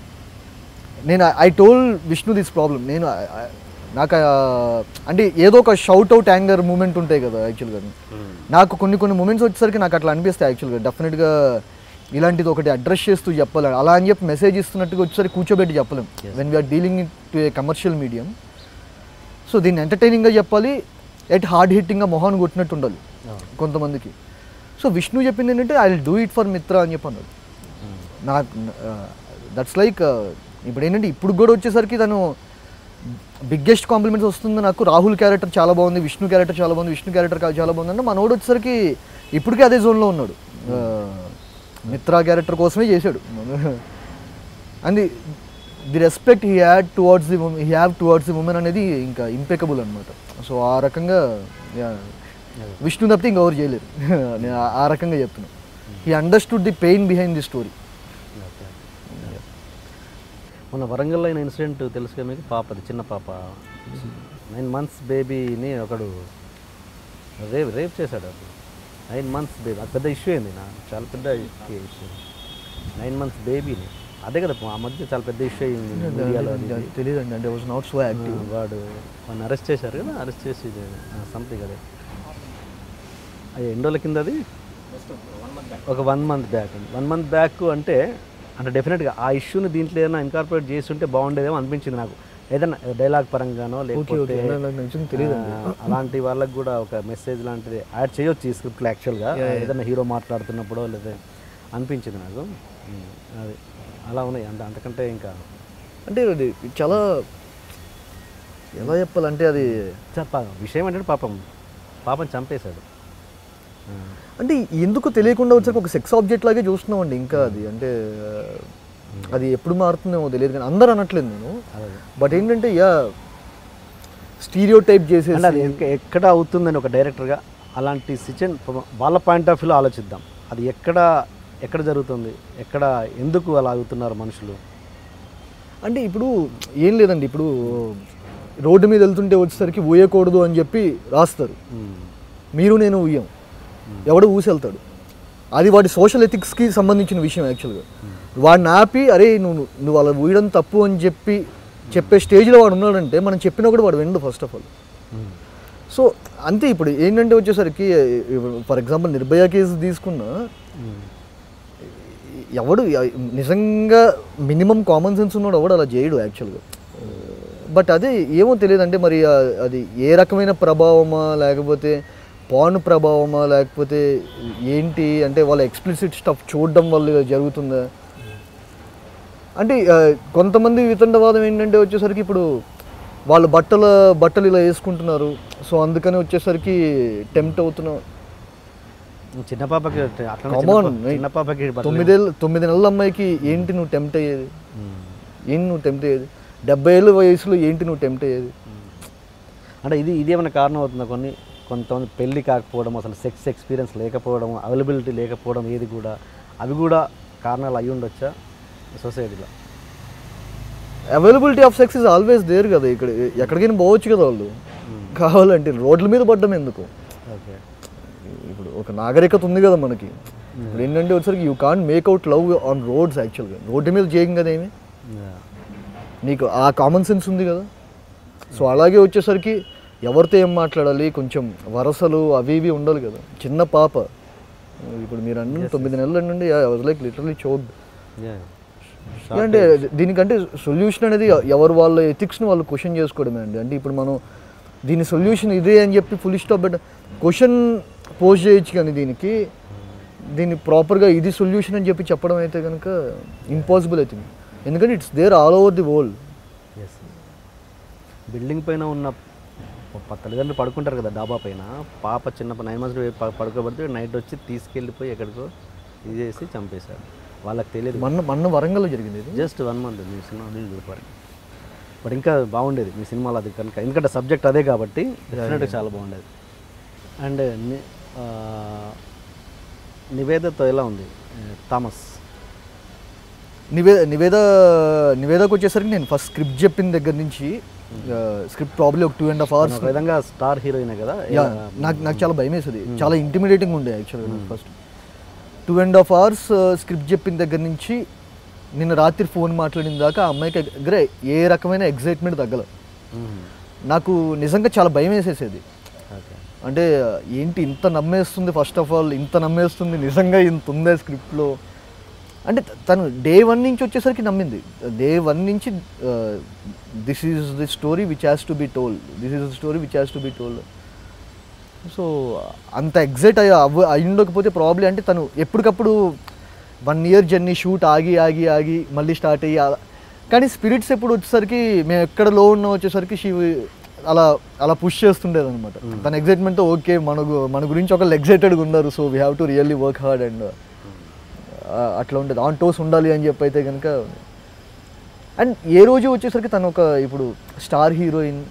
నేను I told Vishnu this problem నేను I- I- నాకు ఆ, అంటే ఏదో ఒక షౌట్ అవుట్ యాంగర్ మూమెంట్ ఉంటాయి కదా యాక్చువల్గా నాకు కొన్ని కొన్ని మూమెంట్స్ వచ్చేసరికి నాకు అట్లా అనిపిస్తాయి యాక్చువల్గా డెఫినెట్గా ఇలాంటిది ఒకటి అడ్రస్ చేస్తూ చెప్పాలి అలా అని చెప్పి మెసేజ్ ఇస్తున్నట్టుగా వచ్చేసరికి కూర్చోబెట్టి చెప్పలేం when we are dealing to a commercial medium so దీన్ని ఎంటర్టైనింగ్గా చెప్పాలి ఎట్ హార్డ్ హిట్టింగ్గా మొహాన్ని కొట్టినట్టు ఉండాలి కొంతమందికి సో విష్ణు చెప్పింది ఏంటంటే I will do it for Mitra అని చెప్పి అన్నాడు నాకు దట్స్ లైక్ ఇప్పుడు ఏంటంటే ఇప్పుడు కూడా వచ్చేసరికి తను బిగ్గెస్ట్ కాంప్లిమెంట్స్ వస్తుంది నాకు రాహుల్ క్యారెక్టర్ చాలా బాగుంది విష్ణు క్యారెక్టర్ చాలా బాగుంది విష్ణు క్యారెక్టర్ చాలా బాగుంది అంటే మనోడు వచ్చేసరికి ఇప్పటికే అదే జోన్లో ఉన్నాడు ఆ, మిత్ర క్యారెక్టర్ కోసమే చేశాడు and the respect he had towards the he have towards the women అనేది ఇంకా ఇంపెకబుల్ అనమాట సో ఆ రకంగా yeah, విష్ణు తప్పితే ఇంకెవరు చేయలేరు నేను ఆ- ఆ రకంగా చెప్తున్నాను he understood the pain behind the story మొన్న వరంగల్లో అయిన ఇన్సిడెంట్ తెలుసు కదా మీకు పాపది చిన్న పాప నైన్ మంత్స్ బేబీని ఒకడు రేప్ రేప్ చేశాడు అప్పుడు నైన్ మంత్స్ బేబీ అది పెద్ద ఇష్యూ అయింది నా చాలా పెద్ద ఇష్యూ నైన్ మంత్స్ బేబీని అదే కదా ఆ మధ్య చాలా పెద్ద ఇష్యూ అయింది మీడియాలో అది. తెలియదండి అంటే వాజ్ నాట్ సో యాక్టివ్ ఆ, వాడు వాడిని అరెస్ట్ చేశారు కదా అరెస్ట్ చేసి సంథింగ్ అదే అది ఎన్ని రోజుల కింద అది ఒక one month back one month back అంటే అంటే డెఫినెట్గా ఆ ఇష్యూని దీంట్లో ఏదైనా ఇన్కార్పొరేట్ చేసి ఉంటే బాగుండేదేమో అనిపించింది నాకు ఏదైనా డైలాగ్ పరంగానో లేకపోతే నాకు నిజంగా తెలియదండి. ఆ, అలాంటి వాళ్ళకి కూడా ఒక మెసేజ్ లాంటిది యాడ్ చేయొచ్చు ఈ స్క్రిప్ట్లో యాక్చువల్గా ఏదైనా హీరో మాట్లాడుతున్నప్పుడో లేదా అనిపించింది నాకు ఉమ్, అది అలా ఉన్నాయి అంత అంతకంటే ఇంకా అంటే అది చాలా ఎలా చెప్పాలంటే అది చెప్ప విషయం ఏంటంటే పాపం పాపం చంపేశాడు ఆ, అంటే ఎందుకు తెలియకుండా వచ్చాక ఒక సెక్స్ ఆబ్జెక్ట్ లాగే చూస్తున్నామండి ఇంకా అది అంటే అది ఎప్పుడు మారుతుందేమో తెలియదు కానీ అందరూ అనట్లేదు నేను అదే బట్ ఏంటంటే యా స్టీరియో టైప్ అంటే అది చేసేసి ఎక్క- ఎక్కడ అవుతుందని ఒక డైరెక్టర్గా అలాంటి సిచ్యువేషన్ వాళ్ళ పాయింట్ ఆఫ్ వ్యూలో ఆలోచిద్దాం అది ఎక్కడ ఎక్కడ జరుగుతుంది ఎక్కడ ఎందుకు అలా అవుతున్నారు మనుషులు అంటే ఇప్పుడు ఏం లేదండి ఇప్పుడు రోడ్డు మీద వెళ్తుంటే వచ్చేసరికి ఊయకూడదు అని చెప్పి రాస్తారు ఉమ్, మీరు నేను ఊయం ఎవడో ఊసెళ్తాడు అది వాడి సోషల్ ఎథిక్స్కి సంబంధించిన విషయం యాక్చువల్గా వాడిని ఆపి అరే నువ్వు నువ్వు అలా ఊయడం తప్పు అని చెప్పి చెప్పే స్టేజ్లో వాడు ఉన్నాడంటే మనం చెప్పినా కూడా వాడు వినడు first of all um, so అంతే ఇప్పుడు ఏంటంటే వచ్చేసరికి ఫర్ ఎగ్జాంపుల్ నిర్భయ కేసు తీసుకున్నా ఉమ్, ఎవడు ఎ- నిజంగా మినిమం కామన్ సెన్స్ ఉన్నాడు ఎవడు అలా చేయడు యాక్చువల్గా బట్ అదే ఏమో తెలియదు అంటే మరి ఆ- అది ఏ రకమైన ప్రభావమా లేకపోతే పాన్ ప్రభావమా లేకపోతే ఏంటి అంటే వాళ్ళ ఎక్స్ప్లిసిట్ స్టఫ్ చూడడం వల్ల ఇలా జరుగుతుందా అంటే ఆ, కొంతమంది వితండవాదం ఏంటంటే వచ్చేసరికి ఇప్పుడు వాళ్ళు బట్టల బట్టలు ఇలా వేసుకుంటున్నారు సో అందుకని వచ్చేసరికి టెంప్ట్ అవుతున్నాం చిన్న పాపకి అట్లా Come on, చిన్న పాపకి బట్టలు- తొమ్మిదేళ్ళు తొమ్మిది నెలల అమ్మాయికి ఏంటి నువ్వు టెంప్ట్ అయ్యేది ఉమ్. ఏంటి నువ్వు టెంప్ట్ అయ్యేది డెబ్బై ఏళ్ళ వయసులో ఏంటి నువ్వు టెంప్ట్ అయ్యేది అంటే ఇది ఇది ఏమైనా కారణం అవుతుందా కొన్ని కొంతమంది పెళ్లి కాకపోవడం అసలు సెక్స్ ఎక్స్పీరియన్స్ లేకపోవడం అవైలబిలిటీ లేకపోవడం ఏది కూడా అవి కూడా కారణాలు అయి ఉండొచ్చా సొసైటీలో availability of sex is always there కదా ఇక్కడ ఎక్కడికైనా పోవచ్చు కదా వాళ్ళు కావాలంటే రోడ్ల మీద పడ్డం ఎందుకు ఓకే ఇప్పుడు ఒక నాగరికత ఉంది కదా మనకి ఇప్పుడు ఏంటంటే వచ్చేసరికి you can't make out love on roads యాక్చువల్గా రోడ్డు మీద చేయం కదా ఏమి నీకు ఆ కామన్ సెన్స్ ఉంది కదా సో అలాగే వచ్చేసరికి ఎవరితో ఏం మాట్లాడాలి కొంచెం వరసలు అవి ఇవి ఉండాలి కదా చిన్న పాప ఇప్పుడు మీరు అన్న తొమ్మిది నెలల నుండి లైక్ లిటరలీ చోడ్ అంటే దీనికంటే సొల్యూషన్ అనేది ఎవరు వాళ్ళ ఎథిక్స్ని వాళ్ళు క్వశ్చన్ చేసుకోవడమే అండి అంటే ఇప్పుడు మనం దీని సొల్యూషన్ ఇదే అని చెప్పి full stop but question post చేయొచ్చు కానీ దీనికి దీన్ని ప్రాపర్గా ఇది సొల్యూషన్ అని చెప్పి చెప్పడం అయితే కనుక ఇంపాసిబుల్ అవుతుంది ఎందుకంటే it's there all over the world ఎస్ బిల్డింగ్ పైన ఉన్న ప- తల్లిదండ్రులు పడుకుంటారు కదా డాబా పైన పాప చిన్న నైన్ మంత్స్ పడుకోబడితే నైట్ వచ్చి తీసుకెళ్ళిపోయి ఎక్కడికో ఇది చేసి చంపేశారు వాళ్ళకి తెలియదు మొన్న మొన్న వరంగల్లో జరిగింది ఇది జస్ట్ వన్ మంత్ మీ సినిమా చూడపారు బట్ ఇంకా బాగుండేది మీ సినిమాలో అది కనుక ఎందుకంటే సబ్జెక్ట్ అదే కాబట్టి డెఫినెట్గా చాలా బాగుండేది అండ్ ని- ఆ, నివేదతో ఎలా ఉంది థామస్ నివే నివేద నివేదకు వచ్చేసరికి నేను ఫస్ట్ స్క్రిప్ట్ చెప్పిన దగ్గర నుంచి స్క్రిప్ట్ ప్రాబ్లీ ఒక టూ అండ్ హాఫ్ అవర్స్ ఒక విధంగా స్టార్ హీరోయిన్ కదా యా నాకు నాకు చాలా భయం వేసేది చాలా ఇంటిమిడేటింగ్ ఉండే యాక్చువల్గా first two and half hours script చెప్పిన దగ్గర నుంచి నిన్న రాత్రి ఫోన్ మాట్లాడిన దాకా ఆ అమ్మాయికి దగ్గర ఏ రకమైన ఎగ్జైట్మెంట్ తగ్గల నాకు నిజంగా చాలా భయం వేసేసేది ఓకే అంటే ఏంటి ఇంత నమ్మేస్తుంది ఫస్ట్ ఆఫ్ ఆల్ ఇంత నమ్మేస్తుంది నిజంగా ఇంత ఉందే స్క్రిప్ట్లో అంటే త- తను డే వన్ నుంచి వచ్చేసరికి నమ్మింది డే వన్ నుంచి this is the story which has to be told this is the story which has to be told so అంత ఎగ్జైట్ అయ్యి అవ్వ అయి ఉండకపోతే ప్రాబ్లీ అంటే తను ఎప్పటికప్పుడు వన్ ఇయర్ జర్నీ షూట్ ఆగి ఆగి ఆగి మళ్ళీ స్టార్ట్ అయ్యి అలా- కానీ స్పిరిట్స్ ఎప్పుడు వచ్చేసరికి మేము ఎక్కడ లో ఉన్నా వచ్చేసరికి షీ అలా అలా పుష్ చేస్తుండేది అనమాట తన ఎగ్జైట్మెంట్తో ఓకే మన గు- మన గురించి ఒకళ్ళు ఎగ్జైటెడ్గా ఉన్నారు so we have to really work hard and అట్లా ఉండేది ఆన్ టోస్ ఉండాలి అని చెప్పి అయితే కనుక అండ్ ఏ రోజు వచ్చేసరికి తను ఒక ఇప్పుడు స్టార్ హీరోయిన్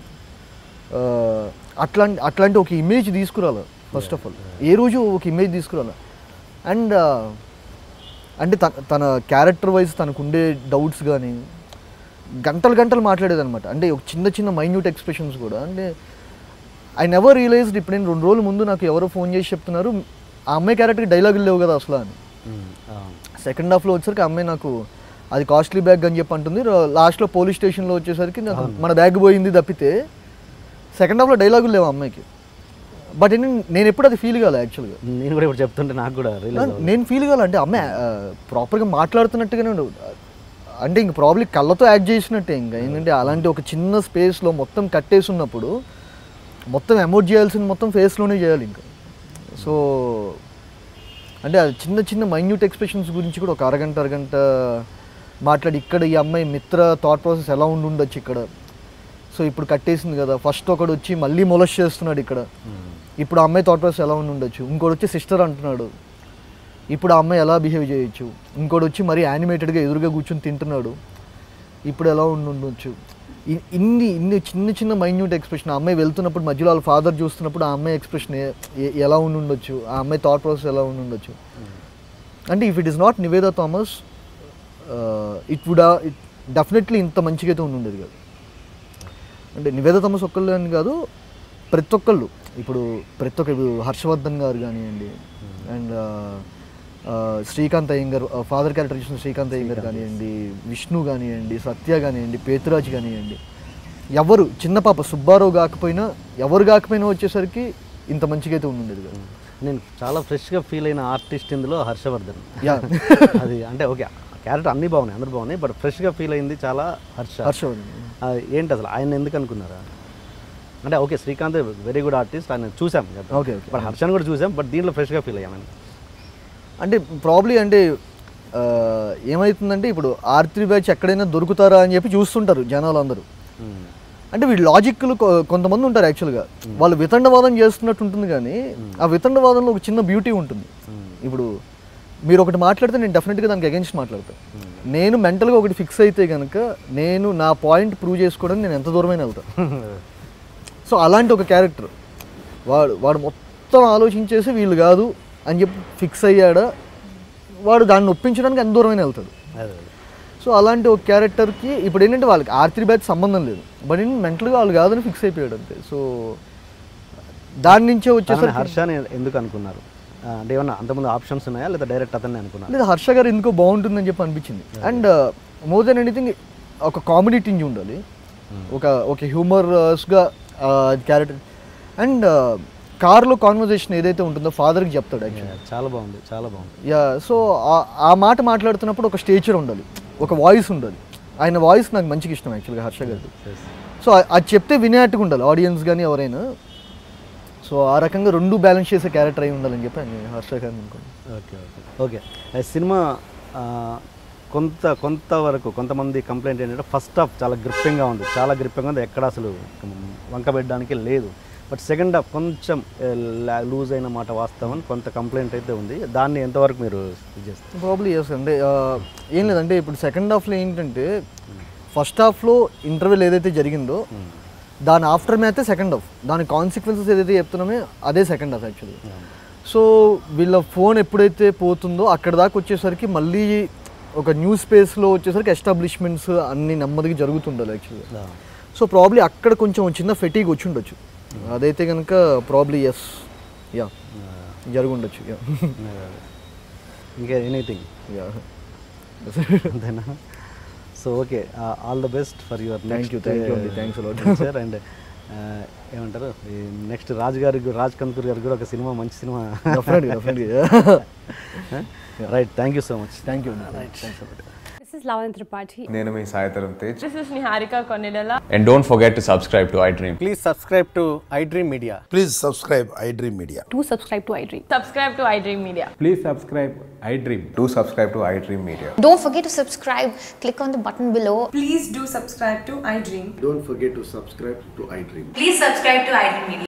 అట్లాంటి అట్లాంటి ఒక ఇమేజ్ తీసుకురాలి ఫస్ట్ ఆఫ్ ఆల్ ఏ రోజు ఒక ఇమేజ్ తీసుకురాలి అండ్ అంటే తన తన క్యారెక్టర్ వైజ్ తనకు ఉండే డౌట్స్ కానీ గంటలు గంటలు మాట్లాడేది అనమాట అంటే ఒక చిన్న చిన్న మైన్యూట్ ఎక్స్ప్రెషన్స్ కూడా అంటే ఐ నెవర్ రియలైజ్డ్ ఇప్పుడు నేను రెండు రోజుల ముందు నాకు ఎవరో ఫోన్ చేసి చెప్తున్నారు ఆ అమ్మాయి క్యారెక్టర్కి డైలాగులు లేవు కదా అసలు అని సెకండ్ హాఫ్లో వచ్చేసరికి ఆ అమ్మాయి నాకు అది కాస్ట్లీ బ్యాగ్ అని చెప్పి అంటుంది లాస్ట్లో పోలీస్ స్టేషన్లో వచ్చేసరికి నాకు మన బ్యాగ్ పోయింది తప్పితే సెకండ్ హాఫ్లో డైలాగులు లేవు ఆ అమ్మాయికి బట్ నేను ఎప్పుడు అది ఫీల్ కాలే యాక్చువల్గా నేను కూడా ఇప్పుడు చెప్తుంటే నాకు కూడా రిలీజ్ నేను ఫీల్ కాలే అంటే అమ్మాయి ప్రాపర్గా మాట్లాడుతున్నట్టుగానే ఉండవు అంటే ఇంక ప్రాబ్లీ కళ్ళతో యాడ్ చేసినట్టే ఇంకా ఏంటంటే అలాంటి ఒక చిన్న స్పేస్లో మొత్తం కట్టేసి ఉన్నప్పుడు మొత్తం అమౌంట్ చేయాల్సింది మొత్తం ఫేస్లోనే చేయాలి ఇంకా సో అంటే ఆ చిన్న చిన్న మైన్యూట్ ఎక్స్ప్రెషన్స్ గురించి కూడా ఒక అరగంట అరగంట మాట్లాడి ఇక్కడ ఈ అమ్మాయి మిత్ర థాట్ ప్రాసెస్ ఎలా ఉండి ఉండొచ్చు ఇక్కడ సో ఇప్పుడు కట్టేసింది కదా ఫస్ట్ ఒకడు వచ్చి మళ్ళీ మొలస్ చేస్తున్నాడు ఇక్కడ ఇప్పుడు ఆ అమ్మాయి థాట్ ప్రాసెస్ ఎలా ఉండి ఉండొచ్చు ఇంకోటి వచ్చి సిస్టర్ అంటున్నాడు ఇప్పుడు ఆ అమ్మాయి ఎలా బిహేవ్ చేయొచ్చు ఇంకోటి వచ్చి మరీ యానిమేటెడ్గా ఎదురుగా కూర్చొని తింటున్నాడు ఇప్పుడు ఎలా ఉండి ఉండొచ్చు ఇ- ఇన్ని ఇన్ని చిన్న చిన్న మైన్యూట్ ఎక్స్ప్రెషన్ ఆ అమ్మాయి వెళ్తున్నప్పుడు మధ్యలో వాళ్ళ ఫాదర్ చూస్తున్నప్పుడు ఆ అమ్మాయి ఎక్స్ప్రెషన్ ఎలా ఉండి ఉండొచ్చు ఆ అమ్మాయి థాట్ ప్రాసెస్ ఎలా ఉండి ఉండొచ్చు అంటే if it is not Niveda Thomas it would it definitely ఇంత మంచిగా అయితే ఉండి ఉండేది కాదు అంటే నివేద థామస్ ఒక్కళ్ళు అని కాదు ప్రతి ఒక్కళ్ళు ఇప్పుడు ప్రతి ఒక్క ఇప్పుడు హర్షవర్ధన్ గారు కానివ్వండి and Srikanth Iyengar father character చేసిన శ్రీకాంత్ అయ్యంగార్ కానివ్వండి విష్ణు కానివ్వండి సత్య కానివ్వండి పేతురాజ్ కానివ్వండి ఎవరు చిన్న పాప సుబ్బారావు కాకపోయినా ఎవరు కాకపోయినా వచ్చేసరికి ఇంత మంచిగా అయితే ఉండి ఉండేది కాదు నేను చాలా ఫ్రెష్గా ఫీల్ అయిన ఆర్టిస్ట్ ఇందులో హర్షవర్ధన్ యా అది అంటే ఓకే క్యారెక్టర్ అన్నీ బాగున్నాయి అందరు బాగున్నాయి బట్ ఫ్రెష్గా ఫీల్ అయింది చాలా హర్ష హర్షవర్ధన్ అది ఏంటి అసలు ఆయన ఎందుకు అనుకున్నారా అంటే okay Srikanth very good artist ఆయన చూసాం Okay, okay. బట్ హర్షని కూడా చూసాం బట్ దీంట్లో ఫ్రెష్గా ఫీల్ అయ్యాను అంటే ప్రాబ్లీ అంటే ఆ, ఏమవుతుందంటే ఇప్పుడు ఆర్త్రి బ్యాచ్ ఎక్కడైనా దొరుకుతారా అని చెప్పి చూస్తుంటారు జనాలు అందరూ అంటే వీళ్ళు లాజిక్లు కొంతమంది ఉంటారు యాక్చువల్గా వాళ్ళు వితండవాదం చేస్తున్నట్టు ఉంటుంది కానీ ఆ వితండవాదంలో ఒక చిన్న బ్యూటీ ఉంటుంది ఇప్పుడు మీరు ఒకటి మాట్లాడితే నేను డెఫినెట్గా దానికి అగెన్స్ట్ మాట్లాడతాను నేను మెంటల్గా ఒకటి ఫిక్స్ అయితే కనుక నేను నా పాయింట్ ప్రూవ్ చేసుకోవడానికి నేను ఎంత దూరమైనా వెళ్తాను సో అలాంటి ఒక క్యారెక్టర్ వాడు వాడు మొత్తం ఆలోచించేసి వీళ్ళు కాదు అని చెప్పి ఫిక్స్ అయ్యాడా వాడు దాన్ని ఒప్పించడానికి ఎంత దూరమైనా వెళ్తాడు అదే సో అలాంటి ఒక క్యారెక్టర్కి ఇప్పుడు ఏంటంటే వాళ్ళకి ఆర్త్రి బ్యాచ్ సంబంధం లేదు బట్ ఏంటి మెంటల్గా వాళ్ళు కాదని ఫిక్స్ అయిపోయాడు అంతే సో దాని నుంచే తనని వచ్చేసరికి హర్షని ఎందుకు అనుకున్నారు ఆ, అంటే ఏమన్నా అంతకుముందు ఆప్షన్స్ ఉన్నాయా లేదా డైరెక్ట్ అతన్ని అనుకున్నారు లేదు హర్ష గారు ఎందుకో బాగుంటుందని చెప్పి అనిపించింది అండ్ మోర్ దెన్ ఎనీథింగ్ ఒక కామెడీ టింజ్ ఉండాలి ఒక ఒక హ్యూమర్స్గా క్యారెక్టర్ అండ్ కార్లో కాన్వర్జేషన్ ఏదైతే ఉంటుందో ఫాదర్కి చెప్తాడు యాక్చువల్లీ చాలా బాగుంది చాలా బాగుంది యా సో ఆ మాట మాట్లాడుతున్నప్పుడు ఒక స్టేచర్ ఉండాలి ఒక వాయిస్ ఉండాలి ఆయన వాయిస్ నాకు మంచిగా ఇష్టం యాక్చువల్గా హర్ష గారిది సో అది చెప్తే వినేట్టుగా ఉండాలి ఆడియన్స్ కానీ ఎవరైనా సో ఆ రకంగా రెండు బ్యాలెన్స్ చేసే క్యారెక్టర్ అయి ఉండాలని చెప్పి ఆయన హర్ష గారిని అనుకోండి ఓకే ఓకే ఓకే ఆ సినిమా ఆ, కొంత కొంతవరకు కొంతమంది కంప్లైంట్ ఏంటంటే ఫస్ట్ హాఫ్ చాలా గ్రిప్పింగ్గా ఉంది చాలా గ్రిప్పింగ్గా ఉంది ఎక్కడ అసలు వంక పెట్టడానికి లేదు బట్ సెకండ్ హాఫ్ కొంచెం లూజ్ అయిన మాట వాస్తవం కొంత కంప్లైంట్ అయితే ఉంది దాన్ని ఎంతవరకు మీరు ఇది చేస్తారు ప్రాబ్లీ ఎస్ అంటే ఆ, ఏం లేదంటే ఇప్పుడు సెకండ్ హాఫ్లో ఏంటంటే ఫస్ట్ హాఫ్లో ఇంటర్వెల్ ఏదైతే జరిగిందో దాని ఆఫ్టర్ మ్యాథే సెకండ్ హాఫ్ దాని కాన్సిక్వెన్సెస్ ఏదైతే చెప్తున్నామో అదే సెకండ్ హాఫ్ యాక్చువల్లీ సో వీళ్ళ ఫోన్ ఎప్పుడైతే పోతుందో అక్కడ దాకా వచ్చేసరికి మళ్ళీ ఒక న్యూ స్పేస్లో వచ్చేసరికి ఎస్టాబ్లిష్మెంట్స్ అన్ని నెమ్మదిగా జరుగుతుండాలి యాక్చువల్గా సో ప్రాబ్లీ అక్కడ కొంచెం చిన్న ఫెటీగ్ వచ్చి ఉండొచ్చు అదైతే కనుక ప్రాబ్లీ ఎస్ యా జరుగుండొచ్చు యా ఇంకా ఎనీథింగ్ యా అంతేనా so okay all the best for your Thank you, thank you అండి, thanks a lot. Sir and ఏమంటారు నెక్స్ట్ రాజ్ గారికి రాజ్ కంకూర్ గారికి కూడా ఒక సినిమా మంచి సినిమా డెఫినెట్గా డెఫినెట్గా right thank you so much thank you thanks This is Lavan Tripathi. నేను మీ Saidharam Tej This is Niharika Konilala. And don't forget to subscribe to iDream Please subscribe to iDream Media. Please subscribe iDream Media. Do subscribe to iDream. Subscribe to iDream Media. Please subscribe iDream. To subscribe to iDream media Don't forget to subscribe. Click on the button below. Please do subscribe to iDream. Don't forget to subscribe to iDream. Please subscribe to iDream Media.